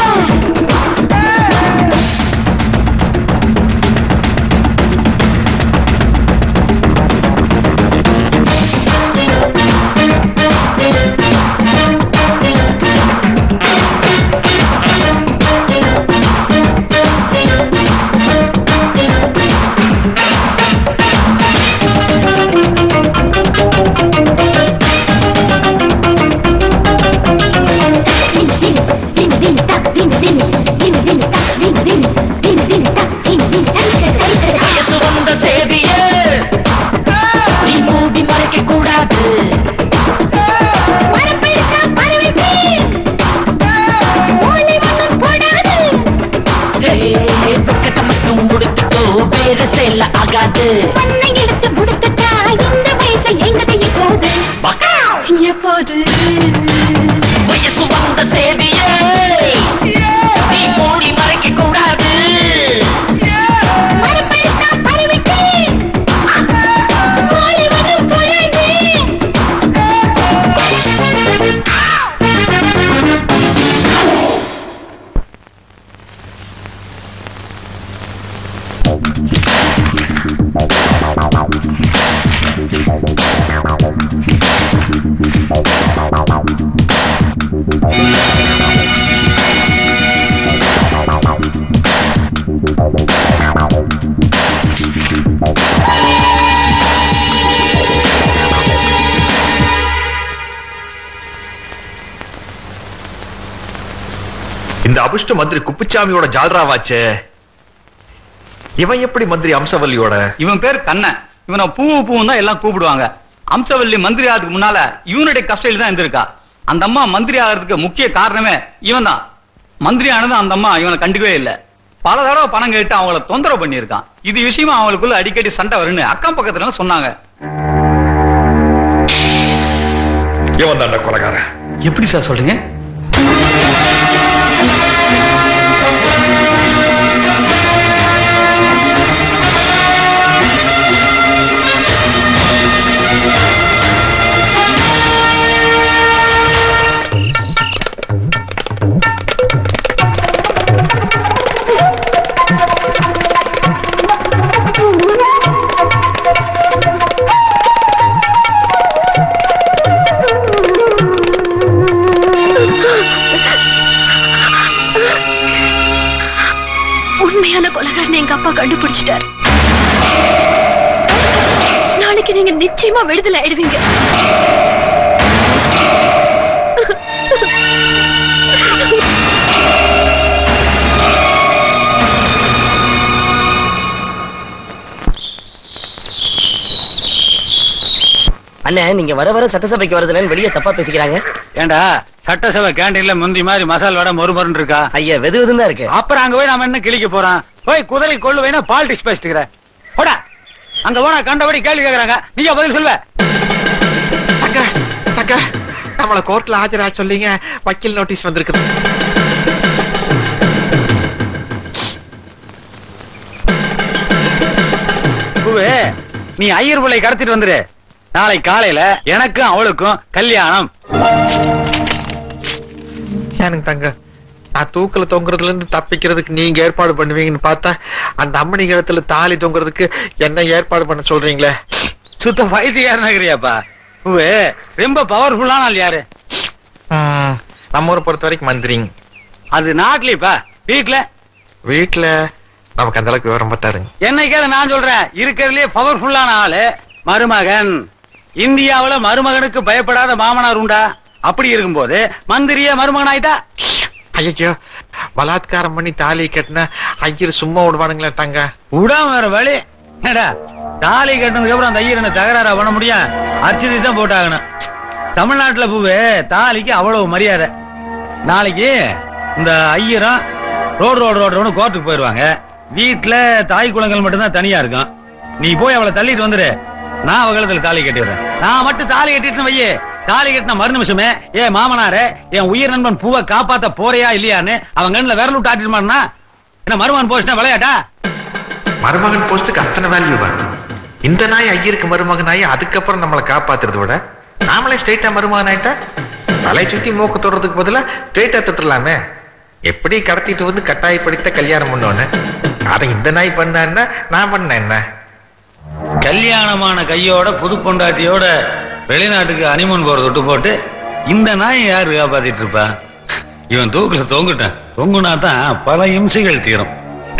வயசு வந்த சேதிய நீ மூடி மறைக்க கூடாது பக்கத்தை மட்டும் முடித்துக்கோ வேறு செல்ல ஆகாது பண்ணை எடுத்து முடித்துட்டா இந்த வயசு எங்கதை இப்போது எப்போது வயசு வந்த சேதிய நீ மூடி மறைக்க கூடாது மரப்பழுத்தா பரவிட்டு போலி வந்து பொழுது இந்த அபிஷ்ட மந்திரி குப்புச்சாமியோட ஜால்ராவாச்சே இவன் எப்படி மந்திரி அம்சவல்லியோட இவன் பேர் கண்ணன் இவனை பூ பூவும் தான் எல்லாம் கூப்பிடுவாங்க அம்சவல்லி மந்திரி ஆகிறதுக்கு முன்னால இவனுடைய கஷ்டையில் தான் இருந்திருக்கா அந்த அம்மா மந்திரி ஆகிறதுக்கு முக்கிய காரணமே இவன் தான் மந்திரி ஆனதும் அந்த அம்மா இவனை கண்டுக்கவே இல்லை பல தடவை பணம் கேட்டு அவங்கள தொந்தரவு பண்ணியிருக்கான் இது விஷயமா அவங்களுக்குள்ள அடிக்கடி சண்டை வரும்னு அக்கம் பக்கத்துல எல்லாம் சொன்னாங்க இவன் தான் கொலகாரன் எப்படி சார் சொல்றீங்க உண்மையான கொலகாரனை எங்க அப்பா கண்டுபிடிச்சிட்டார் நாளைக்கு நீங்க நிச்சயமா விடுதலை ஆயிடுவீங்க அண்ணே நீங்க வர வர சட்டசபைக்கு வரதுலன்னு வெளியே தப்பா பேசிக்கிறாங்க ஏண்டா சட்டசபை கேண்டீன்ல முந்தி மாதிரி மசால் வடை மொறுமொருன்னு இருக்கா ஐயா வெது வெதுன்னு இருக்கு அப்புறம் அங்க போய் நாம என்ன கிழிக்க போறோம் போய் குதிரை கொள்ளு வேணா பாலிடிக்ஸ் பேசிட்டுக்கிற போடா அங்க போனா கண்டபடி கேள்வி கேக்குறாங்க நீங்க பதில் சொல்வ அக்கா நம்மள கோர்ட்ல ஆஜரா சொல்லிங்க வக்கீல் நோட்டீஸ் வந்திருக்குது பூவே நீ ஐயர் பிள்ளை கடத்திட்டு வந்துரு நாளை காலையில எனக்கும் அவளுக்கும் கல்யாணம் எனக்கு தங்க நான் தூக்கல தொங்குறதுல இருந்து தப்பிக்கிறதுக்கு நீங்க ஏற்பாடு பண்ணுவீங்கன்னு பார்த்தா அந்த அம்மணி இடத்துல தாலி தொங்குறதுக்கு என்ன ஏற்பாடு பண்ண சொல்றீங்களே சுத்த பைத்தியார் நகரியாப்பா பூவே ரொம்ப பவர்ஃபுல்லான ஆள் யாரு ம், நம்ம ஊரை பொறுத்த வரைக்கும் மந்திரிங்க அது நாட்டிலேப்பா வீட்ல வீட்டுல நமக்கு அந்த அளவுக்கு விவரம் பத்தாதுங்க என்னைக்காவது நான் சொல்றேன் இருக்கிறதுலே பவர்ஃபுல்லான ஆளு மருமகன் இந்தியாவுல மருமகனுக்கு பயப்படாத மாமனார் உண்டா அப்படி இருக்கும்போது மந்திரிய மருமகன் ஆயிட்டா ஐயோ பலாத்காரம் பண்ணி தாலி கட்டினா ஐயர் சும்மா விடுவானுங்களே தங்க விடாம வேற வழி என்னடா தாலி கட்டினதுக்கு அப்புறம் அந்த ஐயர் என்ன தகராறா பண்ண முடியும் அர்ச்சதி தான் போட்டாகணும் தமிழ்நாட்டுல பூவே தாலிக்கு அவ்வளவு மரியாதை நாளைக்கு இந்த ஐயரும் ரோடு ரோடு ரோடு ரோடு கோர்ட்டுக்கு போயிடுவாங்க வீட்டுல தாய் குளங்கள் மட்டும்தான் தனியா இருக்கும் நீ போய் அவளை தள்ளிட்டு வந்துரு நான் அவகளத்துல தாலி கட்டிடுறேன் நான் மட்டும் தாலி கட்டிட்டு வையே தாலி கட்டின மறு நிமிஷமே ஏ மாமனாரே என் உயிர் நண்பன் பூவை காப்பாத்த போறியா இல்லையான்னு அவன் கண்ணுல விரல் விட்டு ஆட்டிருமான்னா என்ன மருமகன் போச்சுன்னா விளையாட்டா மருமகன் போஸ்டுக்கு அத்தனை வேல்யூ வரும் இந்த நாய் ஐயருக்கு மருமகன் ஆகி அதுக்கப்புறம் நம்மளை காப்பாத்துறத விட நாமளே ஸ்ட்ரெயிட்டா மருமகன் ஆயிட்டா தலை சுத்தி மூக்கு தொடுறதுக்கு பதிலா ஸ்ட்ரெயிட்டா தொட்டுலாமே எப்படி கடத்திட்டு வந்து கட்டாயப்படுத்த கல்யாணம் பண்ணோன்னு அதை இந்த நாய் பண்ணான்னா நான் பண்ண என்ன கல்யாணமான கையோட புது பொண்டாட்டியோட வெளிநாட்டுக்கு அனிமன் போற தொட்டு போட்டு இந்த நாய் யாரு காப்பாத்திட்டு இருப்பா இவன் தூக்குல தொங்குட்டான் தொங்குனா தான் பல இம்சைகள் தீரும்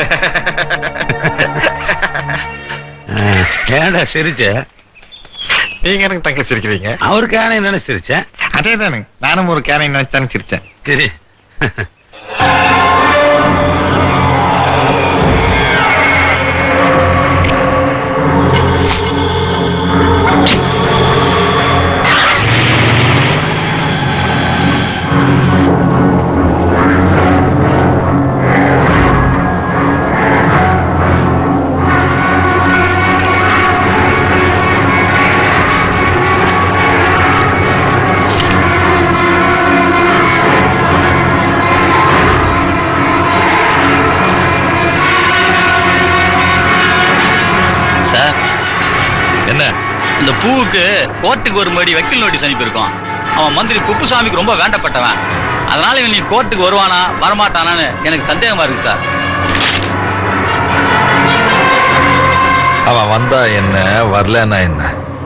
அஹ், ஏன்டா சிரிச்ச நீங்க எனக்கு தங்க சிரிக்கிறீங்க அவர் கேனை தானே சிரிச்சேன் அதே தானுங்க நானும் ஒரு கேனை நினைச்சானு சிரிச்சேன் சரி சார் என்ன இந்த பூவுக்கு கோர்ட்டுக்கு ஒரு மடி வக்கீல் நோட்டீஸ் அனுப்பியிருக்கோம் அவன் மந்திரி குப்புசாமிக்கு ரொம்ப வேண்டப்பட்டவன் அதனால இவன் நீ கோர்ட்டுக்கு வருவானா வரமாட்டானான்னு எனக்கு சந்தேகமா இருக்கு சார் அவன் வந்தா என்ன வரலன்னா என்ன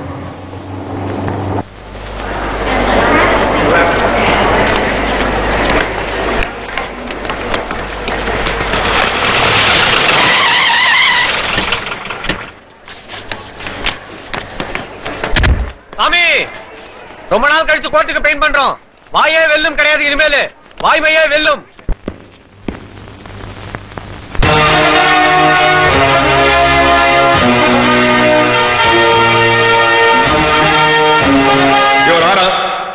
சாமி ரொம்ப நாள் கழிச்சு கோர்ட்டுக்கு பெயிண்ட் பண்றோம் வாயே வெல்லும் கிடையாது இனிமேல் வாய்மையே வெல்லும் Your Honor,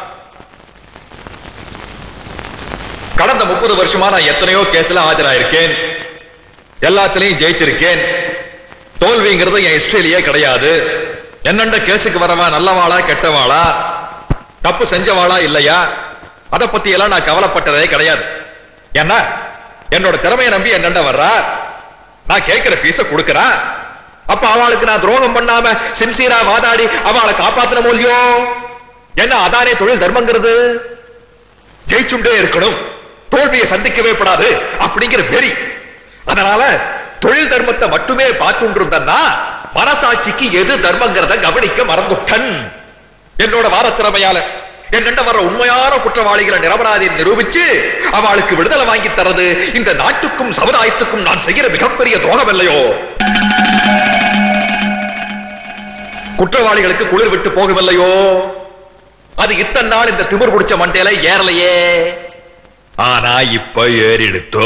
கடந்த முப்பது வருஷமா நான் எத்தனையோ கேஸ்ல ஆஜராயிருக்கேன் எல்லாத்துலயும் ஜெயிச்சிருக்கேன் தோல்விங்கிறது என் ஹிஸ்டரியிலேயே கிடையாது என்னண்ட கேஸுக்கு வரவா நல்லவாளா கெட்டவாளா தப்பு செஞ்சவாளா இல்லையா அத பத்தி எல்லாம் நான் கவலைப்பட்டதே கிடையாது என்ன என்னோட திறமையை நம்பி என்னண்ட வர்றா நான் கேட்கிற பீஸ கொடுக்கறா அப்ப அவளுக்கு நான் துரோகம் பண்ணாம சின்சியரா வாதாடி அவளை காப்பாத்தின மூலியோ என்ன அதானே தொழில் தர்மங்கிறது ஜெயிச்சுண்டே இருக்கணும் தோல்வியை சந்திக்கவே படாது அப்படிங்கிற வெறி அதனால தொழில் தர்மத்தை மட்டுமே பார்த்துட்டு இருந்தன்னா மனசாட்சிக்கு எது தர்மங்கிறத கவனிக்க மறந்துட்டன் என்னோட வாரத்திறமையால என்னண்ட வர உண்மையான குற்றவாளிகளை நிரபராதி நிரூபிச்சு அவளுக்கு விடுதலை வாங்கி தரது இந்த நாட்டுக்கும் சமுதாயத்துக்கும் நான் செய்கிற மிகப்பெரிய துரோகம் இல்லையோ குற்றவாளிகளுக்கு குளிர் விட்டு போகவில்லையோ அது இத்தனை நாள் இந்த திமிர் பிடிச்ச மண்டையில ஏறலையே ஆனா இப்ப ஏறிடுத்தோ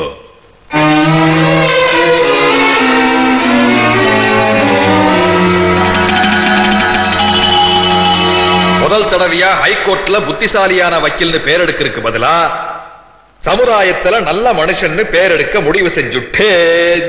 முதல் தடவையா ஹைகோர்ட்ல புத்திசாலியான வக்கீல்னு பேர் எடுக்கிறதுக்கு பதிலா சமுதாயத்துல நல்ல மனுஷன்னு பேர் எடுக்க முடிவு செஞ்சுட்டேன்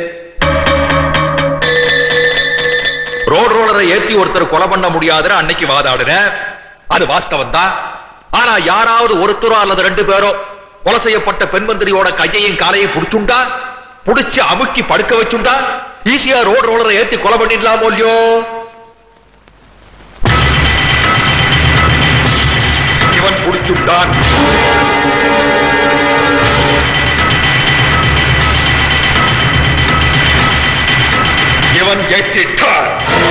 ரோட் ரோலரை ஏத்தி ஒருத்தர் கொலை பண்ண முடியாதுன்னு அன்னைக்கு வாதாடுனேன் அது வாஸ்தவம் தான் ஆனா யாராவது ஒருத்தரோ அல்லது ரெண்டு பேரோ கொலை செய்யப்பட்ட பெண் மந்திரியோட கையையும் காலையும் புடிச்சுண்டா புடிச்சு அமுக்கி படுக்க வச்சுண்டா ஈஸியா ரோட் ரோலரை ஏத்தி கொலை பண்ணிடலாமோ இல்லையோ புடிச்சுட்டான் இவன் ஏற்றிட்டான்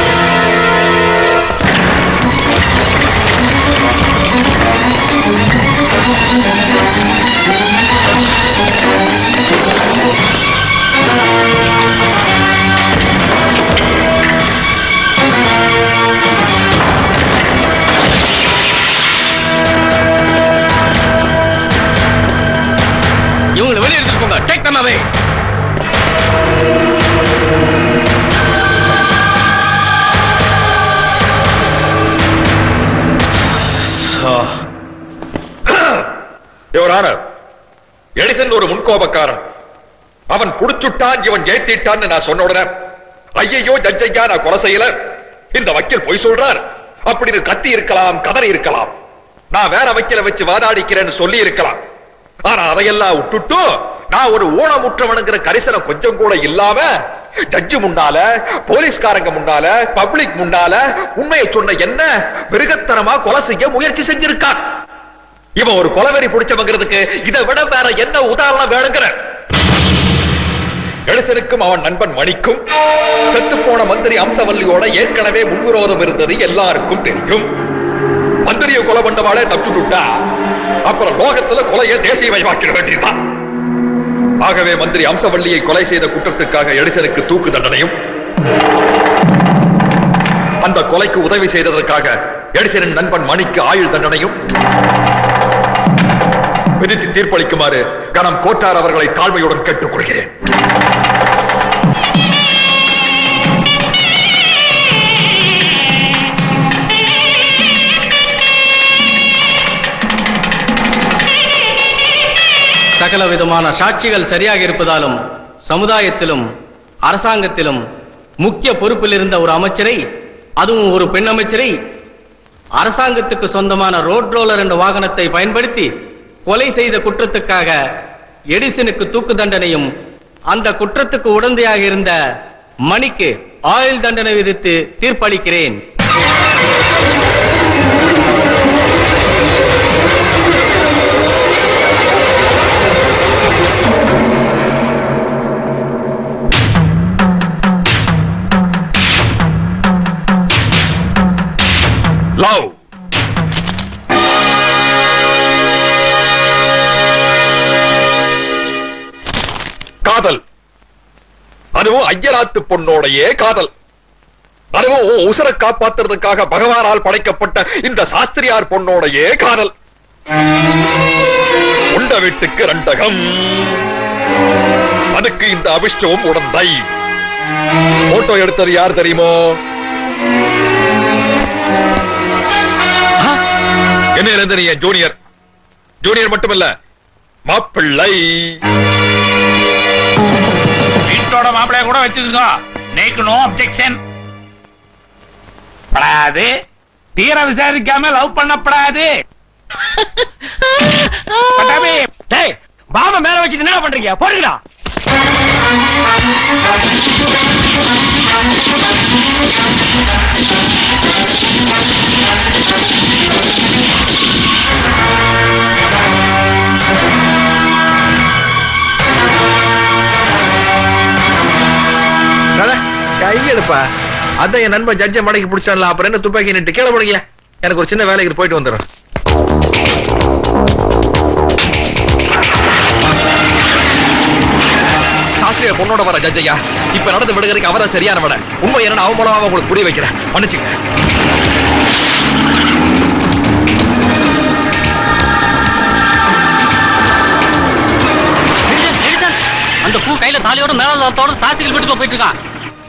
இவங்களை வெளியே எடுத்துட்டு போங்க take them away your honour Edison ஒரு முன்கோபக்காரன் அவன் புடிச்சுட்டான் இவன் ஏத்திட்டான்னு நான் சொன்ன உடனே ஐயையோ ஜட்ஜையா நான் கொலை செய்யல இந்த வக்கீல் பொய் சொல்றார் அப்படின்னு கத்தி இருக்கலாம் கதறி இருக்கலாம் நான் வேற வக்கீல வச்சு வாதாடிக்கிறேன்னு சொல்லி இருக்கலாம் ஆனா அதையெல்லாம் விட்டுட்டு நான் ஒரு ஊனமுற்றவனுங்கிற கரிசனம் கொஞ்சம் கூட இல்லாம ஜட்ஜு முன்னால போலீஸ்காரங்க முன்னால பப்ளிக் முன்னால உண்மையை சொன்ன என்ன மிருகத்தனமா கொலை செய்ய முயற்சி செஞ்சிருக்கான் இவன் ஒரு கொலவெறி பிடிச்சவங்கிறதுக்கு இதை விட வேற என்ன உதாரணம் வேணுங்கிற எழுசனுக்கும் அவன் நண்பன் மணிக்கும் செத்து போன மந்திரி அம்சவல்லியோட ஏற்கனவே முன்விரோதம் இருந்தது எல்லாருக்கும் தெரியும் மந்திரியை கொலை பண்ணவாளே தப்பிச்சுட்டா அப்புறம் லோகத்துல கொலையை தேசியமயமாக்கிட வேண்டியதுதான் ஆகவே மந்திரி அம்சவல்லியை கொலை செய்த குற்றத்துக்காக எடிசனுக்கு தூக்கு தண்டனையும் அந்த கொலைக்கு உதவி செய்ததற்காக எடிசனின் நண்பன் மணிக்கு ஆயுள் தண்டனையும் விதித்து தீர்ப்பளிக்குமாறு கனம் கோட்டார் அவர்களை தாழ்மையுடன் கேட்டுக்கொள்கிறேன் சகல விதமான சாட்சிகள் சரியாக இருப்பதாலும் சமுதாயத்திலும் அரசாங்கத்திலும் முக்கிய பொறுப்பில் இருந்த ஒரு அமைச்சரை அதுவும் ஒரு பெண் அமைச்சரை அரசாங்கத்துக்கு சொந்தமான ரோட் ரோலர் என்ற வாகனத்தை பயன்படுத்தி கொலை செய்த குற்றத்துக்காக எடிசனுக்கு தூக்கு தண்டனையும் அந்த குற்றத்துக்கு உடந்தையாக இருந்த மணிக்கு ஆயுள் தண்டனை விதித்து தீர்ப்பளிக்கிறேன் லவ் காதல் அதுவும் ஐயராத்து பொண்ணோடையே காதல் அதுவும் உன் உசுரை காப்பாத்துறதுக்காக பகவானால் படைக்கப்பட்ட இந்த சாஸ்திரியார் பொண்ணோடையே காதல் உண்ட வீட்டுக்கு ரெண்டகம் அதுக்கு இந்த அபிஷ்டமும் உடந்தை போட்டோ எடுத்தது யார் தெரியுமோ என்ன இருந்து நீ என் ஜூனியர் ஜூனியர் மட்டுமல்ல மாப்பிள்ளை வீட்டோட மாப்பிளைய கூட வச்சுக்கோ நேக்கு நோ அப்செக்ஷன் படாது தீர விசாரிக்காம லவ் பண்ணப்படாது பட்டாபி டேய் பாம மேல வச்சுட்டு என்ன பண்றீங்க போடுங்கடா கையெடுப்பா அதான் என் நண்பன் ஜட்ஜ மடக்கி பிடிச்சான்ல அப்புறம் என்ன துப்பாக்கி நிட்டு கீழே போடுங்க எனக்கு ஒரு சின்ன வேலைக்கு போயிட்டு வந்துடுறேன் சாஸ்திரிய பொண்ணோட வர ஜட்ஜையா இப்ப நடந்து விடுகிறதுக்கு அவதான் சரியான விட உண்மை என்ன அவன் மூலமா உங்களுக்கு புரிய வைக்கிறேன் மன்னிச்சுங்க அந்த பூ கையில தாலியோட மேலத்தோட சாத்திகள் வீட்டுக்குள்ள போயிட்டு இருக்கான்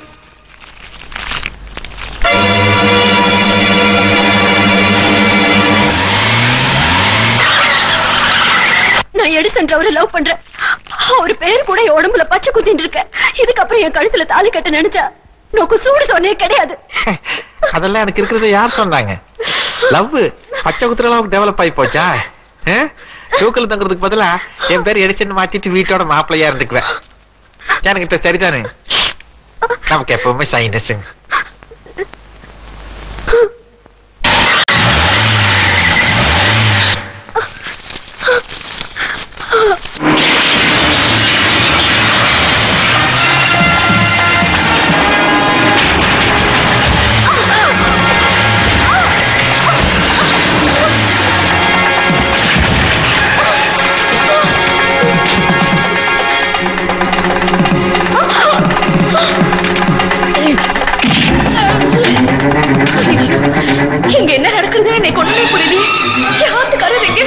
நான் எடுசன்றவரை லவ் பண்றேன் அவர் பேர் கூட என் உடம்புல பச்சை குத்திட்டு இருக்க இதுக்கப்புறம் என் கழுத்துல தாலி கட்ட நினைச்சா நோக்கு சூடு சொன்னே கிடையாது அதெல்லாம் எனக்கு இருக்கிறத யார் சொன்னாங்க லவ் பச்சை குத்துற அளவுக்கு டெவலப் ஆகி போச்சா தூக்கல் தங்குறதுக்கு பதிலா என் பேர் எடிச்சுன்னு மாத்திட்டு வீட்டோட மாப்பிள்ளையா இருந்துக்குவேன் எனக்கு இப்ப சரிதானே நமக்கு எப்பவுமே சைனஸுங்க இங்க என்ன நடக்குது என்னை கொண்டு புரியல யாத்துக்காரர் எங்க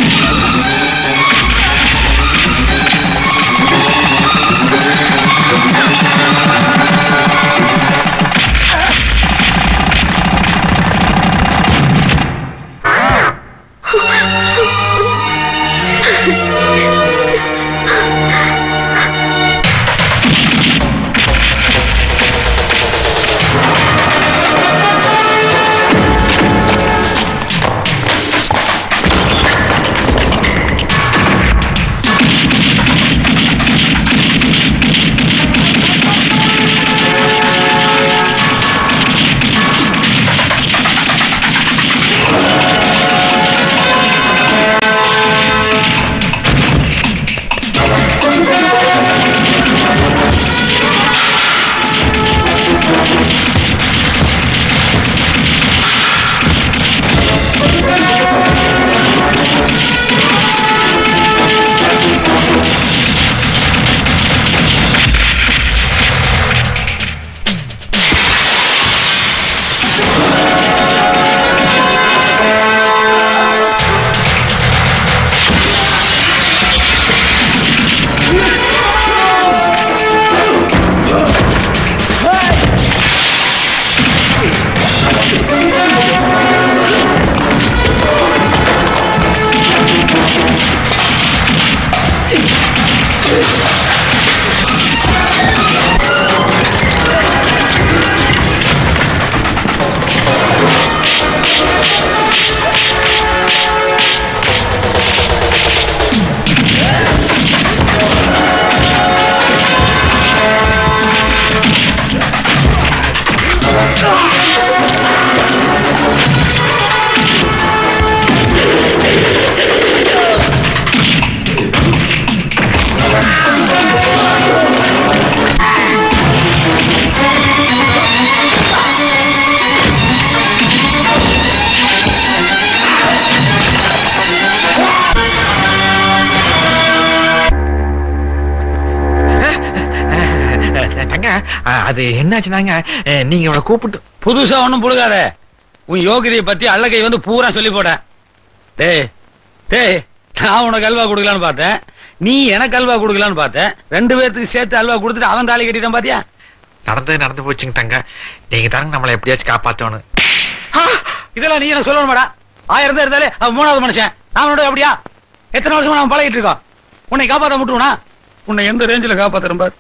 தங்க அது என்னாச்சுனாங்க அஹ், நீங்க அவளை கூப்பிட்டு புதுசா ஒண்ணும் புடுகாத உன் யோகிதைய பத்தி அல்லகை வந்து பூரா சொல்லி போட டேய் டேய் நான் உனக்கு அல்வா கொடுக்கலான்னு பார்த்தேன் நீ எனக்கு அல்வா கொடுக்கலான்னு பார்த்தேன் ரெண்டு பேர்த்துக்கு சேர்த்து அல்வா கொடுத்துட்டு அவன் தாலி கட்டிட்டான் பாத்தியா நடந்து நடந்து போச்சுங்க தங்க நீங்க தாங்க நம்மளை எப்படியாச்சும் காப்பாத்தணும் இதெல்லாம் நீ எனக்கு சொல்லணுமாடா ஆயிரம் தான் இருந்தாலே அவன் மூணாவது மனுஷன் அவனோட அப்படியா எத்தனை வருஷமா நம்ம பழகிட்டு இருக்கோம் உன்னை காப்பாத்த முட்டுவனா உன்னை எந்த ரேஞ்சில் காப்பாத்துறேன் பார்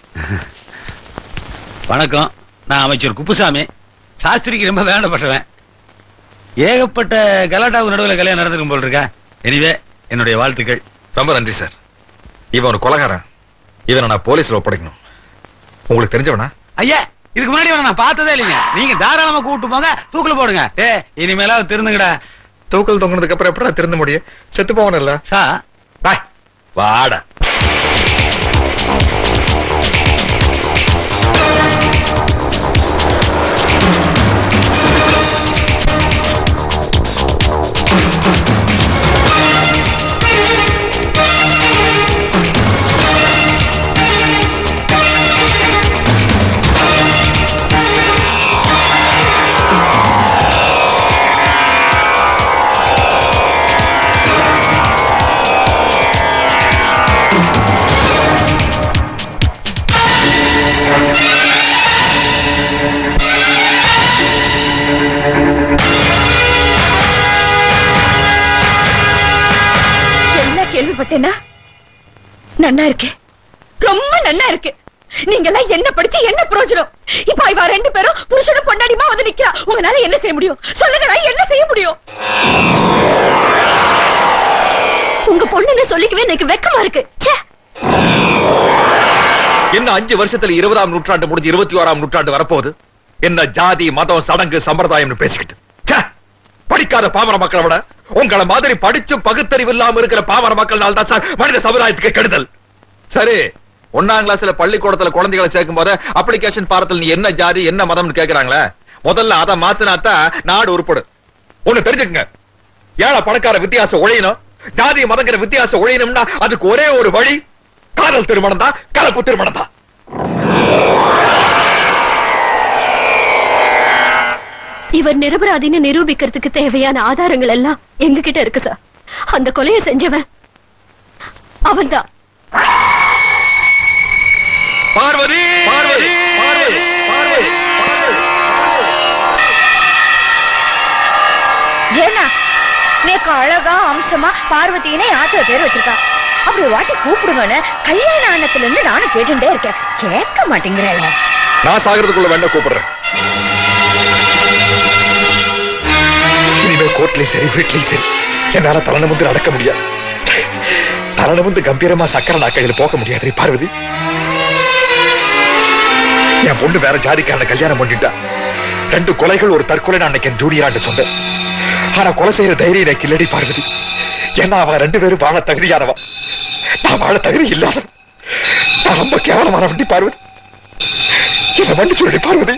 வணக்கம் நான் அமைச்சர் குப்புசாமி சாஸ்திரிக்கு ரொம்ப வேண்டப்பட்டவன் ஏகப்பட்ட கலாட்டாவுக்கு நடுவில் கல்யாணம் நடந்திருக்கும் போல் இருக்கா எனிவே என்னுடைய வாழ்த்துக்கள் ரொம்ப நன்றி சார் இவன் ஒரு கொலகாரன் இவனை நான் போலீஸ்ல ஒப்படைக்கணும் உங்களுக்கு தெரிஞ்சவனா ஐயா இதுக்கு முன்னாடி இவனை நான் பார்த்ததே இல்லைங்க நீங்க தாராளமா கூப்பிட்டு போங்க தூக்குல போடுங்க ஏ இனிமேலாவது திருந்துங்கடா தூக்கல் தொங்கினதுக்கு அப்புறம் எப்படி திருந்த முடியும் செத்து போவனில்ல சா வாடா எல்லாம் கேள்விப்பட்டேனா நன்னா இருக்கு ரொம்ப நன்னா இருக்கு நீங்க எல்லாம் என்ன படிச்சு என்ன பிரயோஜனம் இப்ப இவ ரெண்டு பேரும் புருஷனும் பொண்டாடிமா வந்து நிக்கிறா உங்களால என்ன செய்ய முடியும் சொல்லுங்கடா என்ன செய்ய முடியும் உங்க பொண்ணுன்னு சொல்லிக்கவே எனக்கு வெக்கமா இருக்கு ச்சே என்ன அஞ்சு வருஷத்துல இருபதாம் நூற்றாண்டு முடிஞ்சு இருபத்தி ஓராம் நூற்றாண்டு வரப்போகுது என்ன ஜாதி மதம் சடங்கு சம்பிரதாயம்னு பேசிக்கிட்டு ச்சே! படிக்காத பாமர மக்களை விட உங்களை மாதிரி படிச்சு பகுத்தறிவு இல்லாம இருக்கிற பாமர மக்கள்னால தான் சார் மனித சமுதாயத்துக்கு கெடுதல் சரி ஒன்னாம் கிளாஸ்ல பள்ளிக்கூடத்துல குழந்தைகளை சேர்க்கும் போது அப்ளிகேஷன் பாரத்தில் நீ என்ன ஜாதி என்ன மதம்னு கேக்குறாங்களே முதல்ல அதை மாத்தினாத்தான் நாடு உருப்படும் ஒண்ணு தெரிஞ்சுக்கங்க ஏழை பணக்கார வித்தியாசம் ஒழியணும் ஜாதி மதங்கிற வித்தியாசம் ஒழியணும்னா அதுக்கு ஒரே ஒரு வழி காதல் திருமணம் தான் கலப்பு திருமணம் தான் இவர் நிரபராதின்னு நிரூபிக்கிறதுக்கு தேவையான ஆதாரங்கள் எல்லாம் எங்க கிட்ட இருக்கு சார் அந்த கொலையை செஞ்சவன் அவன்தான் பார்வதி பார்வதி பார்வதி பார்வதி ஏன்னா நேக்கு அழகா அம்சமா பார்வதினே ஆத்திர பேர் வச்சிருக்கா அப்படி ஒரு வாட்டி கூப்பிடுங்கன்னு கல்யாண ஆனத்துல இருந்து நானும் கேட்டுட்டே இருக்கேன் கேட்க மாட்டேங்கிறேன் நான் சாகிறதுக்குள்ள வேண்டாம் கூப்பிடுறேன் இனிமே கோர்ட்லயும் சரி வீட்லயும் சரி என்னால தலை நிமிந்து நடக்க முடியாது தலை நிமிந்து கம்பீரமா சக்கர நாக்கையில் போக முடியாது பார்வதி என் பொண்ணு வேற ஜாதிக்காரனை கல்யாணம் பண்ணிட்டா ரெண்டு கொலைகள் ஒரு தற்கொலை நான் அன்னைக்கு என் ஜூனியராண்டு சொன்னேன் ஆனா கொலை செய்யற தைரியம் எனக்கு இல்லடி பார்வதி ஏன்னா அவன் ரெண்டு பேரும் வாழ தகுதியானவன் நான் வாழ தகுதி இல்லாத நான் ரொம்ப கேவலமான வண்டி பார்வதி என்ன மன்னிச்சு சொல்லி பார்வதி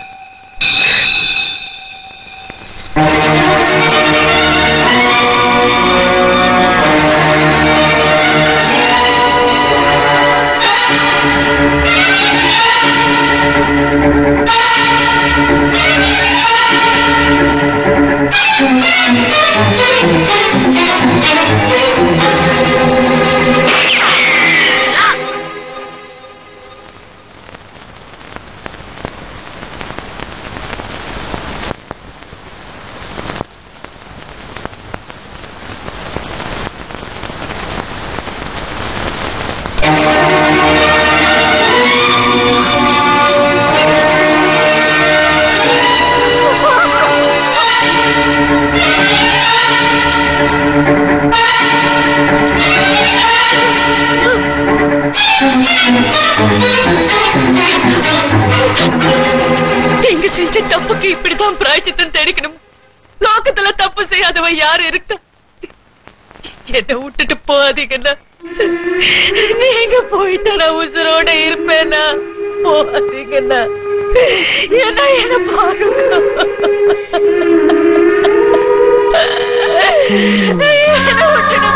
நீங்க செஞ்ச தப்புக்கு இப்படிதான் பிராய்ச்சித்தம் தேடிக்கணும் லோகத்துல தப்பு செய்யாதவ யாரு இருக்கா என்ன விட்டுட்டு போகாதீங்கண்ணா நீங்க போயிட்டா நான் உசுரோட இருப்பேனா போகாதீங்கண்ணா என்ன என்ன பாருங்க என்ன விட்டுட்டு